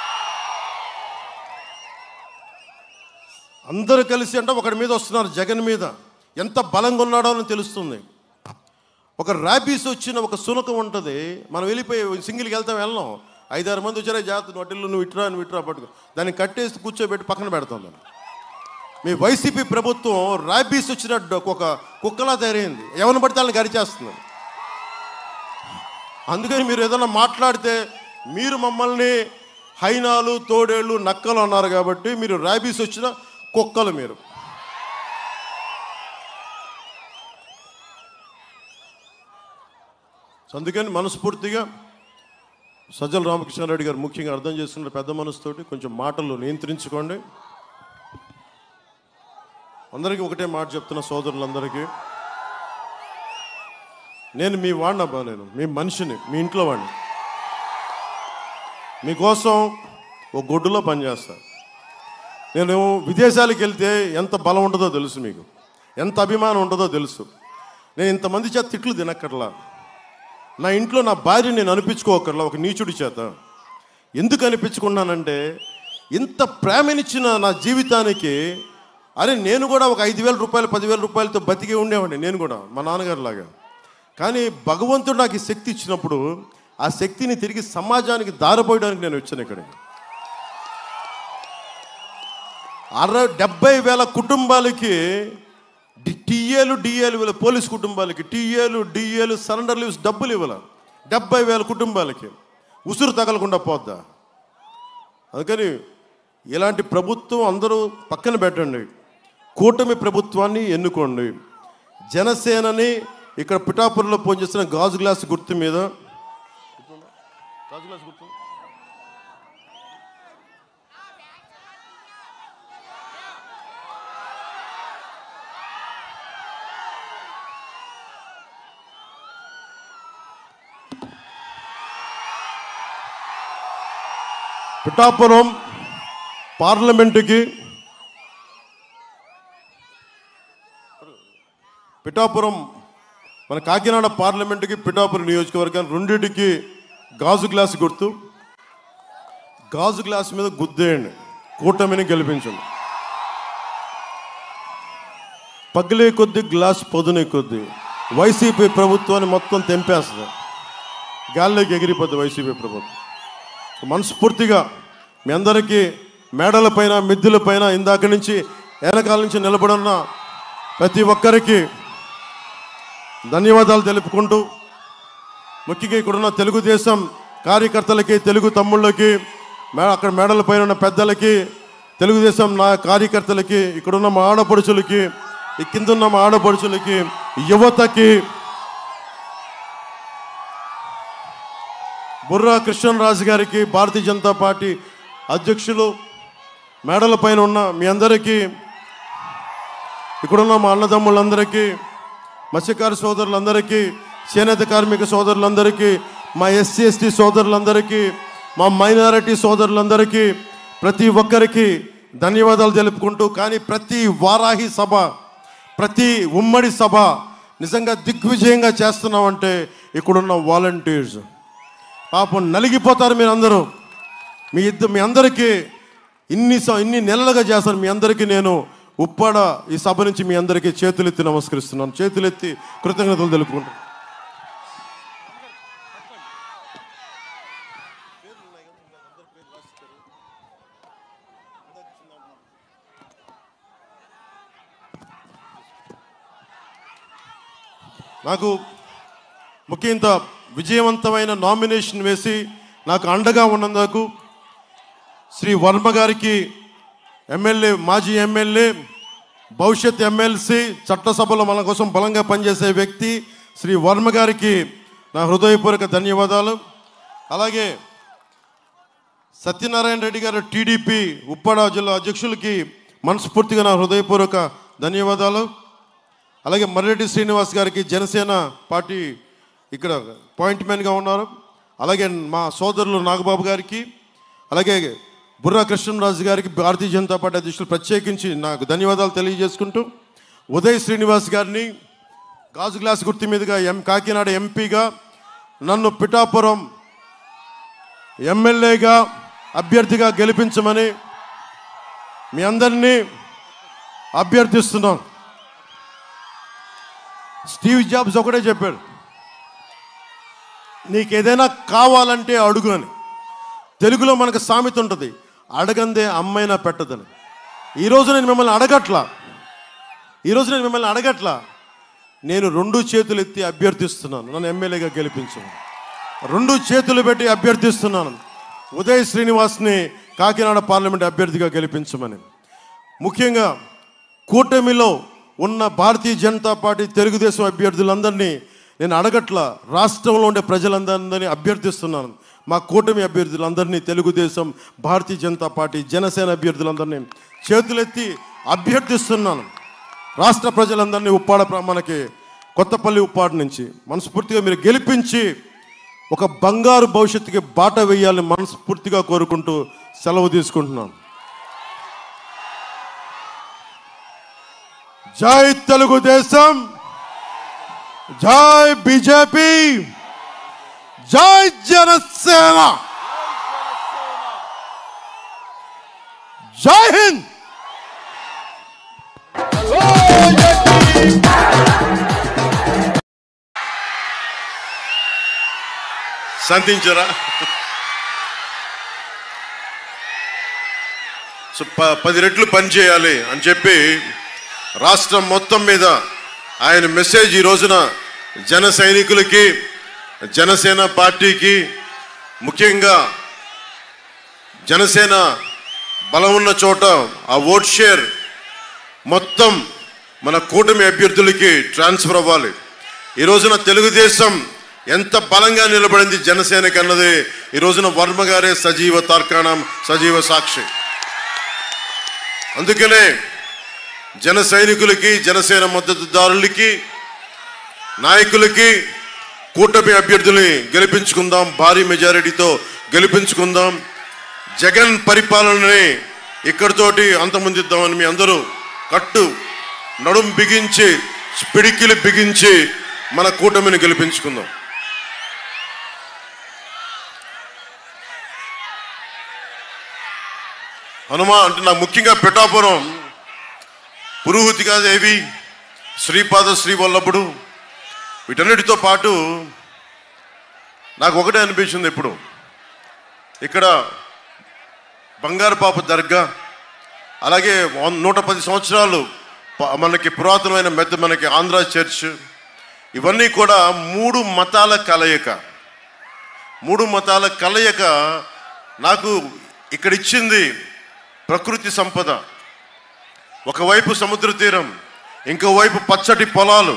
అందరూ కలిసి అంటే ఒకడి మీద వస్తున్నారు జగన్ మీద ఎంత బలంగా ఉన్నాడో అని తెలుస్తుంది ఒక ర్యాబీస్ వచ్చిన ఒక సునకం ఉంటుంది మనం వెళ్ళిపోయి సింగిల్కి వెళ్తాం వెళ్ళాం ఐదారు మంది వచ్చారే జాగ్రత్త నోటిల్లు నువ్వు ఇట్రా నువ్వు ఇట్రా పట్టుకో దాన్ని కట్టేసి కూర్చోబెట్టి పక్కన పెడతాం దాన్ని మీ వైసీపీ ప్రభుత్వం ర్యాబీస్ వచ్చిన డ- ఒక కుక్కలా తయారైంది ఎవరిని పడితే వాళ్ళని గరిచేస్తుంది అందుకని మీరు ఏదైనా మాట్లాడితే మీరు మమ్మల్ని హైనాలు తోడేళ్ళు నక్కలు అన్నారు కాబట్టి మీరు ర్యాబీస్ వచ్చిన కుక్కలు మీరు సో అందుకని మనస్ఫూర్తిగా సజ్జల రామకృష్ణారెడ్డి గారు ముఖ్యంగా అర్థం చేసుకున్న పెద్ద మనసుతోటి కొంచెం మాటలు నియంత్రించుకోండి అందరికీ ఒకటే మాట చెప్తున్న సోదరులందరికీ నేను మీ వాడినబ్బా నేను మీ మనిషిని మీ ఇంట్లో వాడిని మీకోసం ఓ గొడ్డులో పనిచేస్తా నేను విదేశాలకు వెళ్తే ఎంత బలం ఉంటుందో తెలుసు మీకు ఎంత అభిమానం ఉంటుందో తెలుసు నేను ఇంతమంది చేత తిట్లు తినక్కర్లా నా ఇంట్లో నా భార్య నేను అనిపించుకోకర్లా ఒక నీచుడి చేత ఎందుకు అనిపించుకున్నానంటే ఇంత ప్రేమనిచ్చిన నా జీవితానికి అరే నేను కూడా ఒక ఐదు వేల రూపాయలు పదివేల రూపాయలతో బతికే ఉండేవాడిని నేను కూడా మా నాన్నగారు లాగా కానీ భగవంతుడు నాకు ఈ శక్తి ఇచ్చినప్పుడు ఆ శక్తిని తిరిగి సమాజానికి దారపోయడానికి నేను వచ్చాను ఇక్కడికి అరవై డెబ్బై వేల కుటుంబాలకి టీఏలు డిఏలు ఇవ్వాలి పోలీస్ కుటుంబాలకి టీఏలు డిఏలు సరెండర్ లీవ్స్ డబ్బులు ఇవ్వాలి డెబ్బై వేల కుటుంబాలకి ఉసురు తగలకుండా పోద్దా అందుకని ఇలాంటి ప్రభుత్వం అందరూ పక్కన పెట్టండి కూటమి ప్రభుత్వాన్ని ఎన్నుకోండి జనసేనని ఇక్కడ పిఠాపురంలో పనిచేస్తున్న గాజు గ్లాస్ గుర్తు మీద గాజు గ్లాస్ గుర్తు పిఠాపురం పార్లమెంటుకి పిఠాపురం మన కాకినాడ పార్లమెంటుకి పిఠాపురం నియోజకవర్గానికి రెండింటికి గాజు గ్లాస్ గుర్తు గాజు గ్లాస్ మీద గుద్దేయండి కూటమిని గెలిపించండి పగిలే కొద్ది గ్లాస్ పొదునే కొద్ది వైసీపీ ప్రభుత్వాన్ని మొత్తం తెంపేస్తుంది గాల్లోకి ఎగిరిపోద్ది వైసీపీ ప్రభుత్వం మనస్ఫూర్తిగా మీ అందరికీ మేడలపైన మిద్దెలపైన ఇందాక నుంచి వెనకాల నుంచి నిలబడున్న ప్రతి ఒక్కరికి ధన్యవాదాలు తెలుపుకుంటూ ముఖ్యంగా ఇక్కడున్న తెలుగుదేశం కార్యకర్తలకి తెలుగు తమ్ముళ్ళకి మే అక్కడ మేడలపైన ఉన్న పెద్దలకి తెలుగుదేశం నా కార్యకర్తలకి ఇక్కడున్న మా ఆడపడుచులకి ఈ కింద ఉన్న మా ఆడపడుచులకి యువతకి బుర్రా కృష్ణరాజు గారికి భారతీయ జనతా పార్టీ అధ్యక్షులు మేడల పైన ఉన్న మీ అందరికీ ఇక్కడున్న మా అన్నదమ్ములందరికీ మత్స్యకార సోదరులందరికీ చేనేత కార్మిక సోదరులందరికీ మా ఎస్సీ ఎస్టీ సోదరులందరికీ మా మైనారిటీ సోదరులందరికీ ప్రతి ఒక్కరికి ధన్యవాదాలు తెలుపుకుంటూ కానీ ప్రతి వారాహి సభ ప్రతి ఉమ్మడి సభ నిజంగా దిగ్విజయంగా చేస్తున్నామంటే ఇక్కడున్న వాలంటీర్స్ పాపం నలిగిపోతారు మీరు అందరూ మీ ఇద్దరు మీ అందరికీ ఇన్ని స- ఇన్ని నెలలుగా చేస్తాను మీ అందరికీ నేను ఉప్పాడ ఈ సభ నుంచి మీ అందరికీ చేతులెత్తి నమస్కరిస్తున్నాను చేతులెత్తి కృతజ్ఞతలు తెలుపుకుంటాను నాకు ముఖ్య ఇంత విజయవంతమైన నామినేషన్ వేసి నాకు అండగా ఉన్నందుకు శ్రీ వర్మ గారికి ఎమ్మెల్యే మాజీ ఎమ్మెల్యే భవిష్యత్ ఎమ్మెల్సీ చట్టసభలో మన కోసం బలంగా పనిచేసే వ్యక్తి శ్రీ వర్మ గారికి నా హృదయపూర్వక ధన్యవాదాలు అలాగే సత్యనారాయణ రెడ్డి గారు టీడీపీ ఉప్పాడ జిల్లా అధ్యక్షులకి మనస్ఫూర్తిగా నా హృదయపూర్వక ధన్యవాదాలు అలాగే మర్రెడ్డి శ్రీనివాస్ గారికి జనసేన పార్టీ ఇక్కడ పాయింట్ మ్యాన్గా ఉన్నారు అలాగే మా సోదరులు నాగబాబు గారికి అలాగే బుర్రా కృష్ణరాజు గారికి భారతీయ జనతా పార్టీ అధ్యక్షులు ప్రత్యేకించి నాకు ధన్యవాదాలు తెలియజేసుకుంటూ ఉదయ్ శ్రీనివాస్ గారిని గాజు గ్లాస్ గుర్తు మీదుగా ఎం కాకినాడ ఎంపీగా నన్ను పిఠాపురం ఎమ్మెల్యేగా అభ్యర్థిగా గెలిపించమని మీ అందరినీ అభ్యర్థిస్తున్నాను స్టీవ్ జాబ్స్ ఒకటే చెప్పాడు నీకు ఏదైనా కావాలంటే అడుగు అని తెలుగులో మనకు సామెత ఉంటుంది అడగందే అమ్మైనా పెట్టదని ఈరోజు నేను మిమ్మల్ని అడగట్లా ఈరోజు నేను మిమ్మల్ని అడగట్లా నేను రెండు చేతులు ఎత్తి అభ్యర్థిస్తున్నాను నన్ను ఎమ్మెల్యేగా గెలిపించను రెండు చేతులు పెట్టి అభ్యర్థిస్తున్నాను ఉదయ్ శ్రీనివాస్ని కాకినాడ పార్లమెంట్ అభ్యర్థిగా గెలిపించమని ముఖ్యంగా కూటమిలో ఉన్న భారతీయ జనతా పార్టీ తెలుగుదేశం అభ్యర్థులందరినీ నేను అడగట్ల రాష్ట్రంలో ఉండే ప్రజలందరినీ అభ్యర్థిస్తున్నాను మా కూటమి అభ్యర్థులందరినీ తెలుగుదేశం భారతీయ జనతా పార్టీ జనసేన అభ్యర్థులందరినీ చేతులెత్తి అభ్యర్థిస్తున్నాను రాష్ట్ర ప్రజలందరినీ ఉప్పాడ ప్ర- మనకి కొత్తపల్లి ఉప్పాడ నుంచి మనస్ఫూర్తిగా మీరు గెలిపించి ఒక బంగారు భవిష్యత్తుకి బాట వేయాలని మనస్ఫూర్తిగా కోరుకుంటూ సెలవు తీసుకుంటున్నాను జై తెలుగుదేశం జై బీజేపీ జై జనసేన జై హింద్ శాంతించరా సో ప పది రెట్లు పని చేయాలి అని చెప్పి రాష్ట్రం మొత్తం మీద ఆయన మెసేజ్ ఈ రోజున జన సైనికులకి జనసేన పార్టీకి ముఖ్యంగా జనసేన బలం ఉన్న చోట ఆ ఓట్ షేర్ మొత్తం మన కూటమి అభ్యర్థులకి ట్రాన్స్ఫర్ అవ్వాలి ఈ రోజున తెలుగుదేశం ఎంత బలంగా నిలబడింది జనసేనకి అన్నది ఈ రోజున వర్మ గారే సజీవ తార్కాణం సజీవ సాక్షి అందుకనే జన సైనికులకి జనసేన మద్దతుదారులకి నాయకులకి కూటమి అభ్యర్థుల్ని గెలిపించుకుందాం భారీ మెజారిటీతో గెలిపించుకుందాం జగన్ పరిపాలనని ఇక్కడితోటి అంతమొందిద్దామని మీ అందరూ కట్టు నడుం బిగించి పిడికిలు బిగించి మన కూటమిని గెలిపించుకుందాం హనుమ అంటే నాకు ముఖ్యంగా పిఠాపురం పురుహుతిగా దేవి శ్రీపాద శ్రీవల్లభుడు వీటన్నిటితో పాటు నాకు ఒకటే అనిపించింది ఇప్పుడు ఇక్కడ బంగారు పాప దర్గా అలాగే వన్- నూట పది సంవత్సరాలు ప- మనకి పురాతనమైన మెత్త మనకి ఆంధ్ర చర్చ్ ఇవన్నీ కూడా మూడు మతాల కలయిక మూడు మతాల కలయిక నాకు ఇక్కడ ఇచ్చింది ప్రకృతి సంపద ఒకవైపు సముద్ర తీరం ఇంకోవైపు పచ్చటి పొలాలు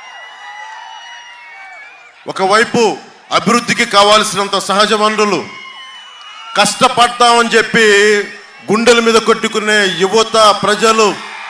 ఒకవైపు అభివృద్ధికి కావాల్సినంత సహజ వనరులు కష్టపడతామని చెప్పి గుండెల మీద కొట్టుకునే యువత ప్రజలు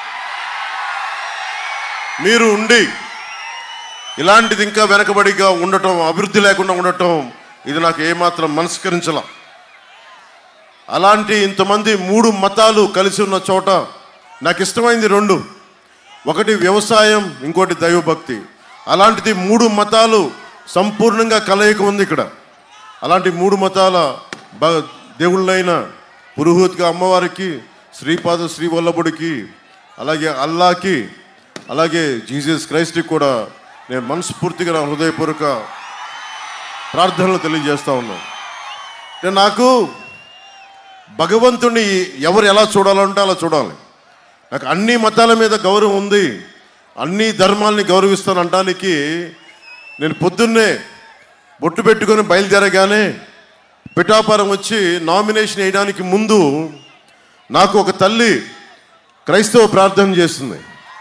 మీరు ఉండి ఇలాంటిది ఇంకా వెనకబడిగా ఉండటం అభివృద్ధి లేకుండా ఉండటం ఇది నాకు ఏమాత్రం మనస్కరించలా అలాంటి ఇంతమంది మూడు మతాలు కలిసి ఉన్న చోట నాకు ఇష్టమైంది రెండు ఒకటి వ్యవసాయం ఇంకోటి దైవభక్తి అలాంటిది మూడు మతాలు సంపూర్ణంగా కలయిక ఉంది ఇక్కడ అలాంటి మూడు మతాల బ దేవుళ్ళైన పురుహూత్గా అమ్మవారికి శ్రీపాద శ్రీవల్లభుడికి అలాగే అల్లాకి అలాగే జీసస్ క్రైస్ట్కి కూడా నేను మనస్ఫూర్తిగా నా హృదయపూర్వక ప్రార్థనలు తెలియజేస్తా ఉన్నాను అంటే నాకు భగవంతుని ఎవరు ఎలా చూడాలంటే అలా చూడాలి నాకు అన్ని మతాల మీద గౌరవం ఉంది అన్ని ధర్మాల్ని గౌరవిస్తాను అనడానికి నేను పొద్దున్నే బొట్టు పెట్టుకొని బయలుదేరగానే పిఠాపురం వచ్చి నామినేషన్ వేయడానికి ముందు నాకు ఒక తల్లి క్రైస్తవ ప్రార్థన చేస్తుంది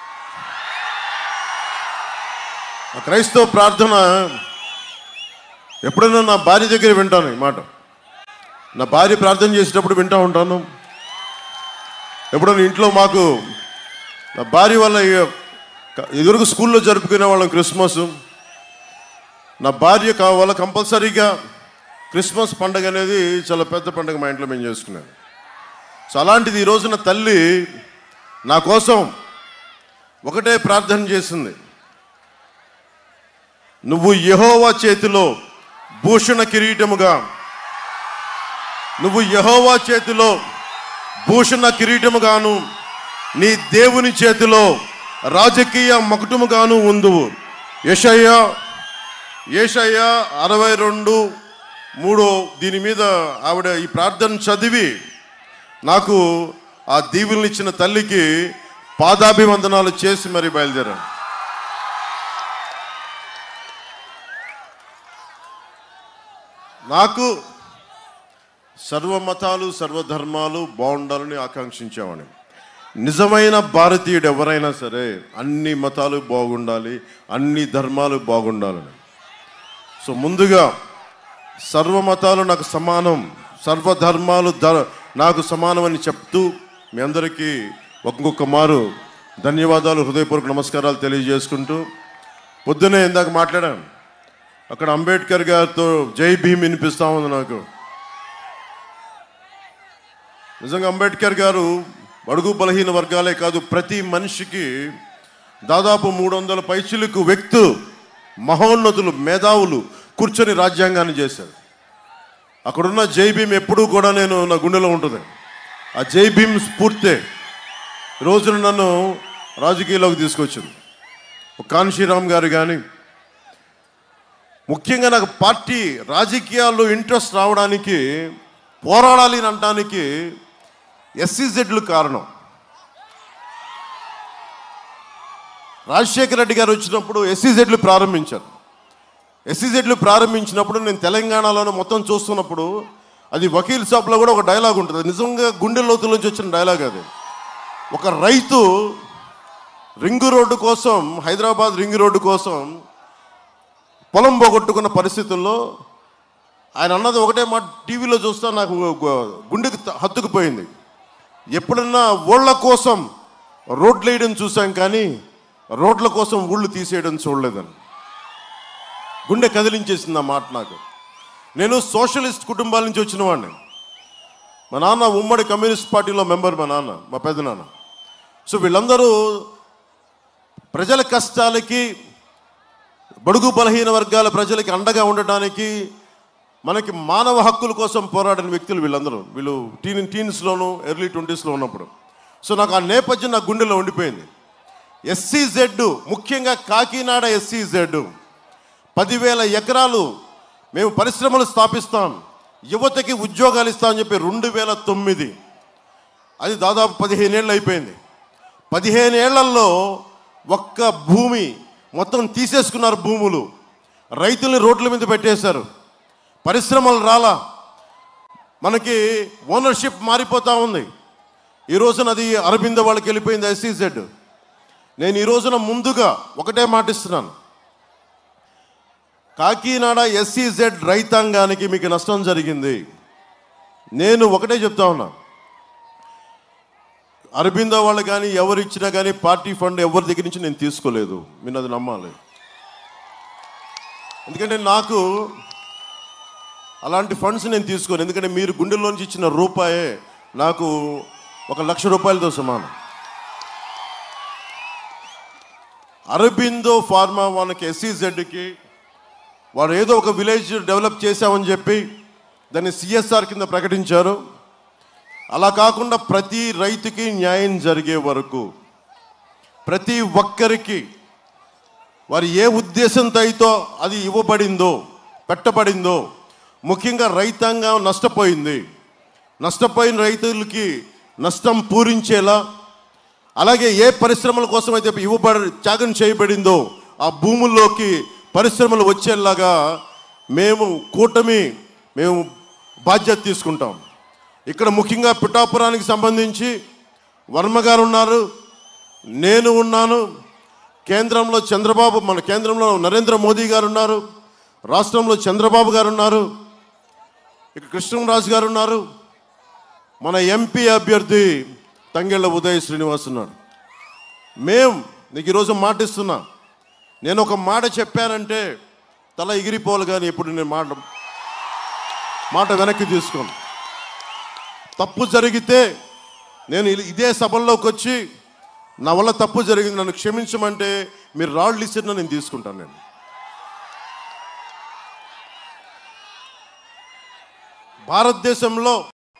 ఆ క్రైస్తవ ప్రార్థన ఎప్పుడైనా నా భార్య దగ్గర వింటాను ఈ మాట నా భార్య ప్రార్థన చేసేటప్పుడు వింటూ ఉంటాను ఎప్పుడైనా ఇంట్లో మాకు నా భార్య వల్ల ఎదురుగా స్కూల్లో జరుపుకునే వాళ్ళం క్రిస్మస్ నా భార్య కావాల కంపల్సరీగా క్రిస్మస్ పండగ అనేది చాలా పెద్ద పండగ మా ఇంట్లో మేము చేసుకున్నాను సో అలాంటిది ఈ రోజున తల్లి నా కోసం ఒకటే ప్రార్థన చేసింది నువ్వు యహోవా చేతిలో భూషణ కిరీటముగా నువ్వు యహోవా చేతిలో భూషణ కిరీటముగాను నీ దేవుని చేతిలో రాజకీయ మకుటముగాను ఉందువు యషయ్య ఏషయ్య అరవై రెండు మూడో దీని మీద ఆవిడ ఈ ప్రార్థన చదివి నాకు ఆ దీవుల్ని ఇచ్చిన తల్లికి పాదాభివందనాలు చేసి మరి బయలుదేరాను నాకు సర్వమతాలు సర్వధర్మాలు బాగుండాలని ఆకాంక్షించేవాడిని నిజమైన భారతీయుడు ఎవరైనా సరే అన్ని మతాలు బాగుండాలి అన్ని ధర్మాలు బాగుండాలని సో ముందుగా సర్వమతాలు నాకు సమానం సర్వధర్మాలు ధ నాకు సమానం అని చెప్తూ మీ అందరికీ ఒక్కొక్క మారు ధన్యవాదాలు హృదయపూర్వక నమస్కారాలు తెలియజేసుకుంటూ పొద్దునే ఇందాక మాట్లాడాను అక్కడ అంబేద్కర్ గారితో జై భీమ్ వినిపిస్తా ఉంది నాకు నిజంగా అంబేద్కర్ గారు బడుగు బలహీన వర్గాలే కాదు ప్రతి మనిషికి దాదాపు మూడు వందల పైచిలకు వ్యక్తు మహోన్నతులు మేధావులు కూర్చొని రాజ్యాంగాన్ని చేశారు అక్కడున్న జై భీమ్ ఎప్పుడూ కూడా నేను నా గుండెలో ఉంటుంది ఆ జై భీమ్ స్ఫూర్తే ఈ రోజున నన్ను రాజకీయాల్లోకి తీసుకొచ్చింది ఒక కాన్షీరామ్ గారు కానీ ముఖ్యంగా నాకు పార్టీ రాజకీయాల్లో ఇంట్రెస్ట్ రావడానికి పోరాడాలి అని అనడానికి ఎస్సీజెడ్లు కారణం రాజశేఖర రెడ్డి గారు వచ్చినప్పుడు ఎస్సీజెడ్లు ప్రారంభించారు ఎస్సీజెడ్లు ప్రారంభించినప్పుడు నేను తెలంగాణలోనే మొత్తం చూస్తున్నప్పుడు అది వకీల్ సాబ్లో కూడా ఒక డైలాగ్ ఉంటుంది అది నిజంగా గుండె లోతుల నుంచి వచ్చిన డైలాగ్ అది ఒక రైతు రింగు రోడ్డు కోసం హైదరాబాద్ రింగ్ రోడ్డు కోసం పొలం పోగొట్టుకున్న పరిస్థితుల్లో ఆయన అన్నది ఒకటే మాట టీవీలో చూస్తా నాకు గు- గుండెకి త- హత్తుకుపోయింది ఎప్పుడన్నా ఊళ్ళ కోసం రోడ్లు వేయడం చూసాం కానీ రోడ్ల కోసం ఊళ్ళు తీసేయడం చూడలేదని గుండె కదిలించేసింది ఆ మాట నాకు నేను సోషలిస్ట్ కుటుంబాల నుంచి వచ్చిన వాడిని మా నాన్న ఉమ్మడి కమ్యూనిస్ట్ పార్టీలో మెంబర్ మా నాన్న మా పెద్దనాన్న సో వీళ్ళందరూ ప్రజల కష్టాలకి బడుగు బలహీన వర్గాల ప్రజలకి అండగా ఉండటానికి మనకి మానవ హక్కుల కోసం పోరాడిన వ్యక్తులు వీళ్ళందరూ వీళ్ళు టీన్ టీన్స్లోను ఎర్లీ ట్వంటీస్లో ఉన్నప్పుడు సో నాకు ఆ నేపథ్యం నా గుండెలో ఉండిపోయింది ఎస్సీజెడ్ ముఖ్యంగా కాకినాడ ఎస్సీజెడ్ పదివేల ఎకరాలు మేము పరిశ్రమలు స్థాపిస్తాం యువతకి ఉద్యోగాలు ఇస్తామని చెప్పి రెండు వేల తొమ్మిది అది దాదాపు పదిహేను ఏళ్ళు అయిపోయింది పదిహేను ఏళ్లలో ఒక్క భూమి మొత్తం తీసేసుకున్నారు భూములు రైతుల్ని రోడ్ల మీద పెట్టేశారు పరిశ్రమలు రాలా మనకి ఓనర్షిప్ మారిపోతూ ఉంది ఈ రోజున అది అరబింద వాళ్ళకి వెళ్ళిపోయింది ఎస్సీజెడ్ నేను ఈ రోజున ముందుగా ఒకటే మాటిస్తున్నాను కాకినాడ ఎస్సీజెడ్ రైతాంగానికి మీకు నష్టం జరిగింది నేను ఒకటే చెప్తా ఉన్నా అరబిందో వాళ్ళు కానీ ఎవరు ఇచ్చినా కానీ పార్టీ ఫండ్ ఎవరి దగ్గర నుంచి నేను తీసుకోలేదు మీరు అది నమ్మాలి ఎందుకంటే నాకు అలాంటి ఫండ్స్ నేను తీసుకోను ఎందుకంటే మీరు గుండెల్లోంచి ఇచ్చిన రూపాయే నాకు ఒక లక్ష రూపాయలతో సమానం అరబిందో ఫార్మా వాళ్ళకి ఎస్సీజెడ్కి వారు ఏదో ఒక విలేజ్ డెవలప్ చేశామని చెప్పి దాన్ని సిఎస్ఆర్ కింద ప్రకటించారు అలా కాకుండా ప్రతి రైతుకి న్యాయం జరిగే వరకు ప్రతి ఒక్కరికి వారు ఏ ఉద్దేశంతో అయితే అది ఇవ్వబడిందో పెట్టబడిందో ముఖ్యంగా రైతాంగం నష్టపోయింది నష్టపోయిన రైతులకి నష్టం పూరించేలా అలాగే ఏ పరిశ్రమల కోసం అయితే ఇవ్వబడి త్యాగం చేయబడిందో ఆ భూముల్లోకి పరిశ్రమలు వచ్చేలాగా మేము కూటమి మేము బాధ్యత తీసుకుంటాం ఇక్కడ ముఖ్యంగా పిఠాపురానికి సంబంధించి వర్మ గారు ఉన్నారు నేను ఉన్నాను కేంద్రంలో చంద్రబాబు మన కేంద్రంలో నరేంద్ర మోదీ గారు ఉన్నారు రాష్ట్రంలో చంద్రబాబు గారు ఉన్నారు ఇక్కడ కృష్ణరాజు గారు ఉన్నారు మన ఎంపీ అభ్యర్థి తంగెళ్ళ ఉదయ్ శ్రీనివాస్ ఉన్నాడు మేం నీకు ఈరోజు మాట ఇస్తున్నా నేను ఒక మాట చెప్పానంటే తల ఎగిరిపోవాలి కానీ ఇప్పుడు నేను మాట మాట వెనక్కి తీసుకోను తప్పు జరిగితే నేను ఇ- ఇదే సభల్లోకి వచ్చి నా వల్ల తప్పు జరిగింది నన్ను క్షమించమంటే మీరు రాళ్ళు ఇచ్చినా నేను తీసుకుంటాను నేను భారతదేశంలో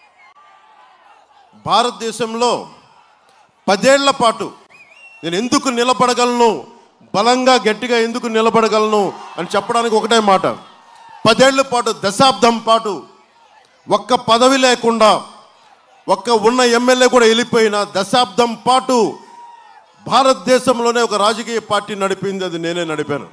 భారతదేశంలో పదేళ్ల పాటు నేను ఎందుకు నిలబడగలను బలంగా గట్టిగా ఎందుకు నిలబడగలను అని చెప్పడానికి ఒకటే మాట పదేళ్ల పాటు దశాబ్దం పాటు ఒక్క పదవి లేకుండా ఒక్క ఉన్న ఎమ్మెల్యే కూడా వెళ్ళిపోయిన దశాబ్దం పాటు భారతదేశంలోనే ఒక రాజకీయ పార్టీ నడిపింది అది నేనే నడిపాను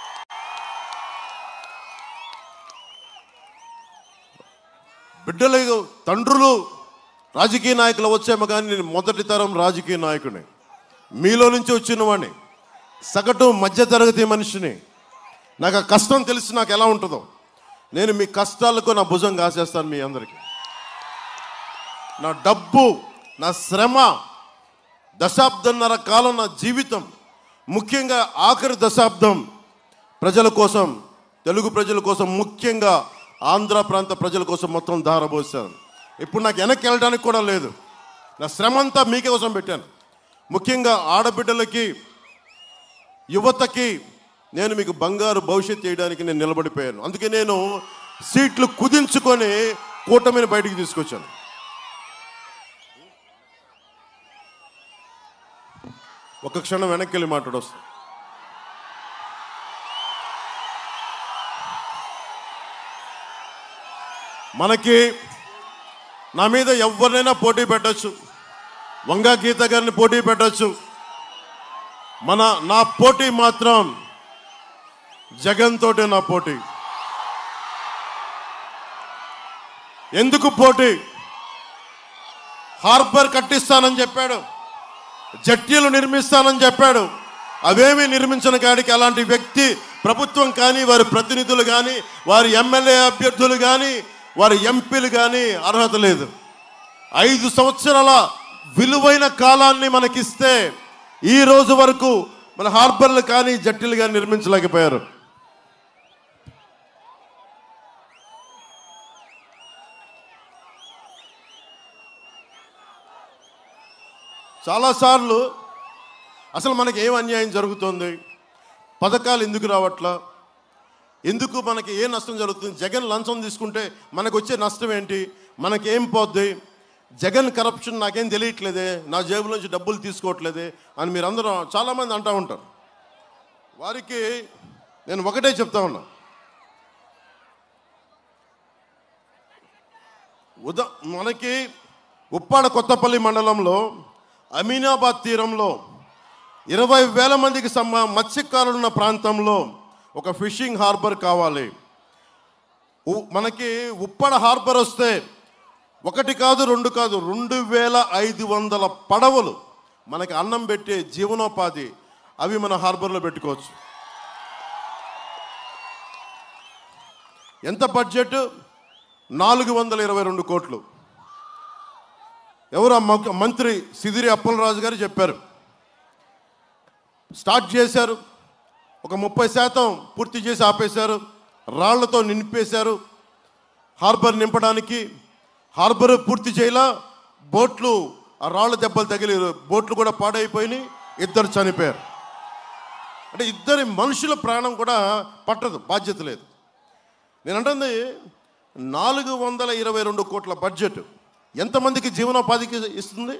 బిడ్డలు తండ్రులు రాజకీయ నాయకులు వచ్చేమో కానీ నేను మొదటి తరం రాజకీయ నాయకుడిని మీలో నుంచి వచ్చిన వాడిని సగటు మధ్యతరగతి మనిషిని నాకు ఆ కష్టం తెలిసి నాకు ఎలా ఉంటుందో నేను మీ కష్టాలకు నా భుజం కాసేస్తాను మీ అందరికీ నా డబ్బు నా శ్రమ దశాబ్దన్నర కాలం నా జీవితం ముఖ్యంగా ఆఖరి దశాబ్దం ప్రజల కోసం తెలుగు ప్రజల కోసం ముఖ్యంగా ఆంధ్ర ప్రాంత ప్రజల కోసం మొత్తం ధారపోసాను ఇప్పుడు నాకు వెనక్కి వెళ్ళడానికి కూడా లేదు నా శ్రమ అంతా మీకే కోసం పెట్టాను ముఖ్యంగా ఆడబిడ్డలకి యువతకి నేను మీకు బంగారు భవిష్యత్తు చేయడానికి నేను నిలబడిపోయాను అందుకే నేను సీట్లు కుదించుకొని కూటమిని బయటికి తీసుకొచ్చాను ఒక క్షణం వెనక్కి వెళ్ళి మాట్లాడొస్తాను మనకి నా మీద ఎవరినైనా పోటీ పెట్టచ్చు వంగా గీత గారిని పోటీ పెట్టచ్చు మన నా పోటీ మాత్రం జగన్ తోటే నా పోటీ ఎందుకు పోటీ హార్బర్ కట్టిస్తానని చెప్పాడు జట్టీలు నిర్మిస్తానని చెప్పాడు అవేమీ నిర్మించిన కాడికి అలాంటి వ్యక్తి ప్రభుత్వం కానీ వారి ప్రతినిధులు కానీ వారి ఎమ్మెల్యే అభ్యర్థులు కానీ వారి ఎంపీలు కానీ అర్హత లేదు ఐదు సంవత్సరాల విలువైన కాలాన్ని మనకిస్తే ఈ రోజు వరకు మన హార్బర్లు కానీ జట్టీలు కానీ నిర్మించలేకపోయారు చాలాసార్లు అసలు మనకి ఏం అన్యాయం జరుగుతుంది పథకాలు ఎందుకు రావట్లా ఎందుకు మనకి ఏ నష్టం జరుగుతుంది జగన్ లంచం తీసుకుంటే మనకు వచ్చే నష్టం ఏంటి మనకేం పోద్ది జగన్ కరప్షన్ నాకేం తెలియట్లేదే నా జేబులోంచి డబ్బులు తీసుకోవట్లేదే అని మీరందరూ చాలామంది అంటూ ఉంటారు వారికి నేను ఒకటే చెప్తా ఉన్నా ఉద మనకి ఉప్పాడ కొత్తపల్లి మండలంలో అమీనాబాద్ తీరంలో ఇరవై వేల మందికి సమ మత్స్యకారులు ఉన్న ప్రాంతంలో ఒక ఫిషింగ్ హార్బర్ కావాలి ఉ- మనకి ఉప్పడ హార్బర్ వస్తే ఒకటి కాదు రెండు కాదు రెండు వేల ఐదు వందల పడవలు మనకి అన్నం పెట్టే జీవనోపాధి అవి మన హార్బర్లో పెట్టుకోవచ్చు ఎంత బడ్జెట్ నాలుగు వందల ఇరవై రెండు కోట్లు ఎవరు ఆ మ- మంత్రి సిదిరి అప్పలరాజు గారు చెప్పారు స్టార్ట్ చేశారు ఒక ముప్పై శాతం పూర్తి చేసి ఆపేశారు రాళ్లతో నింపేశారు హార్బర్ నింపడానికి హార్బర్ పూర్తి చేయలా బోట్లు ఆ రాళ్ళ దెబ్బలు తగిలి బోట్లు కూడా పాడైపోయినాయి ఇద్దరు చనిపోయారు అంటే ఇద్దరి మనుషుల ప్రాణం కూడా పట్టదు బాధ్యత లేదు నేను అంటుంది నాలుగు వందల ఇరవై రెండు కోట్ల బడ్జెట్ ఎంతమందికి జీవనోపాధికి ఇస్తుంది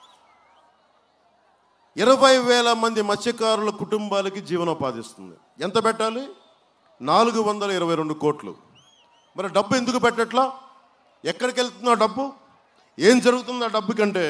ఇరవై వేల మంది మత్స్యకారుల కుటుంబాలకి జీవనోపాధి ఇస్తుంది ఎంత పెట్టాలి నాలుగు వందల ఇరవై రెండు కోట్లు మరి డబ్బు ఎందుకు పెట్టట్లా ఎక్కడికి వెళ్తుందో డబ్బు ఏం జరుగుతుందో ఆ డబ్బు కంటే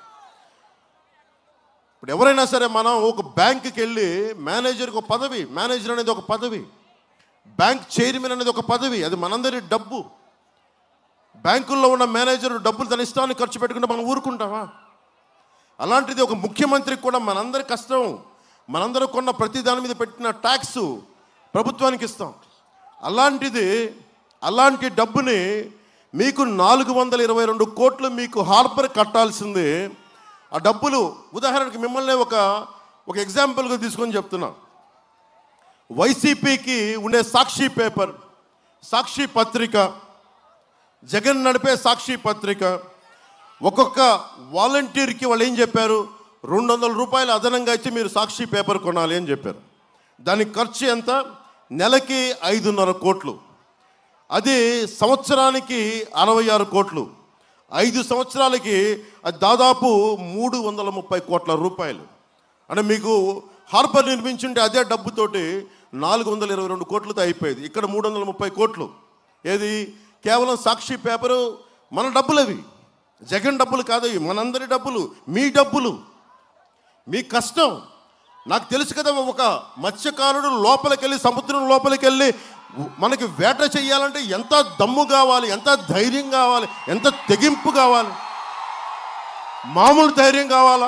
ఇప్పుడు ఎవరైనా సరే మనం ఒక బ్యాంకుకి వెళ్ళి మేనేజర్కి ఒక పదవి మేనేజర్ అనేది ఒక పదవి బ్యాంక్ చైర్మన్ అనేది ఒక పదవి అది మనందరి డబ్బు బ్యాంకుల్లో ఉన్న మేనేజర్ డబ్బులు తన ఇష్టాన్ని ఖర్చు పెట్టుకుంటే మనం ఊరుకుంటామా అలాంటిది ఒక ముఖ్యమంత్రికి కూడా మనందరి కష్టం మనందరూ కొన్న ప్రతి దాని మీద పెట్టిన ట్యాక్స్ ప్రభుత్వానికి ఇస్తాం అలాంటిది అలాంటి డబ్బుని మీకు నాలుగు వందల ఇరవై రెండు కోట్లు మీకు హార్బర్ కట్టాల్సింది ఆ డబ్బులు ఉదాహరణకి మిమ్మల్ని ఒక ఒక ఎగ్జాంపుల్గా తీసుకొని చెప్తున్నా వైసీపీకి ఉండే సాక్షి పేపర్ సాక్షి పత్రిక జగన్ నడిపే సాక్షి పత్రిక ఒక్కొక్క వాలంటీర్కి వాళ్ళు ఏం చెప్పారు రెండు వందల రూపాయలు అదనంగా ఇచ్చి మీరు సాక్షి పేపర్ కొనాలి అని చెప్పారు దానికి ఖర్చు ఎంత నెలకి ఐదున్నర కోట్లు అది సంవత్సరానికి అరవై ఆరు కోట్లు ఐదు సంవత్సరాలకి అది దాదాపు మూడు వందల ముప్పై కోట్ల రూపాయలు అంటే మీకు హార్బర్ నిర్మించుంటే అదే డబ్బుతోటి నాలుగు వందల ఇరవై రెండు కోట్లతో అయిపోయేది ఇక్కడ మూడు వందల ముప్పై కోట్లు ఏది కేవలం సాక్షి పేపరు మన డబ్బులు అవి జగన్ డబ్బులు కాదు అవి మనందరి డబ్బులు మీ డబ్బులు మీ కష్టం నాకు తెలుసు కదా ఒక మత్స్యకారుడు లోపలికి వెళ్ళి సముద్రం లోపలికి వెళ్ళి మనకి వేట చేయాలంటే ఎంత దమ్ము కావాలి ఎంత ధైర్యం కావాలి ఎంత తెగింపు కావాలి మామూలు ధైర్యం కావాలా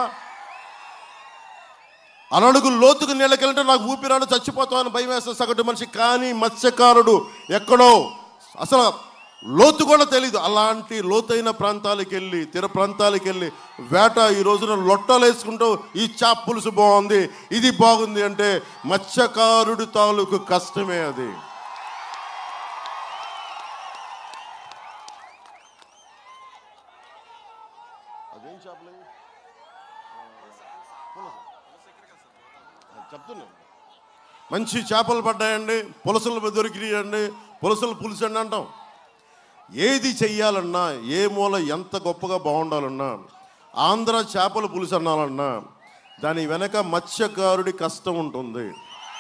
అనడుగు లోతుకు నీళ్ళకెళ్ళంటే నాకు ఊపిరాడు చచ్చిపోతామని భయం వేస్తే సగటు మనిషి కానీ మత్స్యకారుడు ఎక్కడో అసలు లోతు కూడా తెలీదు అలాంటి లోతైన ప్రాంతాలకు వెళ్ళి తీర ప్రాంతాలకు వెళ్ళి వేట ఈ రోజున లొట్టలు వేసుకుంటూ ఈ చాప్ పులుసు బాగుంది ఇది బాగుంది అంటే మత్స్యకారుడి తాలూకు కష్టమే అది అదేం చేపలు చెప్తున్నాను మంచి చేపలు పడ్డాయండి పులసలు దొరికినాయండి పులసలు పులుసండి అంటాం ఏది చెయ్యాలన్నా ఏ మూల ఎంత గొప్పగా బాగుండాలన్నా ఆంధ్ర చేపల పులుసు అనాలన్నా దాని వెనక మత్స్యకారుడి కష్టం ఉంటుంది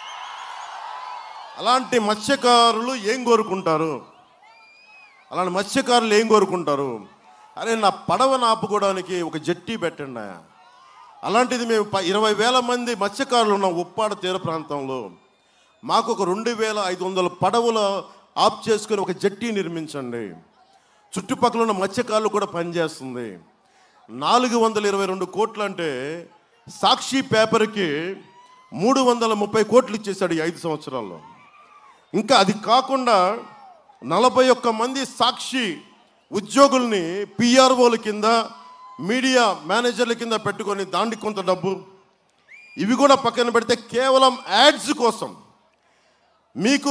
అలాంటి మత్స్యకారులు ఏం కోరుకుంటారు అలాంటి మత్స్యకారులు ఏం కోరుకుంటారు అరే నా పడవను ఆపుకోవడానికి ఒక జట్టి పెట్టండి అలాంటిది మేము ప- ఇరవై వేల మంది మత్స్యకారులు ఉన్నాం ఉప్పాడ తీర ప్రాంతంలో మాకు ఒక రెండు వేల ఐదు వందల పడవలు ఆఫ్ చేసుకుని ఒక జట్టి నిర్మించండి చుట్టుపక్కల ఉన్న మత్స్యకారులు కూడా పనిచేస్తుంది నాలుగు వందల ఇరవై రెండు కోట్లు అంటే సాక్షి పేపర్కి మూడు వందల ముప్పై కోట్లు ఇచ్చేశాడు ఈ ఐదు సంవత్సరాల్లో ఇంకా అది కాకుండా నలభై ఒక్క మంది సాక్షి ఉద్యోగుల్ని పిఆర్ఓల కింద మీడియా మేనేజర్ల కింద పెట్టుకొని దానికి కొంత డబ్బు ఇవి కూడా పక్కన పెడితే కేవలం యాడ్స్ కోసం మీకు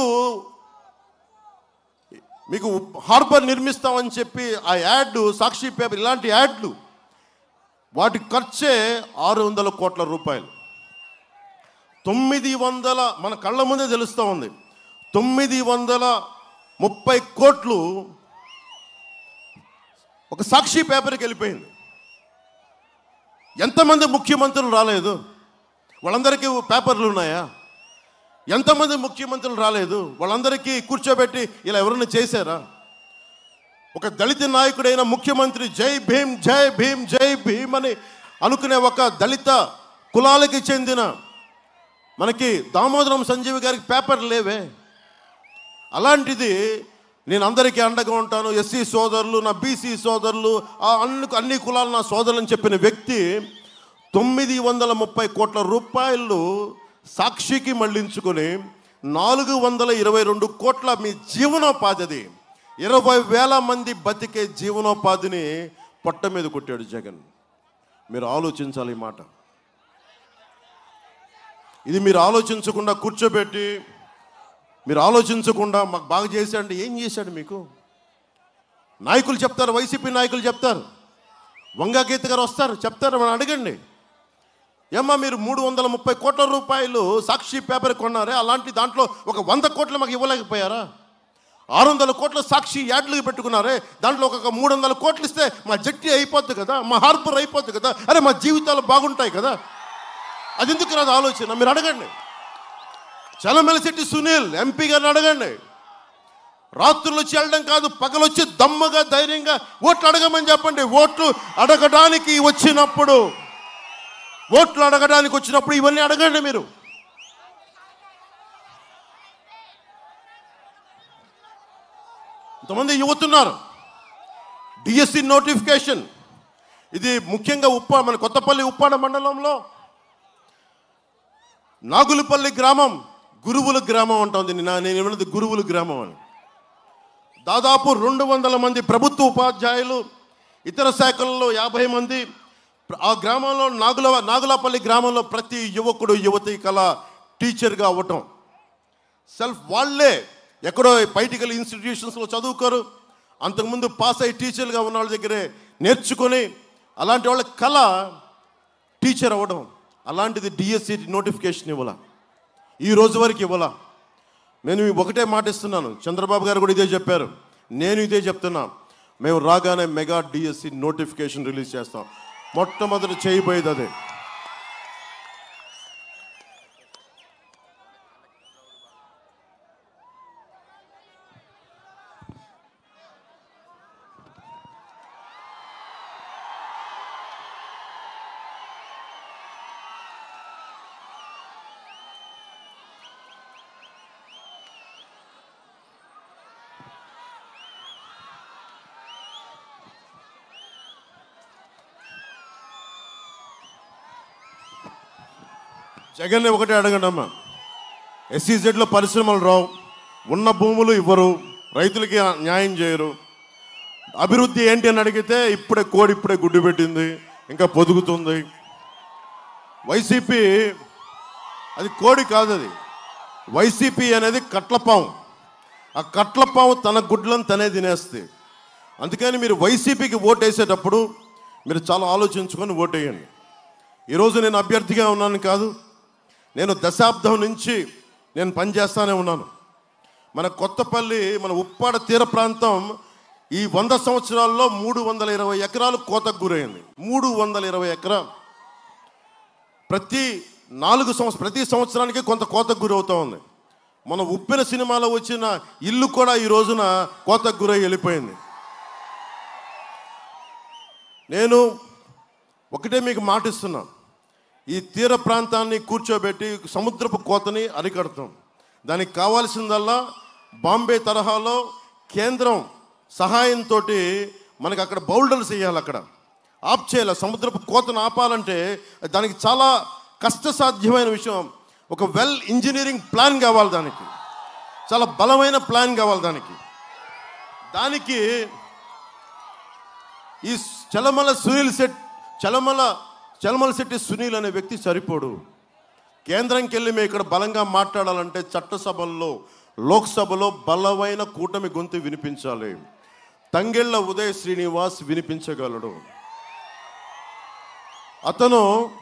మీకు హార్బర్ నిర్మిస్తామని చెప్పి ఆ యాడ్ సాక్షి పేపర్ ఇలాంటి యాడ్లు వాటి ఖర్చే ఆరు వందల కోట్ల రూపాయలు తొమ్మిది వందల మన కళ్ళ ముందే తెలుస్తూ ఉంది తొమ్మిది వందల ముప్పై కోట్లు ఒక సాక్షి పేపర్కి వెళ్ళిపోయింది ఎంతమంది ముఖ్యమంత్రులు రాలేదు వాళ్ళందరికీ పేపర్లు ఉన్నాయా ఎంతమంది ముఖ్యమంత్రులు రాలేదు వాళ్ళందరికీ కూర్చోబెట్టి ఇలా ఎవరైనా చేశారా ఒక దళిత నాయకుడైన ముఖ్యమంత్రి జై భీమ్ జై భీమ్ జై భీమ్ అని అనుకునే ఒక దళిత కులాలకి చెందిన మనకి దామోదరం సంజీవి గారికి పేపర్ లేవే అలాంటిది నేను అందరికీ అండగా ఉంటాను ఎస్సీ సోదరులు నా బీసీ సోదరులు ఆ అన్ని అన్ని కులాలు నా సోదరులు అని చెప్పిన వ్యక్తి తొమ్మిది వందల ముప్పై కోట్ల రూపాయలు సాక్షికి మళ్లించుకొని నాలుగు వందల ఇరవై రెండు కోట్ల మీ జీవనోపాధి అది ఇరవై వేల మంది బతికే జీవనోపాధిని పొట్ట మీద కొట్టాడు జగన్ మీరు ఆలోచించాలి ఈ మాట ఇది మీరు ఆలోచించకుండా కూర్చోబెట్టి మీరు ఆలోచించకుండా మాకు బాగా చేశాడు ఏం చేశాడు మీకు నాయకులు చెప్తారు వైసీపీ నాయకులు చెప్తారు వంగా గీత గారు వస్తారు చెప్తారు మనం అడగండి ఏమ్మా మీరు మూడు వందల ముప్పై కోట్ల రూపాయలు సాక్షి పేపర్ కొన్నారే అలాంటి దాంట్లో ఒక వంద కోట్లు మాకు ఇవ్వలేకపోయారా ఆరు వందల కోట్ల సాక్షి యాడ్లు పెట్టుకున్నారే దాంట్లో ఒక మూడు వందల కోట్లు ఇస్తే మా జట్టి అయిపోద్ది కదా మా హార్బర్ అయిపోద్ది కదా అరే మా జీవితాలు బాగుంటాయి కదా అది ఎందుకు రాదు ఆలోచన మీరు అడగండి చలమెలశెట్టి సునీల్ ఎంపీ గారిని అడగండి రాత్రులు వచ్చి వెళ్ళడం కాదు పగలొచ్చి దమ్మగా ధైర్యంగా ఓట్లు అడగమని చెప్పండి ఓట్లు అడగడానికి వచ్చినప్పుడు ఓట్లు అడగడానికి వచ్చినప్పుడు ఇవన్నీ అడగండి మీరు ఇంతమంది యువతున్నారు డిఎస్సి నోటిఫికేషన్ ఇది ముఖ్యంగా ఉప్ప మన కొత్తపల్లి ఉప్పాడ మండలంలో నాగులపల్లి గ్రామం గురువుల గ్రామం అంటుంది నా- నేను ఏమన్నది గురువుల గ్రామం అని దాదాపు రెండు వందల మంది ప్రభుత్వ ఉపాధ్యాయులు ఇతర శాఖల్లో యాభై మంది ఆ గ్రామంలో నాగుల నాగులపల్లి గ్రామంలో ప్రతి యువకుడు యువతి కళ టీచర్గా అవ్వటం సెల్ఫ్ వాళ్ళే ఎక్కడో బయటికి ఇన్స్టిట్యూషన్స్లో చదువుకోరు అంతకుముందు పాస్ అయ్యి టీచర్గా ఉన్న వాళ్ళ దగ్గరే నేర్చుకొని అలాంటి వాళ్ళ కళ టీచర్ అవ్వడం అలాంటిది డిఎస్సి నోటిఫికేషన్ ఇవ్వాల ఈ రోజు వరకు ఇవ్వాల నేను మీ ఒకటే మాట ఇస్తున్నాను చంద్రబాబు గారు కూడా ఇదే చెప్పారు నేను ఇదే చెప్తున్నా మేము రాగానే మెగా డిఎస్సి నోటిఫికేషన్ రిలీజ్ చేస్తాం మొట్టమొదటి చేయబోయేది అదే జగన్ ఒకటే అడగండి అమ్మా ఎస్సీజెడ్లో పరిశ్రమలు రావు ఉన్న భూములు ఇవ్వరు రైతులకి న్యాయం చేయరు అభివృద్ధి ఏంటి అని అడిగితే ఇప్పుడే కోడి ఇప్పుడే గుడ్డు పెట్టింది ఇంకా పొదుగుతుంది వైసీపీ అది కోడి కాదు అది వైసీపీ అనేది కట్లపాము ఆ కట్లపాము తన గుడ్లను తనే తినేస్తే అందుకని మీరు వైసీపీకి ఓటేసేటప్పుడు మీరు చాలా ఆలోచించుకొని ఓటేయండి ఈరోజు నేను అభ్యర్థిగా ఉన్నాను కాదు నేను దశాబ్దం నుంచి నేను పనిచేస్తానే ఉన్నాను మన కొత్తపల్లి మన ఉప్పాడ తీర ప్రాంతం ఈ వంద సంవత్సరాల్లో మూడు వందల ఇరవై ఎకరాలు కోతకు గురైంది మూడు వందల ఇరవై ఎకరాలు ప్రతి నాలుగు సంవత్సరం ప్రతి సంవత్సరానికి కొంత కోతకు గురవుతూ ఉంది మన ఉప్పిన సినిమాలో వచ్చిన ఇల్లు కూడా ఈ రోజున కోతకు గురై వెళ్ళిపోయింది నేను ఒకటే మీకు మాట ఇస్తున్నా ఈ తీర ప్రాంతాన్ని కూర్చోబెట్టి సముద్రపు కోతని అరికడతాం దానికి కావాల్సిందల్లా బాంబే తరహాలో కేంద్రం సహాయంతో మనకి అక్కడ బౌల్డర్స్ వేయాలి అక్కడ ఆప్ చేయాలి సముద్రపు కోతను ఆపాలంటే దానికి చాలా కష్టసాధ్యమైన విషయం ఒక వెల్ ఇంజనీరింగ్ ప్లాన్ కావాలి దానికి చాలా బలమైన ప్లాన్ కావాలి దానికి దానికి ఈ చలమల సునీల్ శెట్ చలమల చలమల శెట్టి సునీల్ అనే వ్యక్తి సరిపోడు కేంద్రంకి వెళ్ళి మేము ఇక్కడ బలంగా మాట్లాడాలంటే చట్టసభల్లో లోక్సభలో బలమైన కూటమి గొంతు వినిపించాలి తంగెళ్ళ ఉదయ్ శ్రీనివాస్ వినిపించగలడు అతను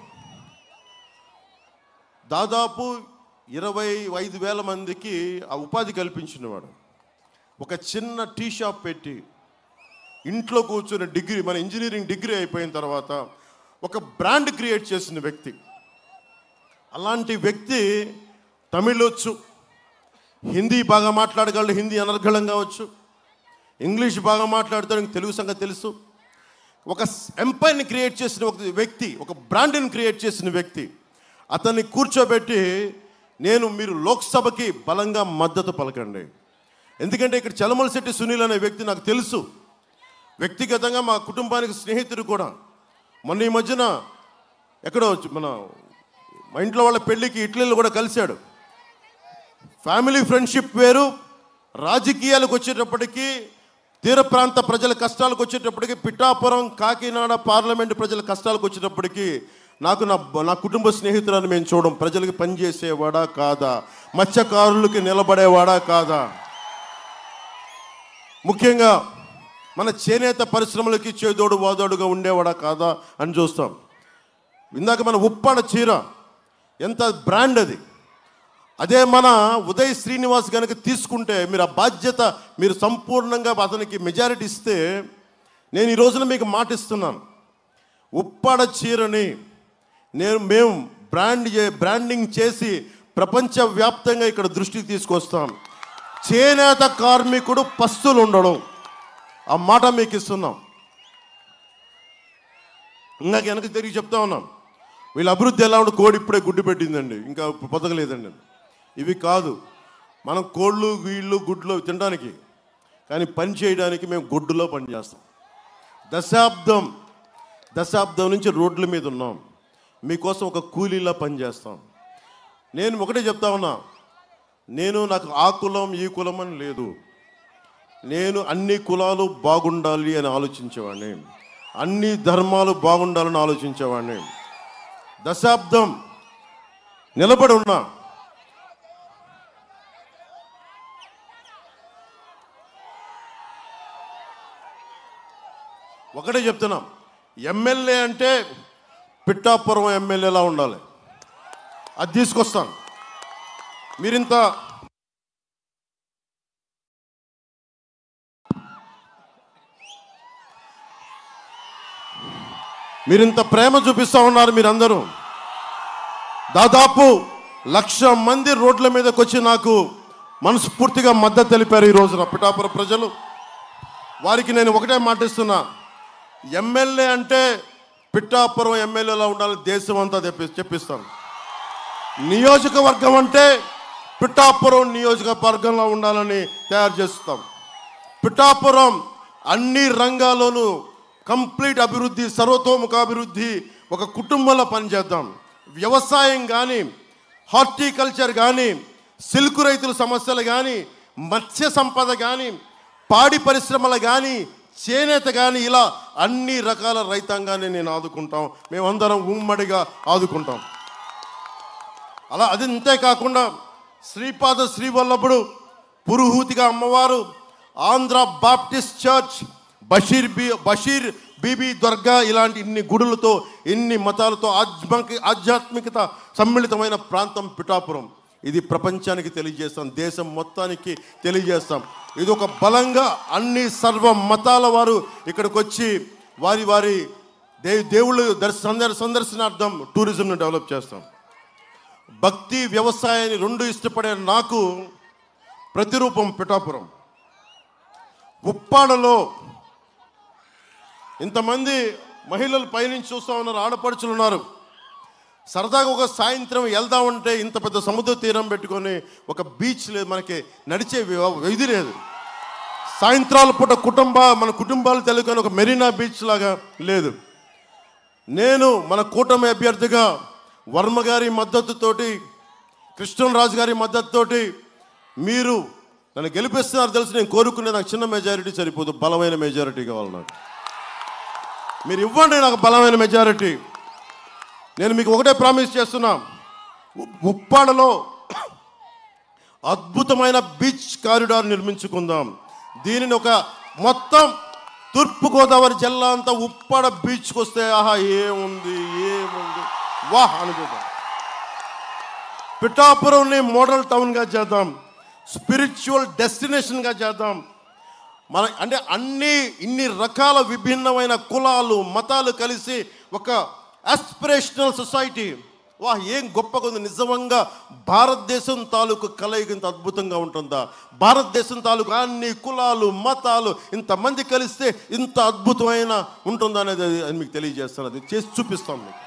దాదాపు ఇరవై ఐదు వేల మందికి ఆ ఉపాధి కల్పించినవాడు ఒక చిన్న టీ షాప్ పెట్టి ఇంట్లో కూర్చుని డిగ్రీ మన ఇంజనీరింగ్ డిగ్రీ అయిపోయిన తర్వాత ఒక బ్రాండ్ క్రియేట్ చేసిన వ్యక్తి అలాంటి వ్యక్తి తమిళ్ వచ్చు హిందీ బాగా మాట్లాడగలడు హిందీ అనర్గళంగా వచ్చు ఇంగ్లీష్ బాగా మాట్లాడతాడు తెలుగు సంగతి తెలుసు ఒక ఎంపైర్ని క్రియేట్ చేసిన ఒక వ్యక్తి ఒక బ్రాండ్ని క్రియేట్ చేసిన వ్యక్తి అతన్ని కూర్చోబెట్టి నేను మీరు లోక్సభకి బలంగా మద్దతు పలకండి ఎందుకంటే ఇక్కడ చలమల శెట్టి సునీల్ అనే వ్యక్తి నాకు తెలుసు వ్యక్తిగతంగా మా కుటుంబానికి స్నేహితుడు కూడా మొన్న ఈ మధ్యన ఎక్కడో మన మా ఇంట్లో వాళ్ళ పెళ్ళికి ఇట్లీలో కూడా కలిశాడు ఫ్యామిలీ ఫ్రెండ్షిప్ వేరు రాజకీయాలకు వచ్చేటప్పటికి తీర ప్రాంత ప్రజల కష్టాలకు వచ్చేటప్పటికి పిఠాపురం కాకినాడ పార్లమెంట్ ప్రజల కష్టాలకు వచ్చేటప్పటికి నాకు నా నా కుటుంబ స్నేహితులను మేము చూడం ప్రజలకు పనిచేసేవాడా కాదా మత్స్యకారులకి నిలబడేవాడా కాదా ముఖ్యంగా మన చేనేత పరిశ్రమలకి చేదోడు వాదోడుగా ఉండేవాడా కాదా అని చూస్తాం ఇందాక మన ఉప్పాడ చీర ఎంత బ్రాండ్ అది అదే మన ఉదయ్ శ్రీనివాస్ కనుక తీసుకుంటే మీరు ఆ బాధ్యత మీరు సంపూర్ణంగా అతనికి మెజారిటీ ఇస్తే నేను ఈ రోజున మీకు మాట ఇస్తున్నాను ఉప్పాడ చీరని నేను మేము బ్రాండ్ చే బ్రాండింగ్ చేసి ప్రపంచవ్యాప్తంగా ఇక్కడ దృష్టికి తీసుకొస్తాం చేనేత కార్మికుడు పస్తులు ఉండడం ఆ మాట మీకు ఇస్తున్నాం ఇందాక వెనక తిరిగి చెప్తా ఉన్నాం వీళ్ళ అభివృద్ధి ఎలా ఉంటే కోడి ఇప్పుడే గుడ్డు పెట్టిందండి ఇంకా పొదగలేదండి ఇవి కాదు మనం కోళ్ళు వీళ్ళు గుడ్లు తినడానికి కానీ పని చేయడానికి మేము గుడ్డులో పని చేస్తాం దశాబ్దం దశాబ్దం నుంచి రోడ్ల మీద ఉన్నాం మీకోసం ఒక కూలీలా పని చేస్తాం నేను ఒకటే చెప్తా ఉన్నా నేను నాకు ఆ కులం ఈ కులం అని లేదు నేను అన్ని కులాలు బాగుండాలి అని ఆలోచించేవాడిని అన్ని ధర్మాలు బాగుండాలని ఆలోచించేవాడిని దశాబ్దం నిలబడి ఉన్నా ఒకటే చెప్తున్నాం ఎమ్మెల్యే అంటే పిట్టాపురం ఎమ్మెల్యేలా ఉండాలి అది తీసుకొస్తాను మీరింత మీరింత ప్రేమ చూపిస్తా ఉన్నారు మీరందరూ దాదాపు లక్ష మంది రోడ్ల మీదకి వచ్చి నాకు మనస్ఫూర్తిగా మద్దతు తెలిపారు ఈ రోజున పిఠాపురం ప్రజలు వారికి నేను ఒకటే మాటిస్తున్నా ఎమ్మెల్యే అంటే పిఠాపురం ఎమ్మెల్యేలా ఉండాలని దేశం అంతా చెప్పి చెప్పిస్తాను నియోజకవర్గం అంటే పిఠాపురం నియోజకవర్గంలో ఉండాలని తయారు చేస్తాం పిఠాపురం అన్ని రంగాల్లోనూ కంప్లీట్ అభివృద్ధి సర్వతోముఖాభివృద్ధి ఒక కుటుంబంలో పనిచేద్దాం వ్యవసాయం కానీ హార్టికల్చర్ కానీ సిల్క్ రైతుల సమస్యలు కానీ మత్స్య సంపద కానీ పాడి పరిశ్రమలు కానీ చేనేత కానీ ఇలా అన్ని రకాల రైతాంగాన్ని నేను ఆదుకుంటాం మేమందరం ఉమ్మడిగా ఆదుకుంటాం అలా అది అంతే కాకుండా శ్రీపాద శ్రీవల్లభుడు పురుహూతిగా అమ్మవారు Andhra Baptist church Basheer B Basheer Bibi దర్గా ఇలాంటి ఇన్ని గుడులతో ఇన్ని మతాలతో ఆధ్యాత్మిక ఆధ్యాత్మికత సమ్మిళితమైన ప్రాంతం పిఠాపురం ఇది ప్రపంచానికి తెలియజేస్తాం దేశం మొత్తానికి తెలియజేస్తాం ఇది ఒక బలంగా అన్ని సర్వ మతాల వారు ఇక్కడికి వచ్చి వారి వారి దే దేవుళ్ళు దర్శ సందర్ సందర్శనార్థం టూరిజంను డెవలప్ చేస్తాం భక్తి వ్యవసాయాన్ని రెండు ఇష్టపడే నాకు ప్రతిరూపం పిఠాపురం ఉప్పాడలో ఇంతమంది మహిళలు పైనుంచి చూస్తూ ఉన్నారు ఆడపడుచులు ఉన్నారు సరదాగా ఒక సాయంత్రం వెళ్దామంటే ఇంత పెద్ద సముద్ర తీరం పెట్టుకొని ఒక బీచ్ లేదు మనకి నడిచే వి- ఇది లేదు సాయంత్రాల పూట కుటుంబ మన కుటుంబాలు తెలుగుని ఒక మెరీనా బీచ్ లాగా లేదు నేను మన కూటమి అభ్యర్థిగా వర్మ గారి మద్దతుతోటి కృష్ణరాజు గారి మద్దతుతోటి మీరు నన్ను గెలిపిస్తున్నారు తెలుసు నేను కోరుకునే నాకు చిన్న మెజారిటీ సరిపోదు బలమైన మెజారిటీ కావాలి నాకు మీరు ఇవ్వండి నాకు బలమైన మెజారిటీ నేను మీకు ఒకటే ప్రామిస్ చేస్తున్నా ఉ- ఉప్పాడలో అద్భుతమైన బీచ్ కారిడార్ నిర్మించుకుందాం దీనిని ఒక మొత్తం తూర్పుగోదావరి జిల్లా అంతా ఉప్పాడ బీచ్కి వస్తే ఆహా ఏముంది ఏముంది వాహ్ అనుకుందాం పిఠాపురంని మోడల్ టౌన్గా చేద్దాం స్పిరిచువల్ డెస్టినేషన్గా చేద్దాం మన అంటే అన్ని ఇన్ని రకాల విభిన్నమైన కులాలు మతాలు కలిసి ఒక ఆస్పిరేషనల్ సొసైటీ వా ఏం గొప్పగా ఉంది నిజంగా భారతదేశం తాలూకు కలయిక ఇంత అద్భుతంగా ఉంటుందా భారతదేశం తాలూకు అన్ని కులాలు మతాలు ఇంతమంది కలిస్తే ఇంత అద్భుతమైన ఉంటుందా అనేది అది- అది మీకు తెలియజేస్తాను అది చేసి చూపిస్తాం మీకు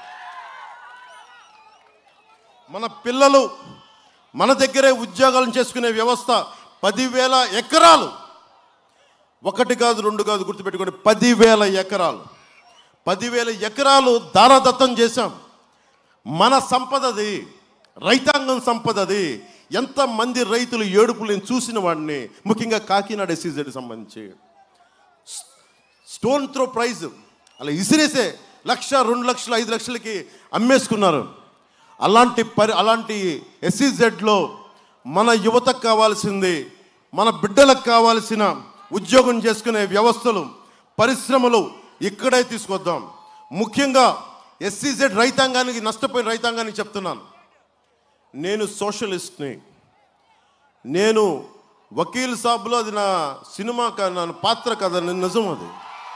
మన పిల్లలు మన దగ్గరే ఉద్యోగాలను చేసుకునే వ్యవస్థ పదివేల ఎకరాలు ఒకటి కాదు రెండు కాదు గుర్తుపెట్టుకోండి పదివేల ఎకరాలు పదివేల ఎకరాలు దారాదత్తం చేశాం మన సంపదది రైతాంగం సంపదది ఎంతమంది రైతులు ఏడుపులు నేను చూసిన వాడిని ముఖ్యంగా కాకినాడ ఎస్సీజెడ్ సంబంధించి స్టోన్ త్రో ప్రైజ్ అలా ఇసిరేసే లక్ష రెండు లక్షలు ఐదు లక్షలకి అమ్మేసుకున్నారు అలాంటి పరి అలాంటి ఎస్సీజెడ్లో మన యువతకు కావాల్సింది మన బిడ్డలకు కావాల్సిన ఉద్యోగం చేసుకునే వ్యవస్థలు పరిశ్రమలు ఇక్కడే తీసుకొద్దాం ముఖ్యంగా ఎస్సీజెడ్ రైతాంగానికి నష్టపోయిన రైతాంగానికి చెప్తున్నాను నేను సోషలిస్ట్ని నేను వకీల్ సాబ్లో అది నా సినిమా కా- నా పాత్ర కదా నేను నిజం అది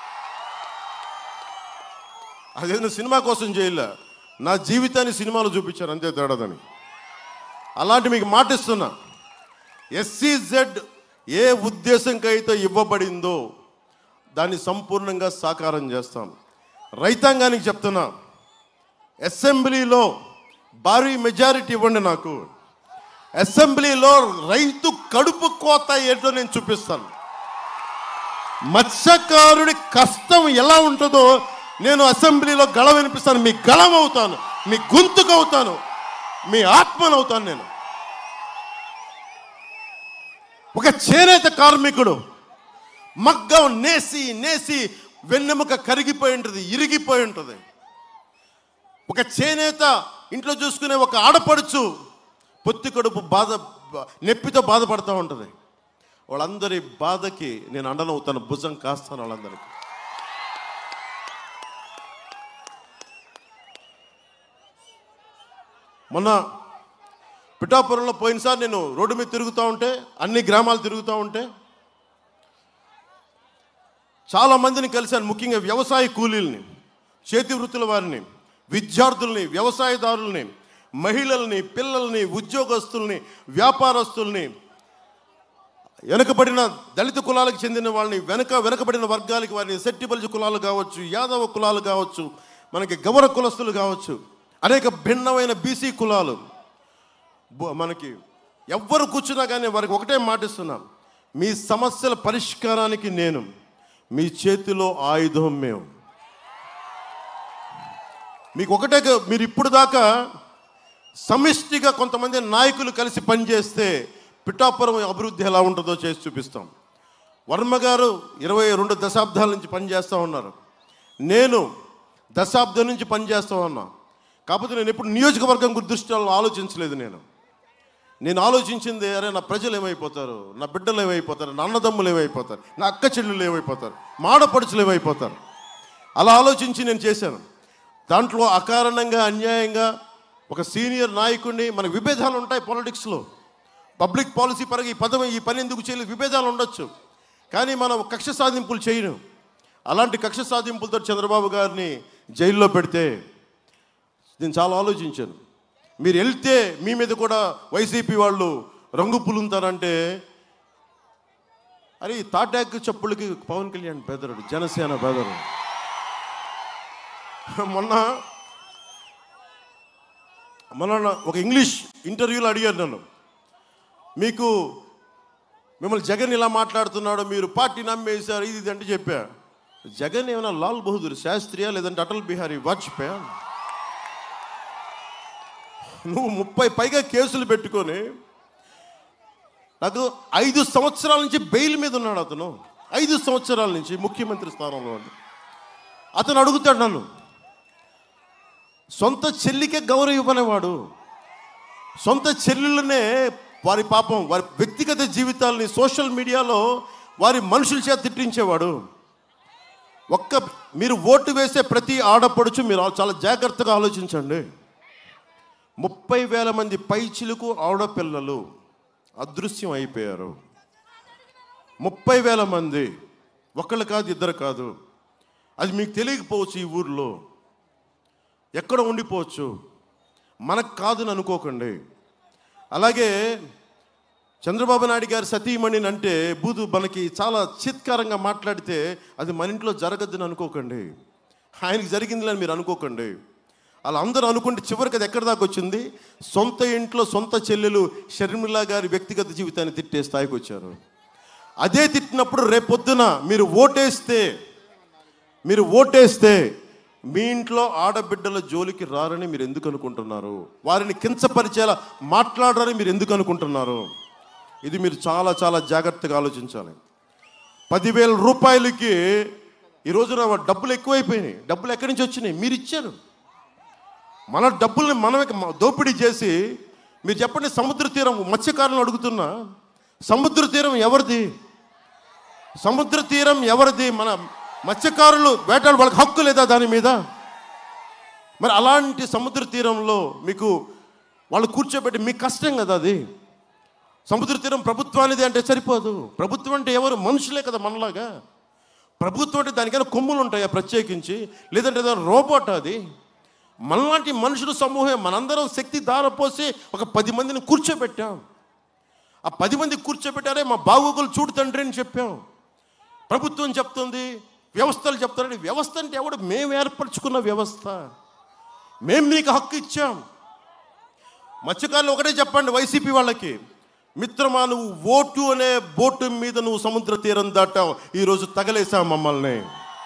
అదేదో సినిమా కోసం చేయలే నా జీవితాన్ని సినిమాలో చూపించాను అంతే తేడాదని అలాంటి మీకు మాటిస్తున్నా ఎస్సీజెడ్ ఏ ఉద్దేశంకైతే ఇవ్వబడిందో దాన్ని సంపూర్ణంగా సాకారం చేస్తాం రైతాంగానికి చెప్తున్నా అసెంబ్లీలో భారీ మెజారిటీ ఇవ్వండి నాకు అసెంబ్లీలో రైతు కడుపు కోత ఏంటో నేను చూపిస్తాను మత్స్యకారుడి కష్టం ఎలా ఉంటుందో నేను అసెంబ్లీలో గళ వినిపిస్తాను మీ గళం అవుతాను మీ గొంతుకు అవుతాను మీ ఆత్మను అవుతాను నేను ఒక చేనేత కార్మికుడు మగ్గం నేసి నేసి వెన్నెముక కరిగిపోయి ఉంటుంది ఇరిగిపోయి ఉంటుంది ఒక చేనేత ఇంట్లో చూసుకునే ఒక ఆడపడుచు పొత్తి కడుపు బాధ నొప్పితో బాధపడుతూ ఉంటుంది వాళ్ళందరి బాధకి నేను అండనవుతాను భుజం కాస్తాను వాళ్ళందరికీ మొన్న పిఠాపురంలో పోయినసారి నేను రోడ్డు మీద తిరుగుతూ ఉంటే అన్ని గ్రామాలు తిరుగుతూ ఉంటే చాలా మందిని కలిశాను ముఖ్యంగా వ్యవసాయ కూలీల్ని చేతి వృత్తుల వారిని విద్యార్థుల్ని వ్యవసాయదారుల్ని మహిళల్ని పిల్లల్ని ఉద్యోగస్తుల్ని వ్యాపారస్తుల్ని వెనుకబడిన దళిత కులాలకు చెందిన వాళ్ళని వెనక వెనుకబడిన వర్గాలకి వారిని సెట్టిబలిజ కులాలు కావచ్చు యాదవ కులాలు కావచ్చు మనకి గౌర కులస్తులు కావచ్చు అనేక భిన్నమైన బీసీ కులాలు బు- మనకి ఎవ్వరు కూర్చున్నా కానీ వారికి ఒకటే మాటిస్తున్నాం మీ సమస్యల పరిష్కారానికి నేను మీ చేతిలో ఆయుధం మేము మీకు ఒకటే క- మీరు ఇప్పుడు దాకా సమిష్టిగా కొంతమంది నాయకులు కలిసి పనిచేస్తే పిఠాపురం అభివృద్ధి ఎలా ఉంటుందో చేసి చూపిస్తాం వర్మ గారు ఇరవై రెండు దశాబ్దాల నుంచి పనిచేస్తూ ఉన్నారు నేను దశాబ్దం నుంచి పనిచేస్తూ ఉన్నా కాకపోతే నేను ఎప్పుడు నియోజకవర్గం గురి దృష్టిలో ఆలోచించలేదు నేను నేను ఆలోచించింది అరే నా ప్రజలు ఏమైపోతారు నా బిడ్డలు ఏమైపోతారు నా అన్నదమ్ములు ఏమైపోతారు నా అక్క చెల్లెలు ఏమైపోతారు మాడపడుచులు ఏమైపోతారు అలా ఆలోచించి నేను చేశాను దాంట్లో అకారణంగా అన్యాయంగా ఒక సీనియర్ నాయకుడిని మనకు విభేదాలు ఉంటాయి పాలిటిక్స్లో పబ్లిక్ పాలసీ పరంగా ఈ పదం ఈ పని ఎందుకు చేయలేదు విభేదాలు ఉండొచ్చు కానీ మనం కక్ష సాధింపులు చేయను అలాంటి కక్ష సాధింపులతో చంద్రబాబు గారిని జైల్లో పెడితే నేను చాలా ఆలోచించాను మీరు వెళ్తే మీ మీద కూడా వైసీపీ వాళ్ళు రంగు పులుంతారంటే అరే ఈ తాటాకు చెప్పులకి పవన్ కళ్యాణ్ బెదరుడు జనసేన బెదరు మొన్న మన ఒక ఇంగ్లీష్ ఇంటర్వ్యూలో అడిగారు నన్ను మీకు మిమ్మల్ని జగన్ ఇలా మాట్లాడుతున్నాడు మీరు పార్టీ నమ్మేశారు ఇది ఇది అంటే చెప్పా జగన్ ఏమైనా లాల్ బహదూర్ శాస్త్రియా లేదంటే అటల్ బిహారీ వాజ్పేయి నువ్వు ముప్పై పైగా కేసులు పెట్టుకొని నాకు ఐదు సంవత్సరాల నుంచి బెయిల్ మీద ఉన్నాడు అతను ఐదు సంవత్సరాల నుంచి ముఖ్యమంత్రి స్థానంలో ఉంది అతను అడుగుతాడు నన్ను సొంత చెల్లికే గౌరవం ఇవ్వనేవాడు సొంత చెల్లెళ్ళనే వారి పాపం వారి వ్యక్తిగత జీవితాలని సోషల్ మీడియాలో వారి మనుషుల చేత తిట్టించేవాడు ఒక్క మీరు ఓటు వేసే ప్రతి ఆడపడుచు మీరు చాలా జాగ్రత్తగా ఆలోచించండి ముప్పై వేల మంది పైచిలకు ఆడపిల్లలు అదృశ్యం అయిపోయారు ముప్పై వేల మంది ఒకళ్ళు కాదు ఇద్దరు కాదు అది మీకు తెలియకపోవచ్చు ఈ ఊర్లో ఎక్కడ ఉండిపోవచ్చు మనకు కాదని అనుకోకండి అలాగే చంద్రబాబు నాయుడు గారి సతీమణిని అంటే బూదు మనకి చాలా చిత్కారంగా మాట్లాడితే అది మన ఇంట్లో జరగద్దని అనుకోకండి ఆయనకి జరిగిందని మీరు అనుకోకండి అలా అందరూ అనుకుంటే చివరికి అది ఎక్కడి దాకా వచ్చింది సొంత ఇంట్లో సొంత చెల్లెలు షర్మిలా గారి వ్యక్తిగత జీవితాన్ని తిట్టే స్థాయికి వచ్చారు అదే తిట్టినప్పుడు రేపొద్దున మీరు ఓటేస్తే మీరు ఓటేస్తే మీ ఇంట్లో ఆడబిడ్డల జోలికి రారని మీరు ఎందుకు అనుకుంటున్నారు వారిని కించపరిచేలా మాట్లాడరని మీరు ఎందుకు అనుకుంటున్నారు ఇది మీరు చాలా చాలా జాగ్రత్తగా ఆలోచించాలి పదివేల రూపాయలకి ఈ రోజున డబ్బులు ఎక్కువైపోయినాయి డబ్బులు ఎక్కడి నుంచి వచ్చినాయి మీరు ఇచ్చారు మన డబ్బుల్ని మనమే మ- దోపిడీ చేసి మీరు చెప్పండి సముద్ర తీరం మత్స్యకారులను అడుగుతున్నా సముద్ర తీరం ఎవరిది సముద్ర తీరం ఎవరిది మన మత్స్యకారులు వేటాడు వాళ్ళకి హక్కు లేదా దాని మీద మరి అలాంటి సముద్ర తీరంలో మీకు వాళ్ళు కూర్చోబెట్టి మీకు కష్టం కదా అది సముద్ర తీరం ప్రభుత్వానిది అంటే సరిపోదు ప్రభుత్వం అంటే ఎవరు మనుషులే కదా మనలాగా ప్రభుత్వం అంటే దానికైనా కొమ్ములు ఉంటాయా ప్రత్యేకించి లేదంటే ఏదైనా రోబోట్ అది మనలాంటి మనుషుల సమూహం మనందరం శక్తి దారపోసి ఒక పది మందిని కూర్చోబెట్టాం ఆ పది మంది కూర్చోబెట్టారే మా బాగోగులు చూడు తండ్రి అని చెప్పాం ప్రభుత్వం చెప్తుంది వ్యవస్థలు చెప్తారని వ్యవస్థ అంటే ఎవడు మేము ఏర్పరచుకున్న వ్యవస్థ మేము మీకు హక్కు ఇచ్చాం మత్స్యకారులు ఒకటే చెప్పండి వైసీపీ వాళ్ళకి మిత్రమా నువ్వు ఓటు అనే బోటు మీద నువ్వు సముద్ర తీరం దాటావు ఈరోజు తగలేసావు మమ్మల్ని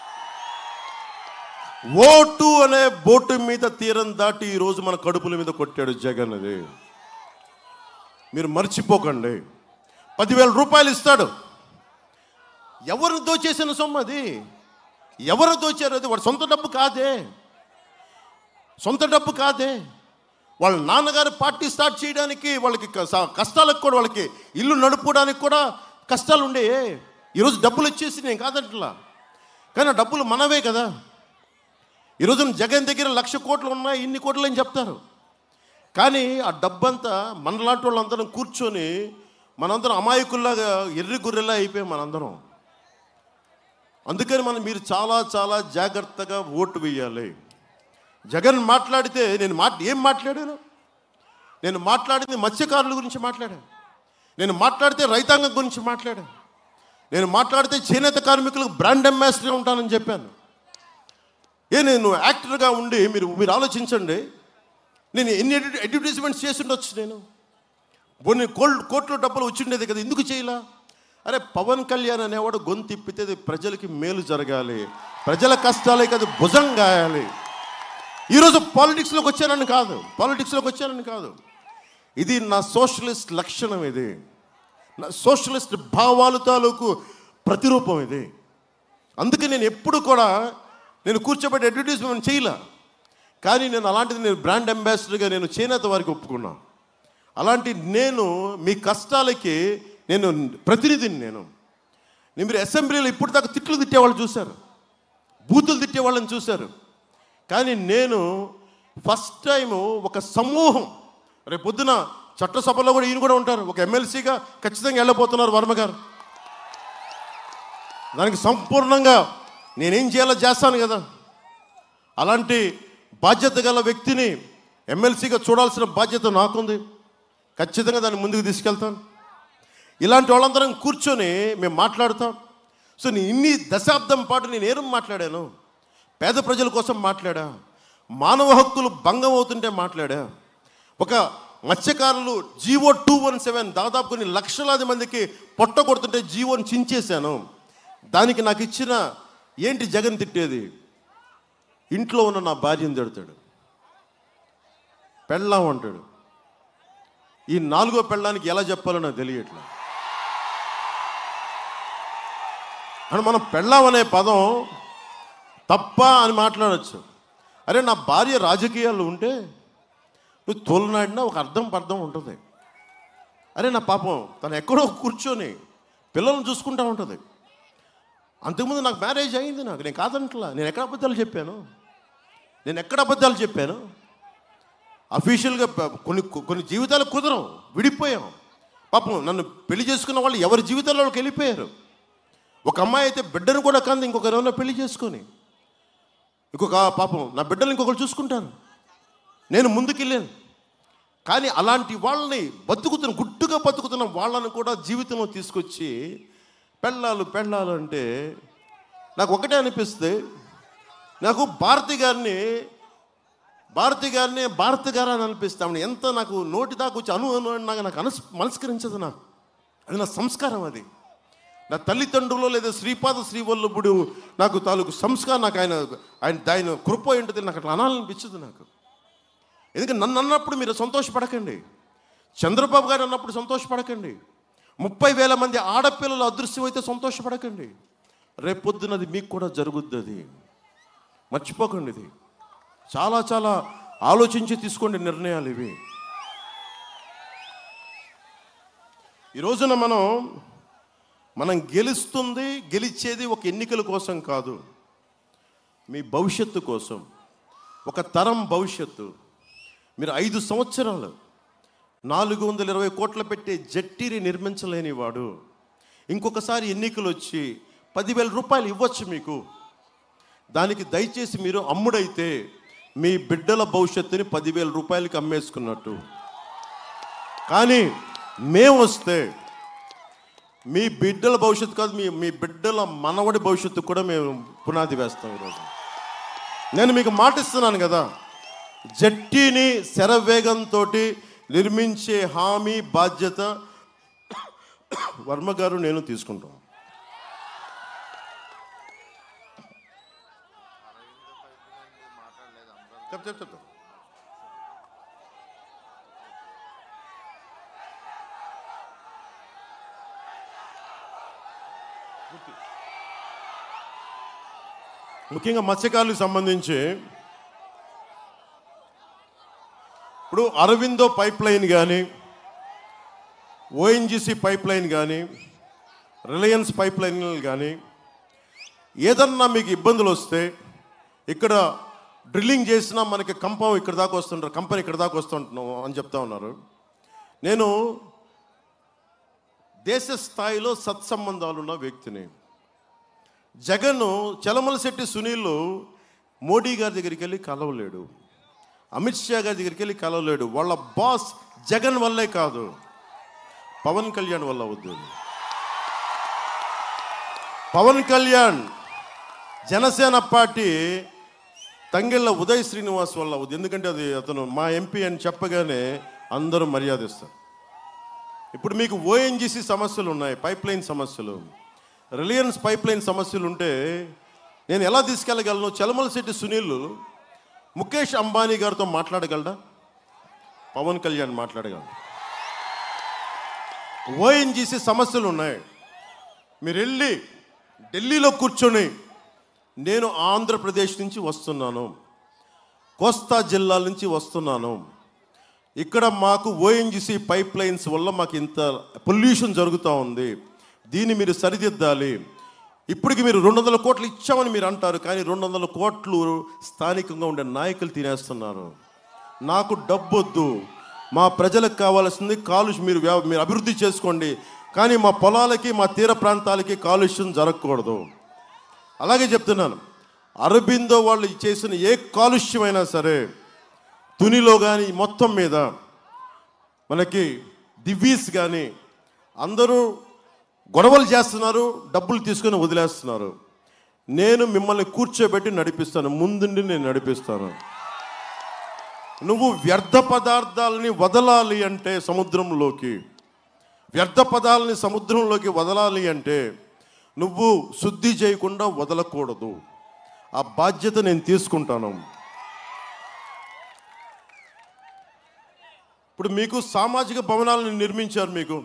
ఓటు అనే బోటు మీద తీరం దాటి ఈరోజు మన కడుపుల మీద కొట్టాడు జగన్ అది మీరు మర్చిపోకండి పదివేల రూపాయలు ఇస్తాడు ఎవరు దోచేసిన సొమ్ము అది ఎవరు దోచారు అది వాడు సొంత డబ్బు కాదే సొంత డబ్బు కాదే వాళ్ళ నాన్నగారు పార్టీ స్టార్ట్ చేయడానికి వాళ్ళకి కస- కష్టాలకు కూడా వాళ్ళకి ఇల్లు నడుపుకోవడానికి కూడా కష్టాలు ఉండే ఈరోజు డబ్బులు వచ్చేసి నేను కాదంటలా కానీ ఆ డబ్బులు మనవే కదా ఈరోజు జగన్ దగ్గర లక్ష కోట్లు ఉన్నాయి ఇన్ని కోట్లు అని చెప్తారు కానీ ఆ డబ్బంతా మనలాంటి వాళ్ళందరం కూర్చొని మనందరం అమాయకుల్లాగా ఎర్రి గుర్రెలా అయిపోయాం మనందరం అందుకని మనం మీరు చాలా చాలా జాగ్రత్తగా ఓటు వేయాలి జగన్ మాట్లాడితే నేను మాట్ ఏం మాట్లాడాను నేను మాట్లాడింది మత్స్యకారుల గురించి మాట్లాడాను నేను మాట్లాడితే రైతాంగం గురించి చేనేత నేను మాట్లాడితే చేనేత కార్మికులకు బ్రాండ్ అంబాసిడర్గా ఉంటానని చెప్పాను ఏ నేను యాక్టర్గా ఉండి మీరు మీరు ఆలోచించండి నేను ఎన్ని అడ్వ- అడ్వర్టైజ్మెంట్స్ చేసి ఉండొచ్చు నేను కొన్ని కోల్ కోట్ల డబ్బులు వచ్చిండేది కదా ఎందుకు చేయలా అరే పవన్ కళ్యాణ్ అనేవాడు గొంతు తిప్పితే అది ప్రజలకి మేలు జరగాలి ప్రజల కష్టాలే కదా భుజం గాయాలి ఈరోజు పాలిటిక్స్లోకి వచ్చానని కాదు పాలిటిక్స్లోకి వచ్చానని కాదు ఇది నా సోషలిస్ట్ లక్షణం ఇది నా సోషలిస్ట్ భావాలు తాలూకు ప్రతిరూపం ఇది అందుకే నేను ఎప్పుడు కూడా నేను కూర్చోబెట్టి అడ్వర్టైజ్మెంట్ చేయలే కానీ నేను అలాంటిది నేను బ్రాండ్ అంబాసిడర్గా నేను చేనేత వారికి ఒప్పుకున్నా అలాంటి నేను మీ కష్టాలకి నేను ప్రతినిధిని నేను నేను మీరు అసెంబ్లీలో ఇప్పుడు దాకా తిట్లు తిట్టేవాళ్ళు చూశారు బూతులు తిట్టేవాళ్ళని చూశారు కానీ నేను ఫస్ట్ టైం ఒక సమూహం రేపు పొద్దున చట్టసభలో కూడా ఈయన కూడా ఉంటారు ఒక ఎమ్మెల్సీగా ఖచ్చితంగా వెళ్ళబోతున్నారు వర్మ గారు దానికి సంపూర్ణంగా నేనేం చేయాలో చేస్తాను కదా అలాంటి బాధ్యత గల వ్యక్తిని ఎమ్మెల్సీగా చూడాల్సిన బాధ్యత నాకుంది ఖచ్చితంగా దాన్ని ముందుకు తీసుకెళ్తాను ఇలాంటి వాళ్ళందరం కూర్చొని మేము మాట్లాడతాం సో నేను ఇన్ని దశాబ్దం పాటు నేను ఏం మాట్లాడాను పేద ప్రజల కోసం మాట్లాడా మానవ హక్కులు భంగం అవుతుంటే మాట్లాడా ఒక మత్స్యకారులు జీవో టూ వన్ సెవెన్ దాదాపు కొన్ని లక్షలాది మందికి పొట్ట కొడుతుంటే జీవోని చించేశాను దానికి నాకు ఇచ్చిన ఏంటి జగన్ తిట్టేది ఇంట్లో ఉన్న నా భార్యను తిడతాడు పెళ్ళాం అంటాడు ఈ నాలుగో పెళ్ళానికి ఎలా చెప్పాలో నాకు తెలియట్లా అని మనం పెళ్ళాం అనే పదం తప్ప అని మాట్లాడచ్చు అరే నా భార్య రాజకీయాల్లో ఉంటే నువ్వు తోలనాడినా ఒక అర్థం పర్థం ఉంటుంది అరే నా పాపం తను ఎక్కడో కూర్చొని పిల్లల్ని చూసుకుంటా ఉంటుంది అంతకుముందు నాకు మ్యారేజ్ అయింది నాకు నేను కాదంటలా నేను ఎక్కడ అబద్ధాలు చెప్పాను నేను ఎక్కడ అబద్ధాలు చెప్పాను అఫీషియల్గా ప- కొన్ని కొన్ని జీవితాలు కుదరం విడిపోయాం పాపం నన్ను పెళ్లి చేసుకున్న వాళ్ళు ఎవరి జీవితాల్లోకి వెళ్ళిపోయారు ఒక అమ్మాయి అయితే బిడ్డను కూడా కంది ఇంకొకరు ఏమన్నా పెళ్లి చేసుకొని ఇంకొక పాపం నా బిడ్డలు ఇంకొకరు చూసుకుంటాను నేను ముందుకెళ్ళాను కానీ అలాంటి వాళ్ళని బతుకుతున్న గుట్టుగా బతుకుతున్న వాళ్ళని కూడా జీవితంలో తీసుకొచ్చి పెళ్ళాలు పెళ్ళాలు అంటే నాకు ఒకటే అనిపిస్తే నాకు భారతి గారిని భారతి గారిని భారతి గారు అని అనిపిస్తామని ఎంత నాకు నోటి దాకా వచ్చి అను అను అని నాకు నాకు అనస్ మనస్కరించదు నాకు అది నా సంస్కారం అది నా తల్లిదండ్రులు లేదా శ్రీపాద శ్రీవల్లభుడు నాకు తాలూకు సంస్కారం నాకు ఆయన ఆయన ఆయన కృప ఏంటో నాకు అట్లా అనాలనిపించదు నాకు ఎందుకంటే నన్ను అన్నప్పుడు మీరు సంతోషపడకండి చంద్రబాబు గారు అన్నప్పుడు సంతోషపడకండి ముప్పై వేల మంది ఆడపిల్లలు అదృశ్యమైతే సంతోషపడకండి రేపొద్దునది మీకు కూడా జరుగుద్ది అది మర్చిపోకండి ఇది చాలా చాలా ఆలోచించి తీసుకోండి నిర్ణయాలు ఇవి ఈ రోజున మనం మనం గెలుస్తుంది గెలిచేది ఒక ఎన్నికల కోసం కాదు మీ భవిష్యత్తు కోసం ఒక తరం భవిష్యత్తు మీరు ఐదు సంవత్సరాలు నాలుగు వందల ఇరవై కోట్ల పెట్టే జట్టీని నిర్మించలేని వాడు ఇంకొకసారి ఎన్నికలు వచ్చి పదివేల రూపాయలు ఇవ్వచ్చు మీకు దానికి దయచేసి మీరు అమ్ముడైతే మీ బిడ్డల భవిష్యత్తుని పదివేల రూపాయలకి అమ్మేసుకున్నట్టు కానీ మేము వస్తే మీ బిడ్డల భవిష్యత్తు కాదు మీ మీ బిడ్డల మనవడి భవిష్యత్తు కూడా మేము పునాది వేస్తాం ఈరోజు నేను మీకు మాట ఇస్తున్నాను కదా జట్టీని శరవేగంతో నిర్మించే హామీ బాధ్యత వర్మ గారు నేను తీసుకుంటాం చెప్ చెప్ చెప్తా ముఖ్యంగా మత్స్యకారులకు సంబంధించి ఇప్పుడు అరవిందో పైప్ లైన్ కానీ ఓఎన్జిసి పైప్ లైన్ కానీ రిలయన్స్ పైప్ లైన్లు కానీ ఏదన్నా మీకు ఇబ్బందులు వస్తే ఇక్కడ డ్రిల్లింగ్ చేసినా మనకి కంపం ఇక్కడ దాకా వస్తుంటారు కంపెనీ ఇక్కడ దాకా వస్తుంటున్నాం అని చెప్తా ఉన్నారు నేను దేశ స్థాయిలో సత్సంబంధాలు ఉన్న వ్యక్తిని జగన్ చలమలశెట్టి సునీల్ మోడీ గారి దగ్గరికి వెళ్ళి కలవలేడు అమిత్ షా గారి దగ్గరికి వెళ్ళి కలవలేడు వాళ్ళ బాస్ జగన్ వల్లే కాదు పవన్ కళ్యాణ్ వల్ల అవుద్ది పవన్ కళ్యాణ్ జనసేన పార్టీ తంగెళ్ళ ఉదయ్ శ్రీనివాస్ వల్ల అవుద్ది ఎందుకంటే అది అతను మా ఎంపీ అని చెప్పగానే అందరూ మర్యాదిస్తారు ఇప్పుడు మీకు ఓఎన్జిసి సమస్యలు ఉన్నాయి పైప్ లైన్ సమస్యలు రిలయన్స్ పైప్ లైన్ సమస్యలు ఉంటే నేను ఎలా తీసుకెళ్ళగలను చలమలశెట్టి సునీల్ ముఖేష్ అంబానీ గారితో మాట్లాడగలడా పవన్ కళ్యాణ్ మాట్లాడగలడు ఓఎన్జిసి సమస్యలు ఉన్నాయి మీరు వెళ్ళి ఢిల్లీలో కూర్చొని నేను ఆంధ్రప్రదేశ్ నుంచి వస్తున్నాను కోస్తా జిల్లాల నుంచి వస్తున్నాను ఇక్కడ మాకు ఓఎన్జిసి పైప్ లైన్స్ వల్ల మాకు ఇంత పొల్యూషన్ జరుగుతూ ఉంది దీన్ని మీరు సరిదిద్దాలి ఇప్పటికి మీరు రెండు వందల కోట్లు ఇచ్చామని మీరు అంటారు కానీ రెండు వందల కోట్లు స్థానికంగా ఉండే నాయకులు తినేస్తున్నారు నాకు డబ్బొద్దు మా ప్రజలకు కావాల్సింది కాలుష్యం మీరు వ్యవ- మీరు అభివృద్ధి చేసుకోండి కానీ మా పొలాలకి మా తీర ప్రాంతాలకి కాలుష్యం జరగకూడదు అలాగే చెప్తున్నాను అరబిందో వాళ్ళు చేసిన ఏ కాలుష్యమైనా సరే తునిలో కానీ మొత్తం మీద మనకి దివీస్ కానీ అందరూ గొడవలు చేస్తున్నారు డబ్బులు తీసుకొని వదిలేస్తున్నారు నేను మిమ్మల్ని కూర్చోబెట్టి నడిపిస్తాను ముందుండి నేను నడిపిస్తాను నువ్వు వ్యర్థ పదార్థాలని వదలాలి అంటే సముద్రంలోకి వ్యర్థ పదాలని సముద్రంలోకి వదలాలి అంటే నువ్వు శుద్ధి చేయకుండా వదలకూడదు ఆ బాధ్యత నేను తీసుకుంటాను ఇప్పుడు మీకు సామాజిక భవనాలను నిర్మించారు మీకు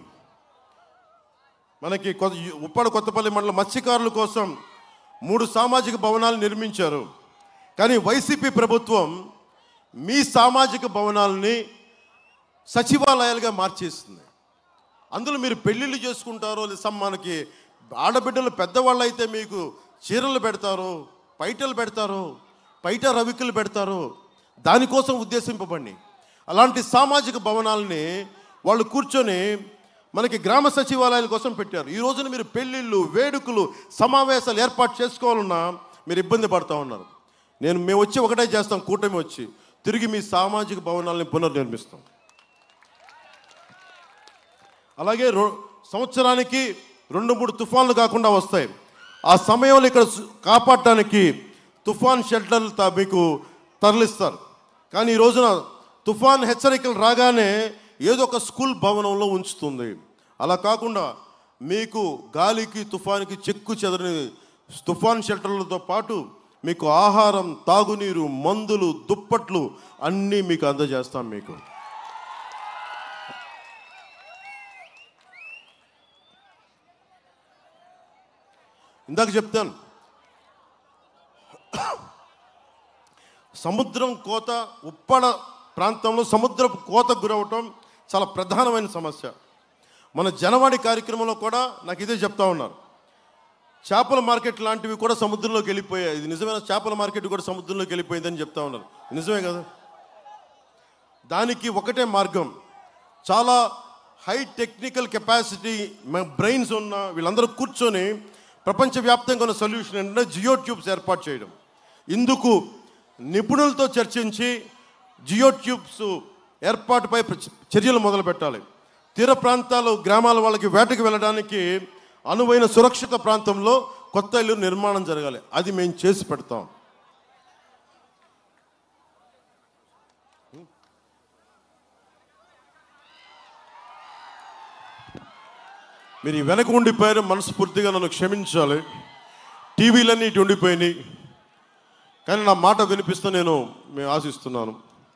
మనకి కొత్త ఉప్పాడ కొత్తపల్లి మండలం మత్స్యకారుల కోసం మూడు సామాజిక భవనాలు నిర్మించారు కానీ వైసీపీ ప్రభుత్వం మీ సామాజిక భవనాలని సచివాలయాలుగా మార్చేస్తుంది అందులో మీరు పెళ్ళిళ్ళు చేసుకుంటారో లేదా సమ్ మనకి ఆడబిడ్డలు పెద్దవాళ్ళు అయితే మీకు చీరలు పెడతారు పైటలు పెడతారు పైట రవికలు పెడతారు దానికోసం ఉద్దేశింపబడి అలాంటి సామాజిక భవనాలని వాళ్ళు కూర్చొని మనకి గ్రామ సచివాలయాల కోసం పెట్టారు ఈ రోజున మీరు పెళ్ళిళ్ళు వేడుకలు సమావేశాలు ఏర్పాటు చేసుకోవాలన్నా మీరు ఇబ్బంది పడుతూ ఉన్నారు నేను మేము వచ్చి ఒకటే చేస్తాం కూటమి వచ్చి తిరిగి మీ సామాజిక భవనాలని పునర్నిర్మిస్తాం అలాగే రో- సంవత్సరానికి రెండు మూడు తుఫాన్లు కాకుండా వస్తాయి ఆ సమయంలో ఇక్కడ సు- కాపాడటానికి తుఫాన్ షెల్టర్లు త- మీకు తరలిస్తారు కానీ ఈ రోజున తుఫాన్ హెచ్చరికలు రాగానే ఏదో ఒక స్కూల్ భవనంలో ఉంచుతుంది అలా కాకుండా మీకు గాలికి తుఫాన్కి చెక్కు చెదరని తుఫాన్ షెల్టర్లతో పాటు మీకు ఆహారం తాగునీరు మందులు దుప్పట్లు అన్నీ మీకు అందజేస్తాం మీకు ఇందాక చెప్తాను సముద్రం కోత ఉప్పడ ప్రాంతంలో సముద్రపు కోత గురవటం చాలా ప్రధానమైన సమస్య మన జనవాణి కార్యక్రమంలో కూడా నాకు ఇదే చెప్తా ఉన్నారు చేపల మార్కెట్ లాంటివి కూడా సముద్రంలోకి వెళ్ళిపోయాయి ఇది నిజమైన చేపల మార్కెట్ కూడా సముద్రంలోకి వెళ్ళిపోయిందని చెప్తా ఉన్నారు నిజమే కదా దానికి ఒకటే మార్గం చాలా హై టెక్నికల్ కెపాసిటీ బ్రెయిన్స్ ఉన్న వీళ్ళందరూ కూర్చొని ప్రపంచవ్యాప్తంగా ఉన్న సొల్యూషన్ ఏంటంటే జియో ట్యూబ్స్ ఏర్పాటు చేయడం ఇందుకు నిపుణులతో చర్చించి జియో ట్యూబ్స్ ఏర్పాటుపై ప్ర- చర్యలు మొదలు పెట్టాలి తీర ప్రాంతాలు గ్రామాల వాళ్ళకి వేటకు వెళ్ళడానికి అనువైన సురక్షిత ప్రాంతంలో కొత్త ఇల్లు నిర్మాణం జరగాలి అది మేము చేసి పెడతాం మీరు ఈ వెనక ఉండిపోయారు మనస్ఫూర్తిగా నన్ను క్షమించాలి టీవీలన్నీ ఇటు ఉండిపోయినాయి కానీ నా మాట వినిపిస్తూ నేను మేము ఆశిస్తున్నాను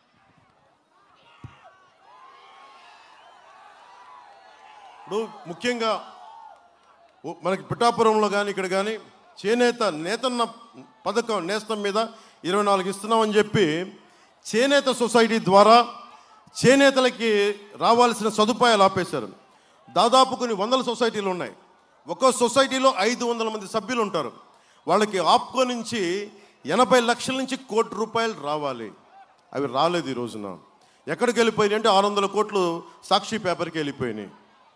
ఇప్పుడు ముఖ్యంగా ఓ- మనకి పిఠాపురంలో కానీ ఇక్కడ కానీ చేనేత నేతన్న పథకం నేస్తం మీద ఇరవై నాలుగు ఇస్తున్నామని చెప్పి చేనేత సొసైటీ ద్వారా చేనేతలకి రావాల్సిన సదుపాయాలు ఆపేశారు దాదాపు కొన్ని వందల సొసైటీలు ఉన్నాయి ఒక్కో సొసైటీలో ఐదు వందల మంది సభ్యులు ఉంటారు వాళ్ళకి ఆప్కో నుంచి ఎనభై లక్షల నుంచి కోటి రూపాయలు రావాలి అవి రాలేదు ఈ రోజున ఎక్కడికి వెళ్ళిపోయినాయి అంటే ఆరు వందల కోట్లు సాక్షి పేపర్కి వెళ్ళిపోయినాయి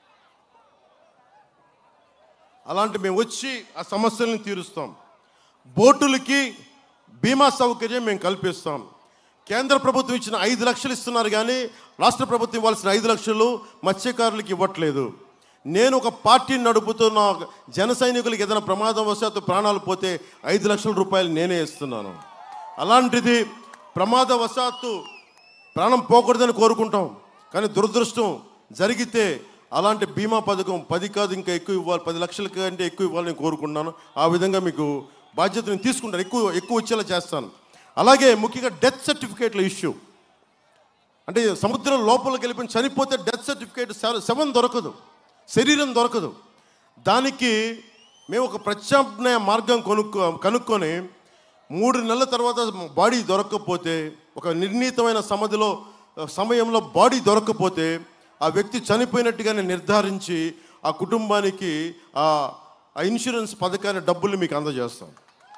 అలాంటి మేము వచ్చి ఆ సమస్యలను తీరుస్తాం బోటులకి బీమా సౌకర్యం మేము కల్పిస్తాం కేంద్ర ప్రభుత్వం ఇచ్చిన ఐదు లక్షలు ఇస్తున్నారు కానీ రాష్ట్ర ప్రభుత్వం ఇవ్వాల్సిన ఐదు లక్షలు మత్స్యకారులకు ఇవ్వట్లేదు నేను ఒక పార్టీని నడుపుతున్న జన సైనికులకి ఏదైనా ప్రమాదం వశాత్తు ప్రాణాలు పోతే ఐదు లక్షల రూపాయలు నేనే ఇస్తున్నాను అలాంటిది ప్రమాదవశాత్తు ప్రాణం పోకూడదని కోరుకుంటాం కానీ దురదృష్టం జరిగితే అలాంటి బీమా పథకం పది కాదు ఇంకా ఎక్కువ ఇవ్వాలి పది లక్షల కంటే ఎక్కువ ఇవ్వాలని కోరుకుంటున్నాను ఆ విధంగా మీకు బాధ్యతను తీసుకుంటాను ఎక్కువ ఎక్కువ వచ్చేలా చేస్తాను అలాగే ముఖ్యంగా డెత్ సర్టిఫికేట్ల ఇష్యూ అంటే సముద్రం లోపలికి వెళ్ళిపోయి చనిపోతే డెత్ సర్టిఫికేట్ సెవెన్ దొరకదు శరీరం దొరకదు దానికి మేము ఒక ప్రత్యామ్నాయ మార్గం కొనుక్కో కనుక్కొని మూడు నెలల తర్వాత బాడీ దొరకకపోతే ఒక నిర్ణీతమైన సమధిలో సమయంలో బాడీ దొరకకపోతే ఆ వ్యక్తి చనిపోయినట్టుగానే నిర్ధారించి ఆ కుటుంబానికి ఆ ఆ ఇన్సూరెన్స్ పథకాన్ని డబ్బులు మీకు అందజేస్తాం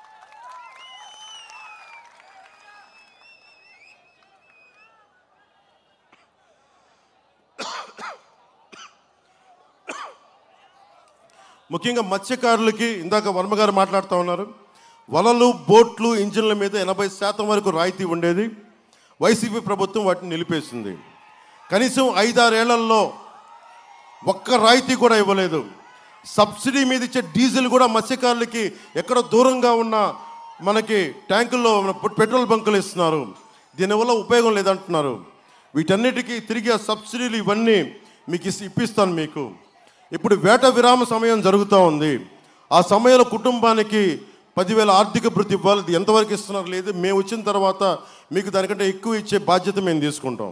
ముఖ్యంగా మత్స్యకారులకి ఇందాక వర్మగారు మాట్లాడుతూ ఉన్నారు వలలు బోట్లు ఇంజిన్ల మీద ఎనభై శాతం వరకు రాయితీ ఉండేది వైసీపీ ప్రభుత్వం వాటిని నిలిపేసింది కనీసం ఐదారేళ్లలో ఒక్క రాయితీ కూడా ఇవ్వలేదు సబ్సిడీ మీద ఇచ్చే డీజిల్ కూడా మత్స్యకారులకి ఎక్కడ దూరంగా ఉన్న మనకి ట్యాంకుల్లో మన పెట్రోల్ బంకులు ఇస్తున్నారు దీనివల్ల ఉపయోగం లేదంటున్నారు వీటన్నిటికీ తిరిగి ఆ సబ్సిడీలు ఇవన్నీ మీకు ఇస్- ఇప్పిస్తాను మీకు ఇప్పుడు వేట విరామ సమయం జరుగుతూ ఉంది ఆ సమయంలో కుటుంబానికి పదివేల ఆర్థిక భృతి ఇవ్వాలి ఇది ఎంతవరకు ఇస్తున్నారు లేదు మేము వచ్చిన తర్వాత మీకు దానికంటే ఎక్కువ ఇచ్చే బాధ్యత మేము తీసుకుంటాం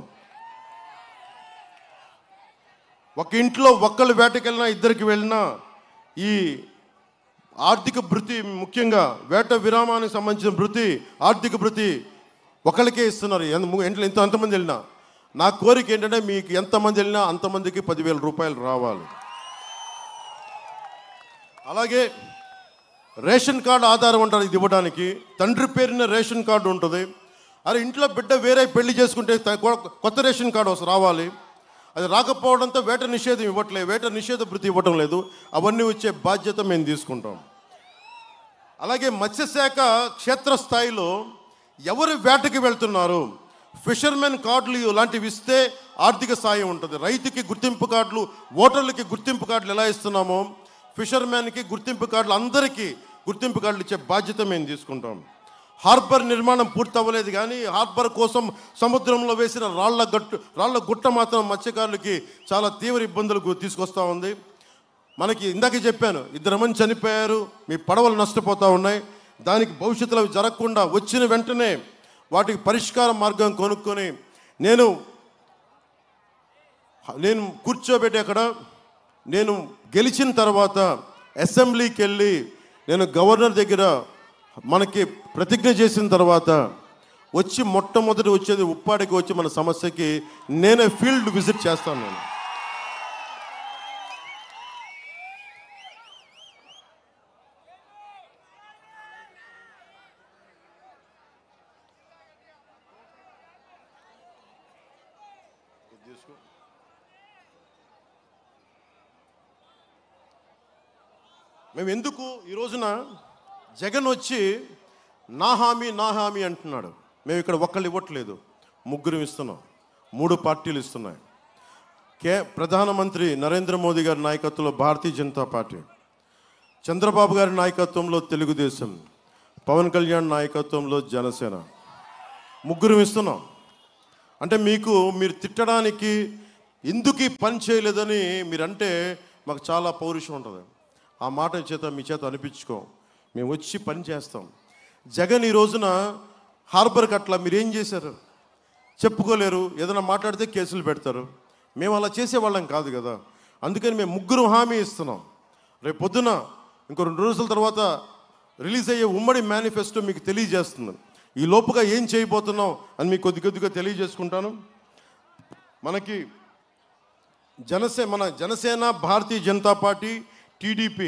ఒక ఇంట్లో ఒక్కళ్ళు వేటకెళ్ళినా ఇద్దరికి వెళ్ళినా ఈ ఆర్థిక భృతి ముఖ్యంగా వేట విరామానికి సంబంధించిన భృతి ఆర్థిక భృతి ఒకరికే ఇస్తున్నారు ఎంత- ఇంట్లో ఎంత ఎంతమంది వెళ్ళినా నా కోరిక ఏంటంటే మీకు ఎంతమంది వెళ్ళినా అంతమందికి పదివేల రూపాయలు రావాలి అలాగే రేషన్ కార్డు ఆధారం అంటారు ఇది ఇవ్వడానికి తండ్రి పేరున రేషన్ కార్డు ఉంటుంది అరే ఇంట్లో బిడ్డ వేరే పెళ్లి చేసుకుంటే త- కొ- కొత్త రేషన్ కార్డు వస్తుంది రావాలి అది రాకపోవడంతో వేట నిషేధం ఇవ్వట్లేదు వేట నిషేధ భృతి ఇవ్వటం లేదు అవన్నీ వచ్చే బాధ్యత మేము తీసుకుంటాం అలాగే మత్స్యశాఖ క్షేత్రస్థాయిలో ఎవరు వేటకి వెళ్తున్నారు ఫిషర్మెన్ కార్డులు ఇలాంటివి ఇస్తే ఆర్థిక సాయం ఉంటుంది రైతుకి గుర్తింపు కార్డులు ఓటర్లకి గుర్తింపు కార్డులు ఎలా ఇస్తున్నామో ఫిషర్మెన్కి గుర్తింపు కార్డులు అందరికీ గుర్తింపు కార్డులు ఇచ్చే బాధ్యత మేము తీసుకుంటాం హార్బర్ నిర్మాణం పూర్తి అవ్వలేదు కానీ హార్బర్ కోసం సముద్రంలో వేసిన రాళ్ల గట్టు రాళ్ల గుట్ట మాత్రం మత్స్యకారులకి చాలా తీవ్ర ఇబ్బందులకు తీసుకొస్తా ఉంది మనకి ఇందాక చెప్పాను ఇద్దరు మంది చనిపోయారు మీ పడవలు నష్టపోతూ ఉన్నాయి దానికి భవిష్యత్తులో అవి జరగకుండా వచ్చిన వెంటనే వాటికి పరిష్కార మార్గం కొనుక్కొని నేను నేను కూర్చోబెట్టి అక్కడ నేను గెలిచిన తర్వాత అసెంబ్లీకి వెళ్ళి నేను గవర్నర్ దగ్గర మనకి ప్రతిజ్ఞ చేసిన తర్వాత వచ్చి మొట్టమొదటి వచ్చేది ఉప్పాడికి వచ్చి మన సమస్యకి నేనే ఫీల్డ్ విజిట్ చేస్తాను నేను మేము ఎందుకు ఈ రోజున జగన్ వచ్చి నా హామీ నా హామీ అంటున్నాడు మేము ఇక్కడ ఒక్కళ్ళు ఇవ్వట్లేదు ముగ్గురు ఇస్తున్నాం మూడు పార్టీలు ఇస్తున్నాయి కే ప్రధానమంత్రి నరేంద్ర మోదీ గారి నాయకత్వంలో భారతీయ జనతా పార్టీ చంద్రబాబు గారి నాయకత్వంలో తెలుగుదేశం పవన్ కళ్యాణ్ నాయకత్వంలో జనసేన ముగ్గురు ఇస్తున్నాం అంటే మీకు మీరు తిట్టడానికి ఎందుకు ఈ పని చేయలేదని మీరంటే మాకు చాలా పౌరుషం ఉంటుంది ఆ మాట చేత మీ చేత అనిపించుకో మేము వచ్చి పని చేస్తాం జగన్ ఈ రోజున హార్బర్కి అట్లా మీరు ఏం చేశారు చెప్పుకోలేరు ఏదైనా మాట్లాడితే కేసులు పెడతారు మేము అలా చేసేవాళ్ళం కాదు కదా అందుకని మేము ముగ్గురు హామీ ఇస్తున్నాం రేపు పొద్దున ఇంకో రెండు రోజుల తర్వాత రిలీజ్ అయ్యే ఉమ్మడి మేనిఫెస్టో మీకు తెలియజేస్తుంది ఈ లోపుగా ఏం చేయబోతున్నాం అని మీకు కొద్ది కొద్దిగా తెలియజేసుకుంటాను మనకి జనసే మన జనసేన భారతీయ జనతా పార్టీ టీడీపీ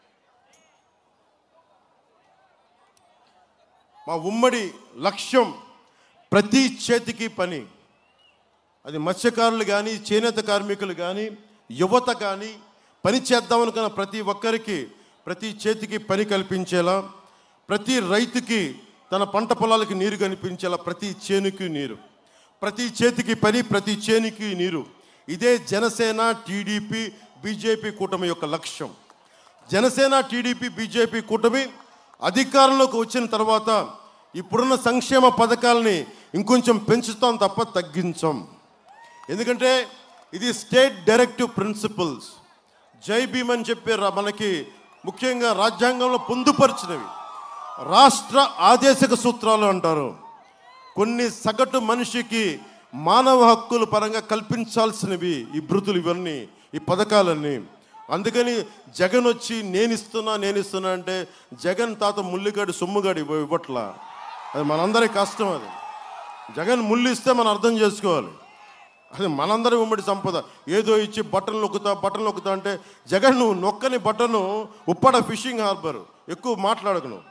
మా ఉమ్మడి లక్ష్యం ప్రతి చేతికి పని అది మత్స్యకారులు కానీ చేనేత కార్మికులు కానీ యువత కానీ పని చేద్దామనుకున్న ప్రతి ఒక్కరికి ప్రతి చేతికి పని కల్పించేలా ప్రతి రైతుకి తన పంట పొలాలకి నీరు కనిపించేలా ప్రతి చేనుకి నీరు ప్రతి చేతికి పని ప్రతి చేనుకి నీరు ఇదే జనసేన టీడీపీ బీజేపీ కూటమి యొక్క లక్ష్యం జనసేన టీడీపీ బీజేపీ కూటమి అధికారంలోకి వచ్చిన తర్వాత ఇప్పుడున్న సంక్షేమ పథకాలని ఇంకొంచెం పెంచుతాం తప్ప తగ్గించాం ఎందుకంటే ఇది స్టేట్ డైరెక్టివ్ ప్రిన్సిపల్స్ జై భీమ్ అని చెప్పి రా- మనకి ముఖ్యంగా రాజ్యాంగంలో పొందుపరిచినవి రాష్ట్ర ఆదేశక సూత్రాలు అంటారు కొన్ని సగటు మనిషికి మానవ హక్కుల పరంగా కల్పించాల్సినవి ఈ భృతులు ఇవన్నీ ఈ పథకాలన్నీ అందుకని జగన్ వచ్చి నేను ఇస్తున్నా నేను ఇస్తున్నా అంటే జగన్ తాత ముల్లిగాడి సొమ్ముగాడి ఇవ్వ- ఇవ్వట్లా అది మనందరి కష్టం అది జగన్ ముళ్ళు ఇస్తే మనం అర్థం చేసుకోవాలి అది మనందరి ఉమ్మడి సంపద ఏదో ఇచ్చి బట్టలు నొక్కుతా బట్టలు నొక్కుతా అంటే జగన్ నువ్వు నొక్కని బట్టను ఉప్పడ ఫిషింగ్ హార్బర్ ఎక్కువ మాట్లాడకు నువ్వు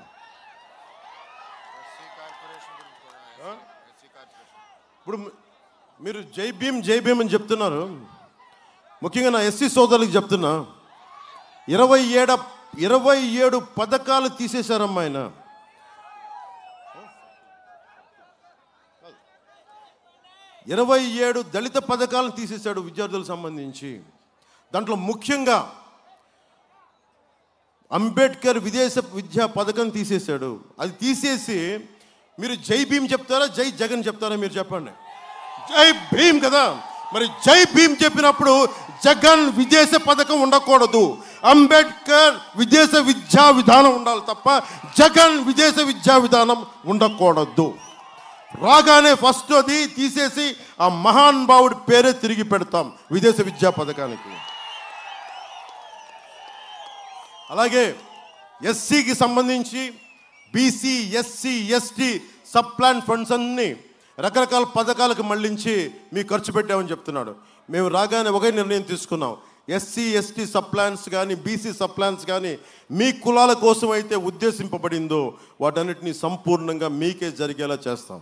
ఇప్పుడు మీ- మీరు జై భీమ్ జై భీమ్ అని చెప్తున్నారు ముఖ్యంగా నా ఎస్సీ సోదరులకు చెప్తున్నా ఇరవై ఏడ ఇరవై ఏడు పథకాలు తీసేశారమ్మా ఆయన ఇరవై ఏడు దళిత పథకాలను తీసేశాడు విద్యార్థులకు సంబంధించి దాంట్లో ముఖ్యంగా అంబేద్కర్ విదేశ విద్యా పథకం తీసేశాడు అది తీసేసి మీరు జై భీమ్ చెప్తారా జై జగన్ చెప్తారా మీరు చెప్పండి జై భీమ్ కదా మరి జై భీమ్ చెప్పినప్పుడు జగన్ విదేశ పథకం ఉండకూడదు అంబేద్కర్ విదేశ విద్యా విధానం ఉండాలి తప్ప జగన్ విదేశ విద్యా విధానం ఉండకూడదు రాగానే ఫస్ట్ అది తీసేసి ఆ మహాన్ భావుడి పేరే తిరిగి పెడతాం విదేశ విద్యా పథకానికి అలాగే ఎస్సీకి సంబంధించి BC SC ST sub plan funds అన్ని రకరకాల పథకాలకు మళ్ళించి మీకు ఖర్చు పెట్టామని చెప్తున్నాడు మేము రాగానే ఒకే నిర్ణయం తీసుకున్నాం ఎస్సీ ఎస్టీ సబ్ ప్లాన్స్ కానీ బీసీ సబ్ ప్లాన్స్ కానీ మీ కులాల కోసం అయితే ఉద్దేశింపబడిందో వాటన్నిటిని సంపూర్ణంగా మీకే జరిగేలా చేస్తాం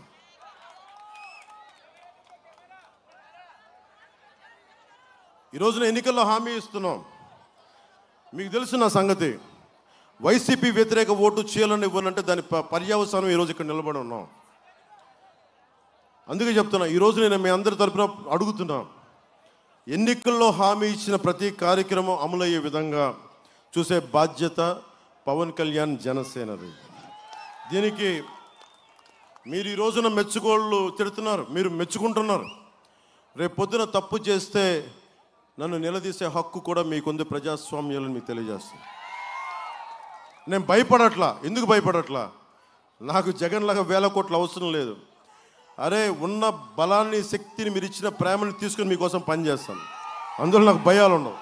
ఈ రోజున ఎన్నికల్లో హామీ ఇస్తున్నాం మీకు తెలుసు నా సంగతి వైసీపీ వ్యతిరేక ఓటు చేయాలని ఇవ్వనంటే దాని ప- పర్యవసానం ఈరోజు ఇక్కడ నిలబడి ఉన్నాం అందుకే చెప్తున్నా ఈరోజు నేను మీ అందరి తరపున అడుగుతున్నా ఎన్నికల్లో హామీ ఇచ్చిన ప్రతి కార్యక్రమం అమలయ్యే విధంగా చూసే బాధ్యత పవన్ కళ్యాణ్ జనసేనది దీనికి మీరు ఈ రోజున మెచ్చుకోళ్ళు తిడుతున్నారు మీరు మెచ్చుకుంటున్నారు రేపు పొద్దున తప్పు చేస్తే నన్ను నిలదీసే హక్కు కూడా మీకుంది ప్రజాస్వామ్యాలను మీకు తెలియజేస్తాను నేను భయపడట్లా ఎందుకు భయపడట్లా నాకు జగన్ లాగా వేల కోట్ల అవసరం లేదు అరే ఉన్న బలాన్ని శక్తిని మీరు ఇచ్చిన ప్రేమని తీసుకుని మీకోసం పనిచేస్తాను అందులో నాకు భయాలు ఉండవు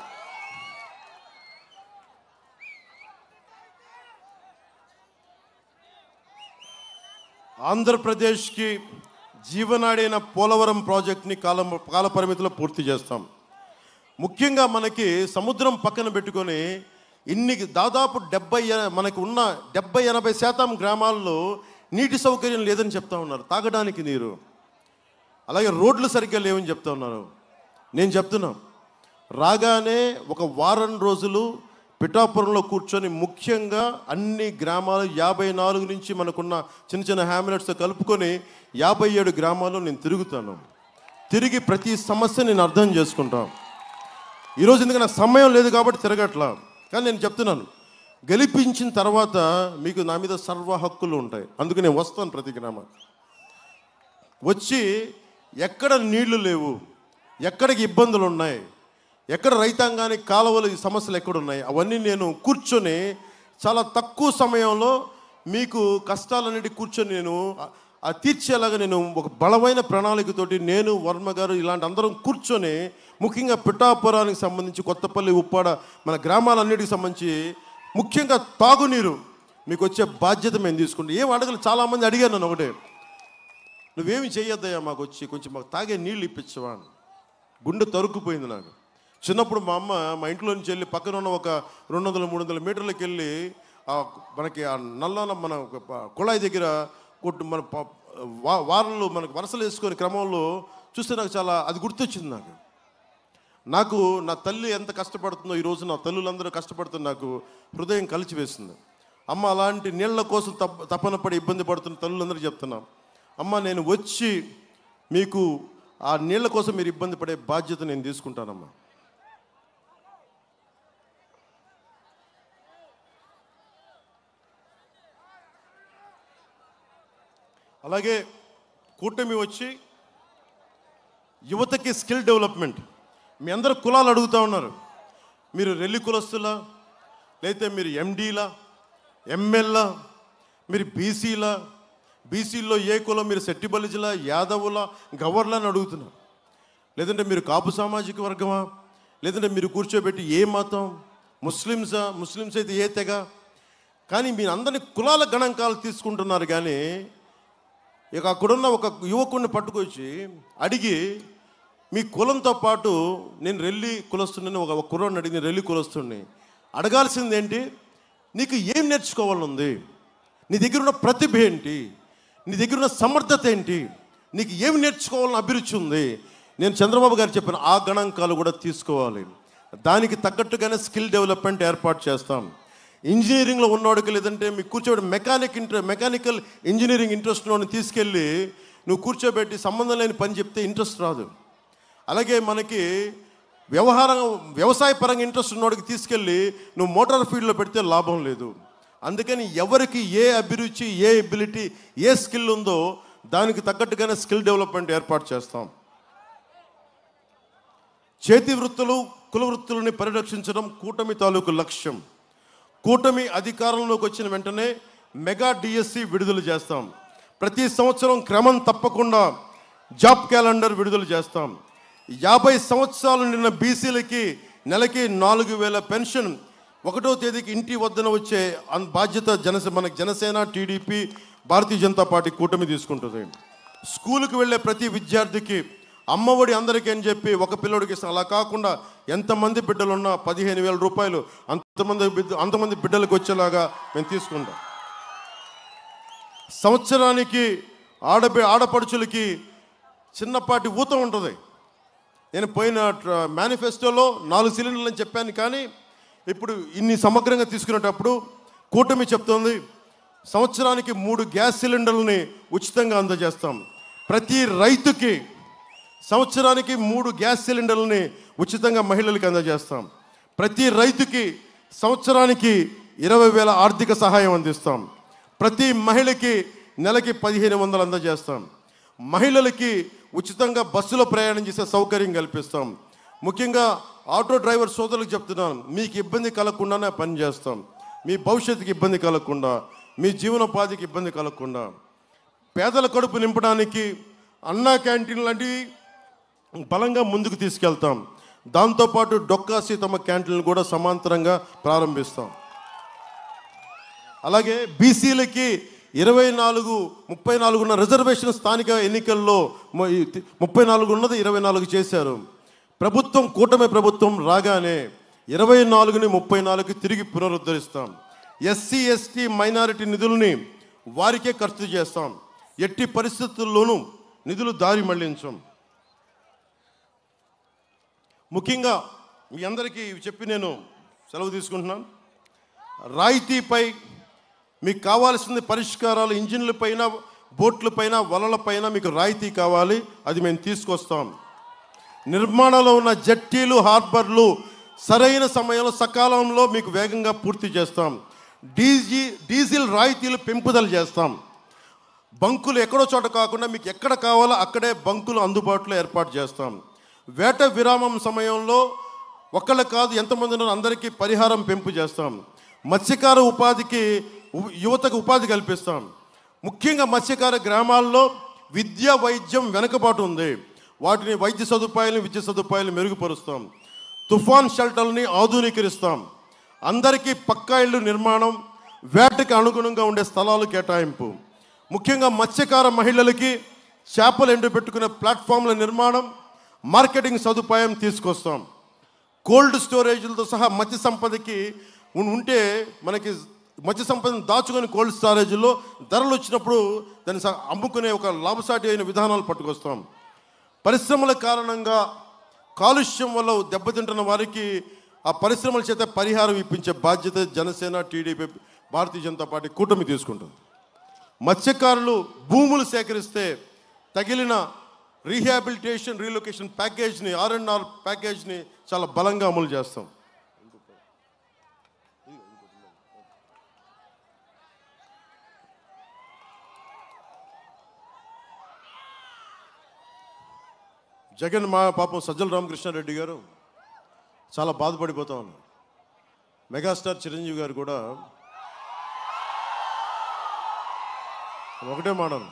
ఆంధ్రప్రదేశ్కి జీవనాడైన పోలవరం ప్రాజెక్ట్ని కాల కాల పరిమితిలో పూర్తి చేస్తాం ముఖ్యంగా మనకి సముద్రం పక్కన పెట్టుకొని ఇన్ని దాదాపు డెబ్బై మనకు ఉన్న డెబ్బై ఎనభై శాతం గ్రామాల్లో నీటి సౌకర్యం లేదని చెప్తా ఉన్నారు తాగడానికి నీరు అలాగే రోడ్లు సరిగ్గా లేవని చెప్తా ఉన్నారు నేను చెప్తున్నా రాగానే ఒక వారం రోజులు పిఠాపురంలో కూర్చొని ముఖ్యంగా అన్ని గ్రామాలు యాభై నాలుగు నుంచి మనకున్న చిన్న చిన్న హ్యామిలెట్స్ కలుపుకొని యాభై ఏడు గ్రామాల్లో నేను తిరుగుతాను తిరిగి ప్రతి సమస్య నేను అర్థం చేసుకుంటాను ఈరోజు ఎందుకు నాకు సమయం లేదు కాబట్టి తిరగట్లా కానీ నేను చెప్తున్నాను గెలిపించిన తర్వాత మీకు నా మీద సర్వ హక్కులు ఉంటాయి అందుకు నేను వస్తాను ప్రతి గ్రామం వచ్చి ఎక్కడ నీళ్లు లేవు ఎక్కడికి ఇబ్బందులు ఉన్నాయి ఎక్కడ రైతాంగానికి కాలువలు ఈ సమస్యలు ఎక్కడున్నాయి అవన్నీ నేను కూర్చొని చాలా తక్కువ సమయంలో మీకు కష్టాలన్నిటి కూర్చొని నేను ఆ- ఆ తీర్చేలాగా నేను ఒక బలమైన ప్రణాళికతోటి నేను వర్మ గారు ఇలాంటి అందరం కూర్చొని ముఖ్యంగా పిఠాపురానికి సంబంధించి కొత్తపల్లి ఉప్పాడ మన గ్రామాలన్నిటికి సంబంధించి ముఖ్యంగా తాగునీరు మీకు వచ్చే బాధ్యత మేము తీసుకుంటాం ఏం అడగలు చాలామంది అడిగాను నన్ను ఒకటే నువ్వేమి చేయొద్దయ్యా మాకు వచ్చి కొంచెం మాకు తాగే నీళ్ళు ఇప్పించవా అని. గుండె తరుక్కుపోయింది నాకు చిన్నప్పుడు మా అమ్మ మా ఇంట్లో నుంచి వెళ్ళి పక్కన ఉన్న ఒక రెండు వందల మూడు వందల మీటర్లకు వెళ్ళి ఆ మనకి ఆ నల్ల మన ఒక ప- కుళాయి దగ్గర కొట్టు మన ప- వా- వారంలో మనకు వరుసలు వేసుకొని క్రమంలో చూస్తే నాకు చాలా అది గుర్తొచ్చింది నాకు నాకు నా తల్లి ఎంత కష్టపడుతుందో ఈరోజు నా తల్లులందరూ కష్టపడుతున్న నాకు హృదయం కలిచివేస్తుంది అమ్మ అలాంటి నీళ్ల కోసం తప్ప తపన పడి ఇబ్బంది పడుతున్న తల్లులందరూ చెప్తున్నా అమ్మ నేను వచ్చి మీకు ఆ నీళ్ల కోసం మీరు ఇబ్బంది పడే బాధ్యత నేను తీసుకుంటానమ్మా అలాగే కూటమి వచ్చి యువతకి స్కిల్ డెవలప్మెంట్ మీ అందరు కులాలు అడుగుతూ ఉన్నారు మీరు రెల్లి కులస్తులా లేకపోతే మీరు ఎండీలా ఎంఎల్లా మీరు బీసీలా బీసీల్లో ఏ కులం మీరు సెట్టిబలిజలా యాదవులా గవర్లా అని అడుగుతున్నారు లేదంటే మీరు కాపు సామాజిక వర్గమా లేదంటే మీరు కూర్చోబెట్టి ఏ మతం ముస్లిమ్సా ముస్లిమ్స్ అయితే ఏ తెగ కానీ మీరు అందరినీ కులాల గణాంకాలు తీసుకుంటున్నారు కానీ ఇక అక్కడున్న ఒక యువకుడిని పట్టుకొచ్చి అడిగి మీ కులంతో పాటు నేను రెల్లి కులస్తుని ఒక ఒక కుర్రాడిని అడిగి నేను రెల్లి కులస్తుడిని అడగాల్సింది ఏంటి నీకు ఏం నేర్చుకోవాలని ఉంది నీ దగ్గర ఉన్న ప్రతిభ ఏంటి నీ దగ్గర ఉన్న సమర్థత ఏంటి నీకు ఏమి నేర్చుకోవాలని అభిరుచి ఉంది నేను చంద్రబాబు గారు చెప్పిన ఆ గణాంకాలు కూడా తీసుకోవాలి దానికి తగ్గట్టుగానే స్కిల్ డెవలప్మెంట్ ఏర్పాటు చేస్తాం ఇంజనీరింగ్లో ఉన్నవాడికి లేదంటే మీకు కూర్చోబెట్టి మెకానిక్ ఇంట్రె మెకానికల్ ఇంజనీరింగ్ ఇంట్రెస్ట్ ఉన్నవాడిని తీసుకెళ్ళి నువ్వు కూర్చోబెట్టి సంబంధం లేని పని చెప్తే ఇంట్రెస్ట్ రాదు అలాగే మనకి వ్యవహారం వ్యవసాయ పరంగా ఇంట్రెస్ట్ ఉన్నవాడికి తీసుకెళ్ళి నువ్వు మోటార్ ఫీల్డ్లో పెడితే లాభం లేదు అందుకని ఎవరికి ఏ అభిరుచి ఏ ఎబిలిటీ ఏ స్కిల్ ఉందో దానికి తగ్గట్టుగానే స్కిల్ డెవలప్మెంట్ ఏర్పాటు చేస్తాం చేతి వృత్తులు కుల వృత్తులని పరిరక్షించడం కూటమి తాలూకు లక్ష్యం కూటమి అధికారంలోకి వచ్చిన వెంటనే మెగా డిఎస్సి విడుదల చేస్తాం ప్రతి సంవత్సరం క్రమం తప్పకుండా జాబ్ క్యాలెండర్ విడుదల చేస్తాం యాభై సంవత్సరాలు నిన్న బీసీలకి నెలకి నాలుగు వేల పెన్షన్ ఒకటో తేదీకి ఇంటి వద్దన వచ్చే అన్- బాధ్యత జనసే మనకి జనసేన టీడీపీ భారతీయ జనతా పార్టీ కూటమి తీసుకుంటుంది స్కూలుకు వెళ్ళే ప్రతి విద్యార్థికి అమ్మఒడి అందరికీ అని చెప్పి ఒక పిల్లడికి ఇస్తాం అలా కాకుండా ఎంతమంది బిడ్డలు ఉన్నా పదిహేను వేల రూపాయలు అంతమంది బిడ్డ అంతమంది బిడ్డలకు వచ్చేలాగా మేము తీసుకుంటాం సంవత్సరానికి ఆడబి ఆడపడుచులకి చిన్నపాటి ఊత ఉంటుంది నేను పోయిన ట్ర- మేనిఫెస్టోలో నాలుగు సిలిండర్లు అని చెప్పాను కానీ ఇప్పుడు ఇన్ని సమగ్రంగా తీసుకునేటప్పుడు కూటమి చెప్తోంది సంవత్సరానికి మూడు గ్యాస్ సిలిండర్లని ఉచితంగా అందజేస్తాం ప్రతి రైతుకి సంవత్సరానికి మూడు గ్యాస్ సిలిండర్లని ఉచితంగా మహిళలకు అందజేస్తాం ప్రతి రైతుకి సంవత్సరానికి ఇరవై వేల ఆర్థిక సహాయం అందిస్తాం ప్రతి మహిళకి నెలకి పదిహేను వందలు అందజేస్తాం మహిళలకి ఉచితంగా బస్సులో ప్రయాణం చేసే సౌకర్యం కల్పిస్తాం ముఖ్యంగా ఆటో డ్రైవర్ సోదరులకు చెప్తున్నాను మీకు ఇబ్బంది కలగకుండానే పని చేస్తాం మీ భవిష్యత్తుకి ఇబ్బంది కలగకుండా మీ జీవనోపాధికి ఇబ్బంది కలగకుండా పేదల కడుపు నింపడానికి అన్నా క్యాంటీన్ లాంటివి బలంగా ముందుకు తీసుకెళ్తాం దాంతోపాటు డొక్కా సీతమ్మ క్యాంటీన్లు కూడా సమాంతరంగా ప్రారంభిస్తాం అలాగే బీసీలకి ఇరవై నాలుగు ముప్పై నాలుగు ఉన్న రిజర్వేషన్ స్థానిక ఎన్నికల్లో ము- ఈ తి- ముప్పై నాలుగు ఉన్నది ఇరవై నాలుగు చేశారు ప్రభుత్వం కూటమి ప్రభుత్వం రాగానే ఇరవై నాలుగుని ముప్పై నాలుగు తిరిగి పునరుద్ధరిస్తాం ఎస్సీ ఎస్టీ మైనారిటీ నిధుల్ని వారికే ఖర్చు చేస్తాం ఎట్టి పరిస్థితుల్లోనూ నిధులు దారి మళ్లించాం ముఖ్యంగా మీ అందరికీ ఇవి చెప్పి నేను సెలవు తీసుకుంటున్నాను రాయితీపై మీకు కావాల్సింది పరిష్కారాలు ఇంజిన్లపైన బోట్లపైన వలలపైన మీకు రాయితీ కావాలి అది మేము తీసుకొస్తాం నిర్మాణంలో ఉన్న జట్టీలు హార్బర్లు సరైన సమయంలో సకాలంలో మీకు వేగంగా పూర్తి చేస్తాం డీజీ డీజిల్ రాయితీలు పెంపుదల చేస్తాం బంకులు ఎక్కడో చోట కాకుండా మీకు ఎక్కడ కావాలో అక్కడే బంకులు అందుబాటులో ఏర్పాటు చేస్తాం వేట విరామం సమయంలో ఒక్కళ్ళు కాదు ఎంతమంది ఉన్నారో అందరికీ పరిహారం పెంపు చేస్తాం మత్స్యకార ఉపాధికి ఉ- యువతకు ఉపాధి కల్పిస్తాం ముఖ్యంగా మత్స్యకార గ్రామాల్లో విద్య వైద్యం వెనుకబాటు ఉంది వాటిని వైద్య సదుపాయాలను విద్య సదుపాయాలు మెరుగుపరుస్తాం తుఫాన్ షెల్టర్ని ఆధునీకరిస్తాం అందరికీ పక్కా ఇళ్ళు నిర్మాణం వేటకి అనుగుణంగా ఉండే స్థలాలు కేటాయింపు ముఖ్యంగా మత్స్యకార మహిళలకి చేపలు ఎండబెట్టుకునే ప్లాట్ఫామ్ల నిర్మాణం మార్కెటింగ్ సదుపాయం తీసుకొస్తాం కోల్డ్ స్టోరేజ్లతో సహా మత్స్య సంపదకి ఉన్- ఉంటే మనకి మత్స్య సంపదను దాచుకొని కోల్డ్ స్టోరేజ్లో ధరలు వచ్చినప్పుడు దాన్ని స- అమ్ముకునే ఒక లాభసాటి అయిన విధానాలు పట్టుకొస్తాం పరిశ్రమల కారణంగా కాలుష్యం వల్ల దెబ్బతింటున్న వారికి ఆ పరిశ్రమల చేత పరిహారం ఇప్పించే బాధ్యత జనసేన టీడీపీ భారతీయ జనతా పార్టీ కూటమి తీసుకుంటుంది మత్స్యకారులు భూములు సేకరిస్తే తగిలిన రీహాబిలిటేషన్ రీలొకేషన్ ప్యాకేజ్ని ఆర్ అండ్ ఆర్ ప్యాకేజ్ని చాలా బలంగా అమలు చేస్తాం జగన్ మా పాపం సజ్జల రామకృష్ణారెడ్డి గారు చాలా బాధపడిపోతా ఉన్నారు మెగాస్టార్ చిరంజీవి గారు కూడా ఒకటే మాటను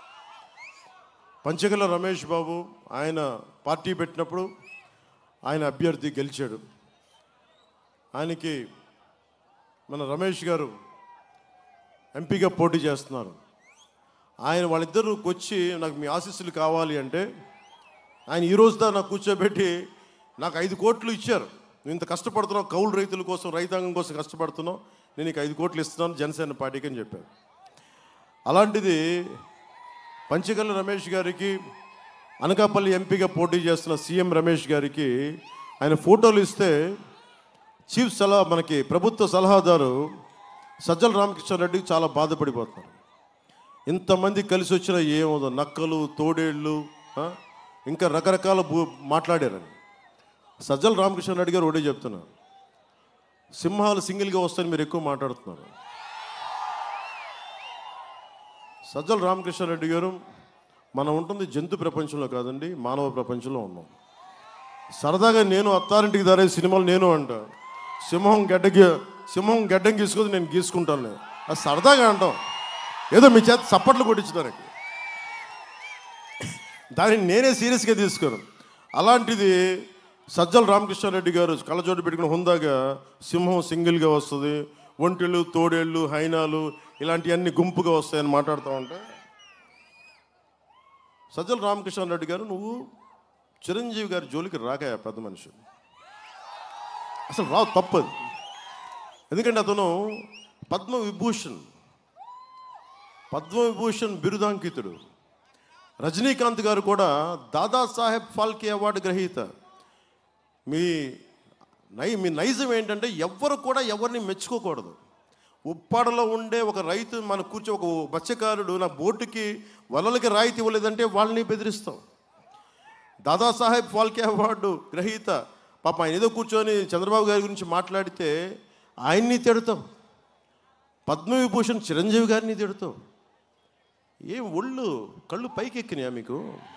పంచగల రమేష్ బాబు ఆయన పార్టీ పెట్టినప్పుడు ఆయన అభ్యర్థి గెలిచాడు ఆయనకి మన రమేష్ గారు ఎంపీగా పోటీ చేస్తున్నారు ఆయన వాళ్ళిద్దరికి వచ్చి నాకు మీ ఆశీస్సులు కావాలి అంటే ఆయన ఈ రోజు దాకా నాకు కూర్చోబెట్టి నాకు ఐదు కోట్లు ఇచ్చారు నువ్వు ఇంత కష్టపడుతున్నావు కౌలు రైతుల కోసం రైతాంగం కోసం కష్టపడుతున్నావు నేను నీకు ఐదు కోట్లు ఇస్తున్నాను జనసేన పార్టీకి అని చెప్పారు అలాంటిది పంచగల్ల రమేష్ గారికి అనకాపల్లి ఎంపీగా పోటీ చేస్తున్న సీఎం రమేష్ గారికి ఆయన ఫోటోలు ఇస్తే చీఫ్ సలహా మనకి ప్రభుత్వ సలహాదారు సజ్జల రామకృష్ణారెడ్డికి చాలా బాధపడిపోతున్నారు ఇంతమంది కలిసి వచ్చిన ఏమో నక్కలు తోడేళ్ళు ఆ? ఇంకా రకరకాల భూ మాట్లాడారని సజ్జల రామకృష్ణారెడ్డి గారు ఒకటే చెప్తున్నారు సింహాలు సింగిల్గా వస్తాయని మీరు ఎక్కువ మాట్లాడుతున్నారు సజ్జల రామకృష్ణారెడ్డి గారు మనం ఉంటుంది జంతు ప్రపంచంలో కాదండి మానవ ప్రపంచంలో ఉన్నాం సరదాగా నేను అత్తారింటికి దారే సినిమాలు నేను అంట సింహం గడ్డకి సింహం గడ్డం గీసుకొని నేను గీసుకుంటాను నేను అది సరదాగా అంటాం ఏదో మీ చేత చప్పట్లు కొట్టించడానికి దాన్ని నేనే సీరియస్గా తీసుకోను అలాంటిది సజ్జల రామకృష్ణారెడ్డి గారు కళ్ళజోడు పెట్టుకుని హుందాగా సింహం సింగిల్గా వస్తుంది ఒంటెలు తోడేళ్ళు హైనాలు ఇలాంటివన్నీ గుంపుగా వస్తాయని మాట్లాడుతూ ఉంటే సజ్జల రామకృష్ణారెడ్డి గారు నువ్వు చిరంజీవి గారి జోలికి రాకాయ పెద్ద మనిషి అసలు రావు తప్పదు ఎందుకంటే అతను పద్మ విభూషణ్ పద్మ విభూషణ్ బిరుదాంకితుడు రజనీకాంత్ గారు కూడా దాదాసాహెబ్ ఫాల్కే అవార్డు గ్రహీత మీ నై మీ నైజం ఏంటంటే ఎవ్వరు కూడా ఎవరిని మెచ్చుకోకూడదు ఉప్పాడలో ఉండే ఒక రైతు మన కూర్చో ఒక మత్స్యకారుడు నా బోటుకి వలలకి రాయితీ ఇవ్వలేదంటే వాళ్ళని బెదిరిస్తాం దాదాసాహెబ్ ఫాల్కే అవార్డు గ్రహీత పాప ఆయన ఏదో కూర్చొని చంద్రబాబు గారి గురించి మాట్లాడితే ఆయన్ని తిడతాం పద్మవిభూషణ్ చిరంజీవి గారిని తిడతాం ఏం ఒళ్ళు కళ్ళు పైకి ఎక్కినాయా మీకు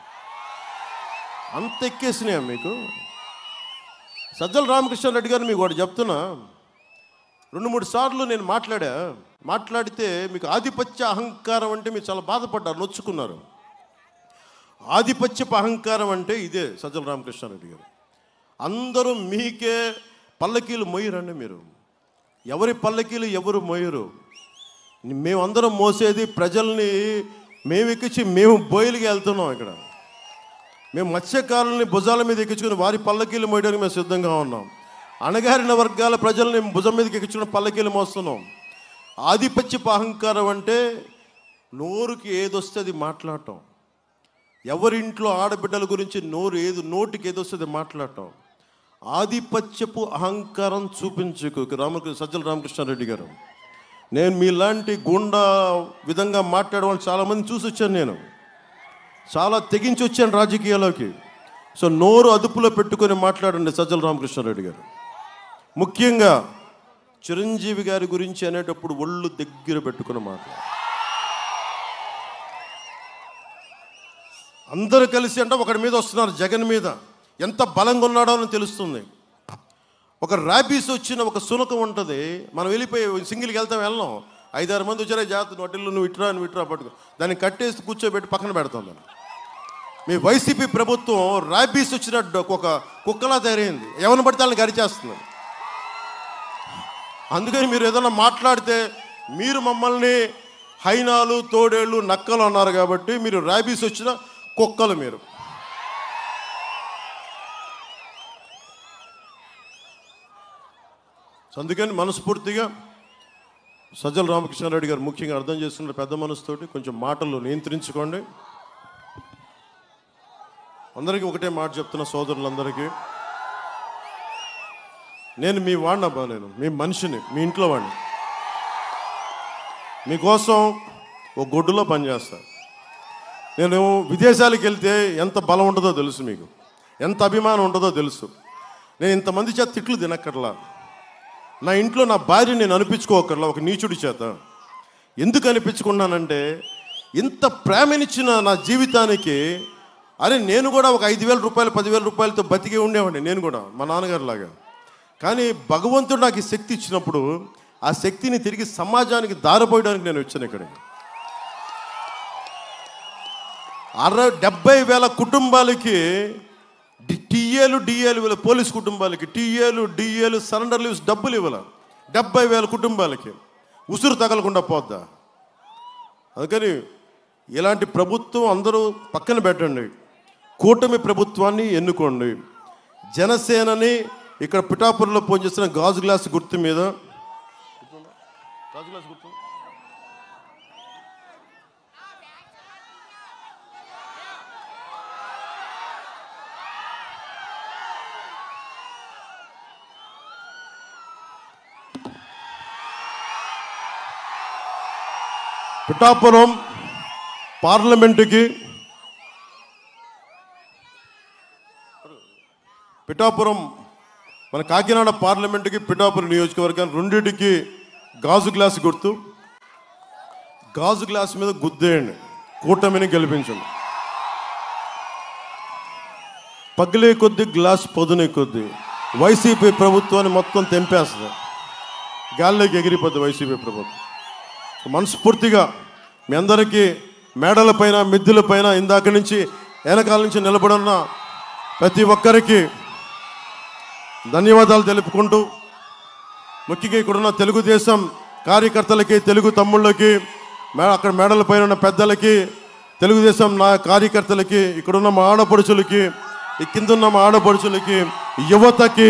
అంత ఎక్కేసినాయా మీకు సజ్జల రామకృష్ణారెడ్డి గారు మీకు ఒకటి చెప్తున్నా రెండు మూడు సార్లు నేను మాట్లాడా మాట్లాడితే మీకు ఆధిపత్య అహంకారం అంటే మీరు చాలా బాధపడ్డారు నొచ్చుకున్నారు ఆధిపత్యపు అహంకారం అంటే ఇదే సజ్జల రామకృష్ణారెడ్డి గారు అందరూ మీకే పల్లకీలు మొయ్యరండి మీరు ఎవరి పల్లకీలు ఎవరు మోయరు మేమందరం మోసేది ప్రజల్ని మేము ఎక్కించి మేము బోయిలకి వెళ్తున్నాం ఇక్కడ మేము మత్స్యకారుల్ని భుజాల మీద ఎక్కించుకుని వారి పల్లకీలు మోయడానికి మేము సిద్ధంగా ఉన్నాం అణగారిన వర్గాల ప్రజల్ని భుజం మీదకి ఎక్కించుకుని పల్లకీలు మోస్తున్నాం ఆధిపత్యపు అహంకారం అంటే నోరుకి ఏదొస్తే అది మాట్లాడటం ఎవరింట్లో ఆడబిడ్డల గురించి నోరు ఏది నోటికి ఏదొస్తుంది మాట్లాడటం ఆధిపత్యపు అహంకారం చూపించుకు రామకృష్ణ సజ్జల రామకృష్ణారెడ్డి గారు నేను మీలాంటి గుండా విధంగా మాట్లాడడం చాలామంది చూసి వచ్చాను నేను చాలా తెగించి వచ్చాను రాజకీయాల్లోకి సో నోరు అదుపులో పెట్టుకొని మాట్లాడండి సజ్జల రామకృష్ణారెడ్డి గారు ముఖ్యంగా చిరంజీవి గారి గురించి అనేటప్పుడు ఒళ్ళు దగ్గర పెట్టుకుని మాట్లాడు అందరూ కలిసి అంటే ఒకడి మీద వస్తున్నారు జగన్ మీద ఎంత బలంగా ఉన్నాడో అని తెలుస్తుంది ఒక ర్యాబీస్ వచ్చిన ఒక సునకం ఉంటుంది మనం వెళ్ళిపోయి సింగిల్కి వెళ్తాం వెళ్ళాం ఐదారు మంది వచ్చారా జాగ్రత్త నోటిల్లు నువ్వు ఇట్రా నువ్వు ఇట్రా పట్టుకో దాన్ని కట్టేసి కూర్చోబెట్టి పక్కన పెడతాం దాన్ని మీ వైసీపీ ప్రభుత్వం ర్యాబీస్ వచ్చిన ఒక కుక్కలా తయారైంది ఎవరిని పడితే వాళ్ళని గరిచేస్తుంది అందుకని మీరు ఏదైనా మాట్లాడితే మీరు మమ్మల్ని హైనాలు తోడేళ్ళు నక్కలు అన్నారు కాబట్టి మీరు ర్యాబీస్ వచ్చిన కుక్కలు మీరు సో అందుకని మనస్ఫూర్తిగా సజ్జల రామకృష్ణారెడ్డి గారు ముఖ్యంగా అర్థం చేసుకున్న పెద్ద మనసుతోటి కొంచెం మాటలు నియంత్రించుకోండి అందరికీ ఒకటే మాట చెప్తున్న సోదరులందరికీ నేను మీ వాడిని అబ్బా నేను మీ మనిషిని మీ ఇంట్లో వాడిని మీకోసం ఓ గొడ్డులో పనిచేస్తా నేను విదేశాలకు వెళ్తే ఎంత బలం ఉంటుందో తెలుసు మీకు ఎంత అభిమానం ఉంటుందో తెలుసు నేను ఇంతమంది చేత తిట్లు తినక్కర్లా నా ఇంట్లో నా భార్య నేను అనిపించుకోకర్లా ఒక నీచుడి చేత ఎందుకు అనిపించుకున్నానంటే ఇంత ప్రేమనిచ్చిన నా జీవితానికి అరే నేను కూడా ఒక ఐదు వేల రూపాయలు పదివేల రూపాయలతో బతికే ఉండేవాడిని నేను కూడా మా నాన్నగారు లాగా కానీ భగవంతుడు నాకు ఈ శక్తి ఇచ్చినప్పుడు ఆ శక్తిని తిరిగి సమాజానికి దారపోయడానికి నేను వచ్చాను ఇక్కడికి అరవై డెబ్బై వేల కుటుంబాలకి డి- టీఏలు డిఏలు ఇవ్వాలి పోలీస్ కుటుంబాలకి టీఏలు డిఏలు సరెండర్ లీవ్స్ డబ్బులు ఇవ్వాలి డెబ్బై వేల కుటుంబాలకి ఉసురు తగలకుండా పోద్దా అందుకని ఇలాంటి ప్రభుత్వం అందరూ పక్కన పెట్టండి కూటమి ప్రభుత్వాన్ని ఎన్నుకోండి జనసేనని ఇక్కడ పిఠాపురంలో పనిచేస్తున్న గాజు గ్లాస్ గుర్తు మీద గాజు గ్లాస్ గుర్తు పిఠాపురం పార్లమెంటుకి పిఠాపురం మన కాకినాడ పార్లమెంటుకి పిఠాపురం నియోజకవర్గానికి రెండింటికి గాజు గ్లాస్ గుర్తు గాజు గ్లాస్ మీద గుద్దేయండి కూటమిని గెలిపించండి పగిలే కొద్ది గ్లాస్ పొదునే కొద్ది వైసీపీ ప్రభుత్వాన్ని మొత్తం తెంపేస్తుంది గాల్లోకి ఎగిరిపోద్ది వైసీపీ ప్రభుత్వం సో మనస్ఫూర్తిగా మీ అందరికీ మేడలపైన మిద్దెలపైన ఇందాక నుంచి వెనకాల నుంచి నిలబడున్న ప్రతి ఒక్కరికి ధన్యవాదాలు తెలుపుకుంటూ ముఖ్యంగా ఇక్కడున్న తెలుగుదేశం కార్యకర్తలకి తెలుగు తమ్ముళ్ళకి మే అక్కడ మేడల పైన ఉన్న పెద్దలకి తెలుగుదేశం నా కార్యకర్తలకి ఇక్కడున్న మా ఆడపడుచులకి ఈ కింద ఉన్న మా ఆడపడుచులకి యువతకి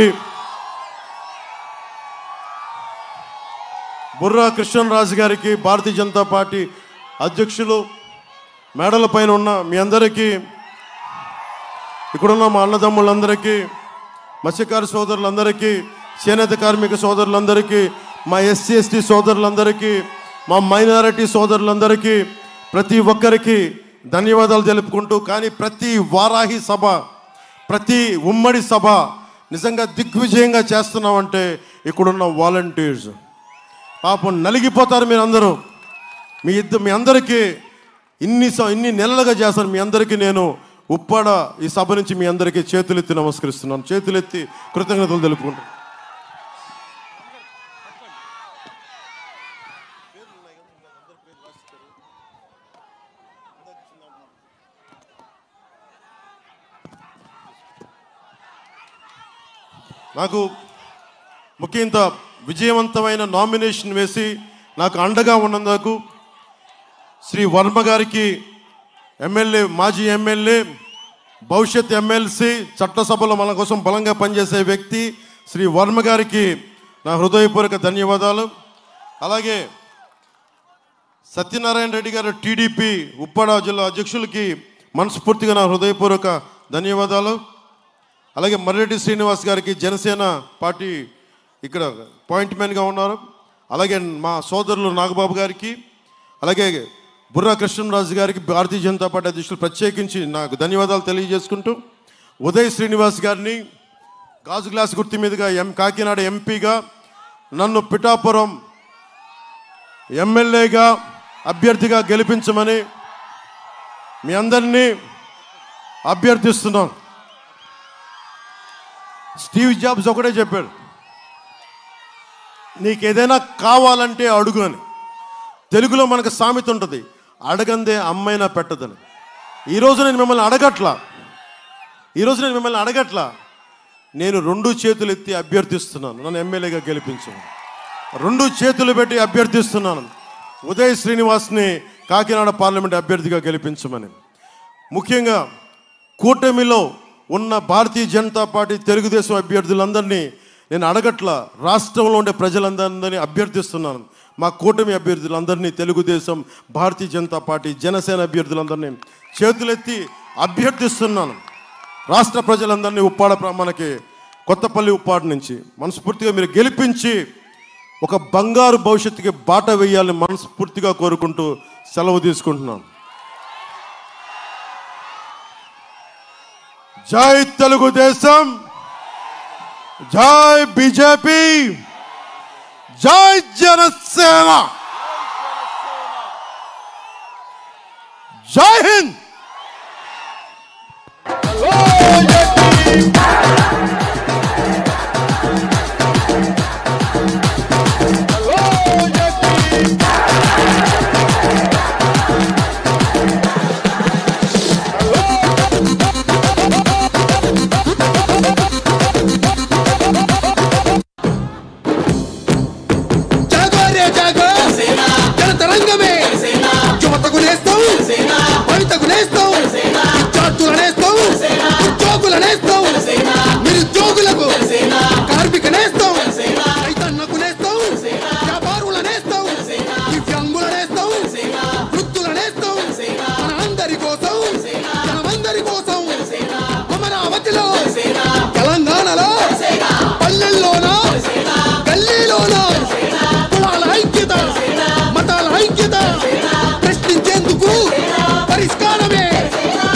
బుర్రా కృష్ణరాజు గారికి భారతీయ జనతా పార్టీ అధ్యక్షులు మేడల పైన ఉన్న మీ అందరికీ ఇక్కడున్న మా అన్నదమ్ములందరికీ మత్స్యకార సోదరులందరికీ చేనేత కార్మిక సోదరులందరికీ మా ఎస్సీ ఎస్టీ సోదరులందరికీ మా మైనారిటీ సోదరులందరికీ ప్రతి ఒక్కరికి ధన్యవాదాలు తెలుపుకుంటూ కానీ ప్రతి వారాహి సభ ప్రతి ఉమ్మడి సభ నిజంగా దిగ్విజయంగా చేస్తున్నామంటే ఇక్కడున్న వాలంటీర్స్ పాపం నలిగిపోతారు మీరు అందరూ మీ ఇద్దరు మీ అందరికీ ఇన్ని స- ఇన్ని నెలలుగా చేస్తాను మీ అందరికీ నేను ఉప్పాడ ఈ సభ నుంచి మీ అందరికీ చేతులెత్తి నమస్కరిస్తున్నాను చేతులెత్తి కృతజ్ఞతలు తెలుపుకుంటాను నాకు ముఖ్య ఇంత విజయవంతమైన నామినేషన్ వేసి నాకు అండగా ఉన్నందుకు శ్రీ వర్మ గారికి ఎమ్మెల్యే మాజీ ఎమ్మెల్యే భవిష్యత్ ఎమ్మెల్సీ చట్టసభలో మన కోసం బలంగా పనిచేసే వ్యక్తి శ్రీ వర్మ గారికి నా హృదయపూర్వక ధన్యవాదాలు అలాగే సత్యనారాయణ రెడ్డి గారు టీడీపీ ఉప్పాడ జిల్లా అధ్యక్షులకి మనస్ఫూర్తిగా నా హృదయపూర్వక ధన్యవాదాలు అలాగే మర్రెడ్డి శ్రీనివాస్ గారికి జనసేన పార్టీ ఇక్కడ పాయింట్ మ్యాన్గా ఉన్నారు అలాగే మా సోదరులు నాగబాబు గారికి అలాగే బుర్రా కృష్ణరాజు గారికి భారతీయ జనతా పార్టీ అధ్యక్షులు ప్రత్యేకించి నాకు ధన్యవాదాలు తెలియజేసుకుంటూ ఉదయ్ శ్రీనివాస్ గారిని గాజు గ్లాస్ గుర్తు మీదుగా ఎం కాకినాడ ఎంపీగా నన్ను పిఠాపురం ఎమ్మెల్యేగా అభ్యర్థిగా గెలిపించమని మీ అందరినీ అభ్యర్థిస్తున్నాను స్టీవ్ జాబ్స్ ఒకటే చెప్పాడు నీకు ఏదైనా కావాలంటే అడుగు అని తెలుగులో మనకు సామెత ఉంటుంది అడగందే అమ్మైనా పెట్టదని ఈరోజు నేను మిమ్మల్ని అడగట్లా ఈరోజు నేను మిమ్మల్ని అడగట్లా నేను రెండు చేతులు ఎత్తి అభ్యర్థిస్తున్నాను నన్ను ఎమ్మెల్యేగా గెలిపించను రెండు చేతులు పెట్టి అభ్యర్థిస్తున్నాను ఉదయ్ శ్రీనివాస్ని కాకినాడ పార్లమెంట్ అభ్యర్థిగా గెలిపించమని ముఖ్యంగా కూటమిలో ఉన్న భారతీయ జనతా పార్టీ తెలుగుదేశం అభ్యర్థులందరినీ నేను అడగట్ల రాష్ట్రంలో ఉండే ప్రజలందరినీ అభ్యర్థిస్తున్నాను మా కూటమి అభ్యర్థులందరినీ తెలుగుదేశం భారతీయ జనతా పార్టీ జనసేన అభ్యర్థులందరినీ చేతులెత్తి అభ్యర్థిస్తున్నాను రాష్ట్ర ప్రజలందరినీ ఉప్పాడ ప్ర- మనకి కొత్తపల్లి ఉప్పాడ నుంచి మనస్ఫూర్తిగా మీరు గెలిపించి ఒక బంగారు భవిష్యత్తుకి బాట వేయాలని మనస్ఫూర్తిగా కోరుకుంటూ సెలవు తీసుకుంటున్నాను జై తెలుగుదేశం జై బీజేపీ జై జనసేన జై హింద్ జాగో రే జాగో జనతరంగమే యువతకు నేస్తాం భవితకు నేస్తాం విద్యార్థుల నేస్తాం ఉద్యోగుల నేస్తాం నిరుద్యోగులకు కార్మిక నేస్తాం రైతన్నకు నేస్తాం వ్యాపారుల నేస్తాం దివ్యాంగుల నేస్తాం వృద్ధుల నేస్తాం మన అందరి కోసం మనమందరి కోసం అమరావతిలో తెలంగాణలో పల్లెల్లోనా గల్లీలోనా కులాల ఐక్యత మతాల ఐక్యత ప్రశ్నించేందుకు పరిష్కారమే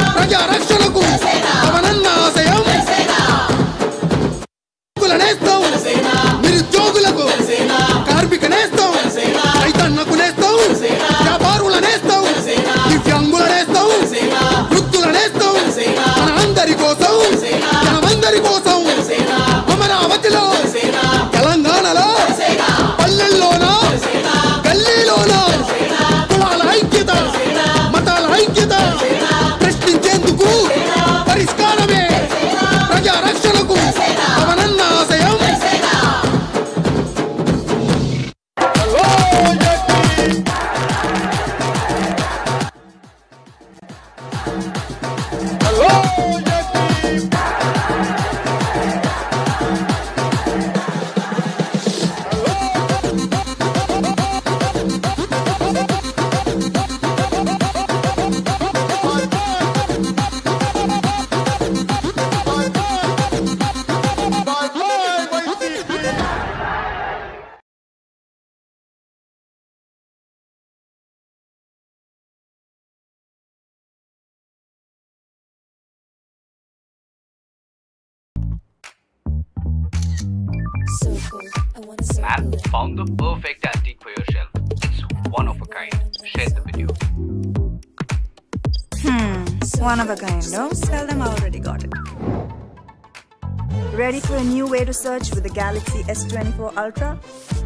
Man found the perfect antique for your shelf. It's one of a kind. Share the video. One of a kind, no? Tell them I already got it. Ready for a new way to search with the Galaxy S24 Ultra?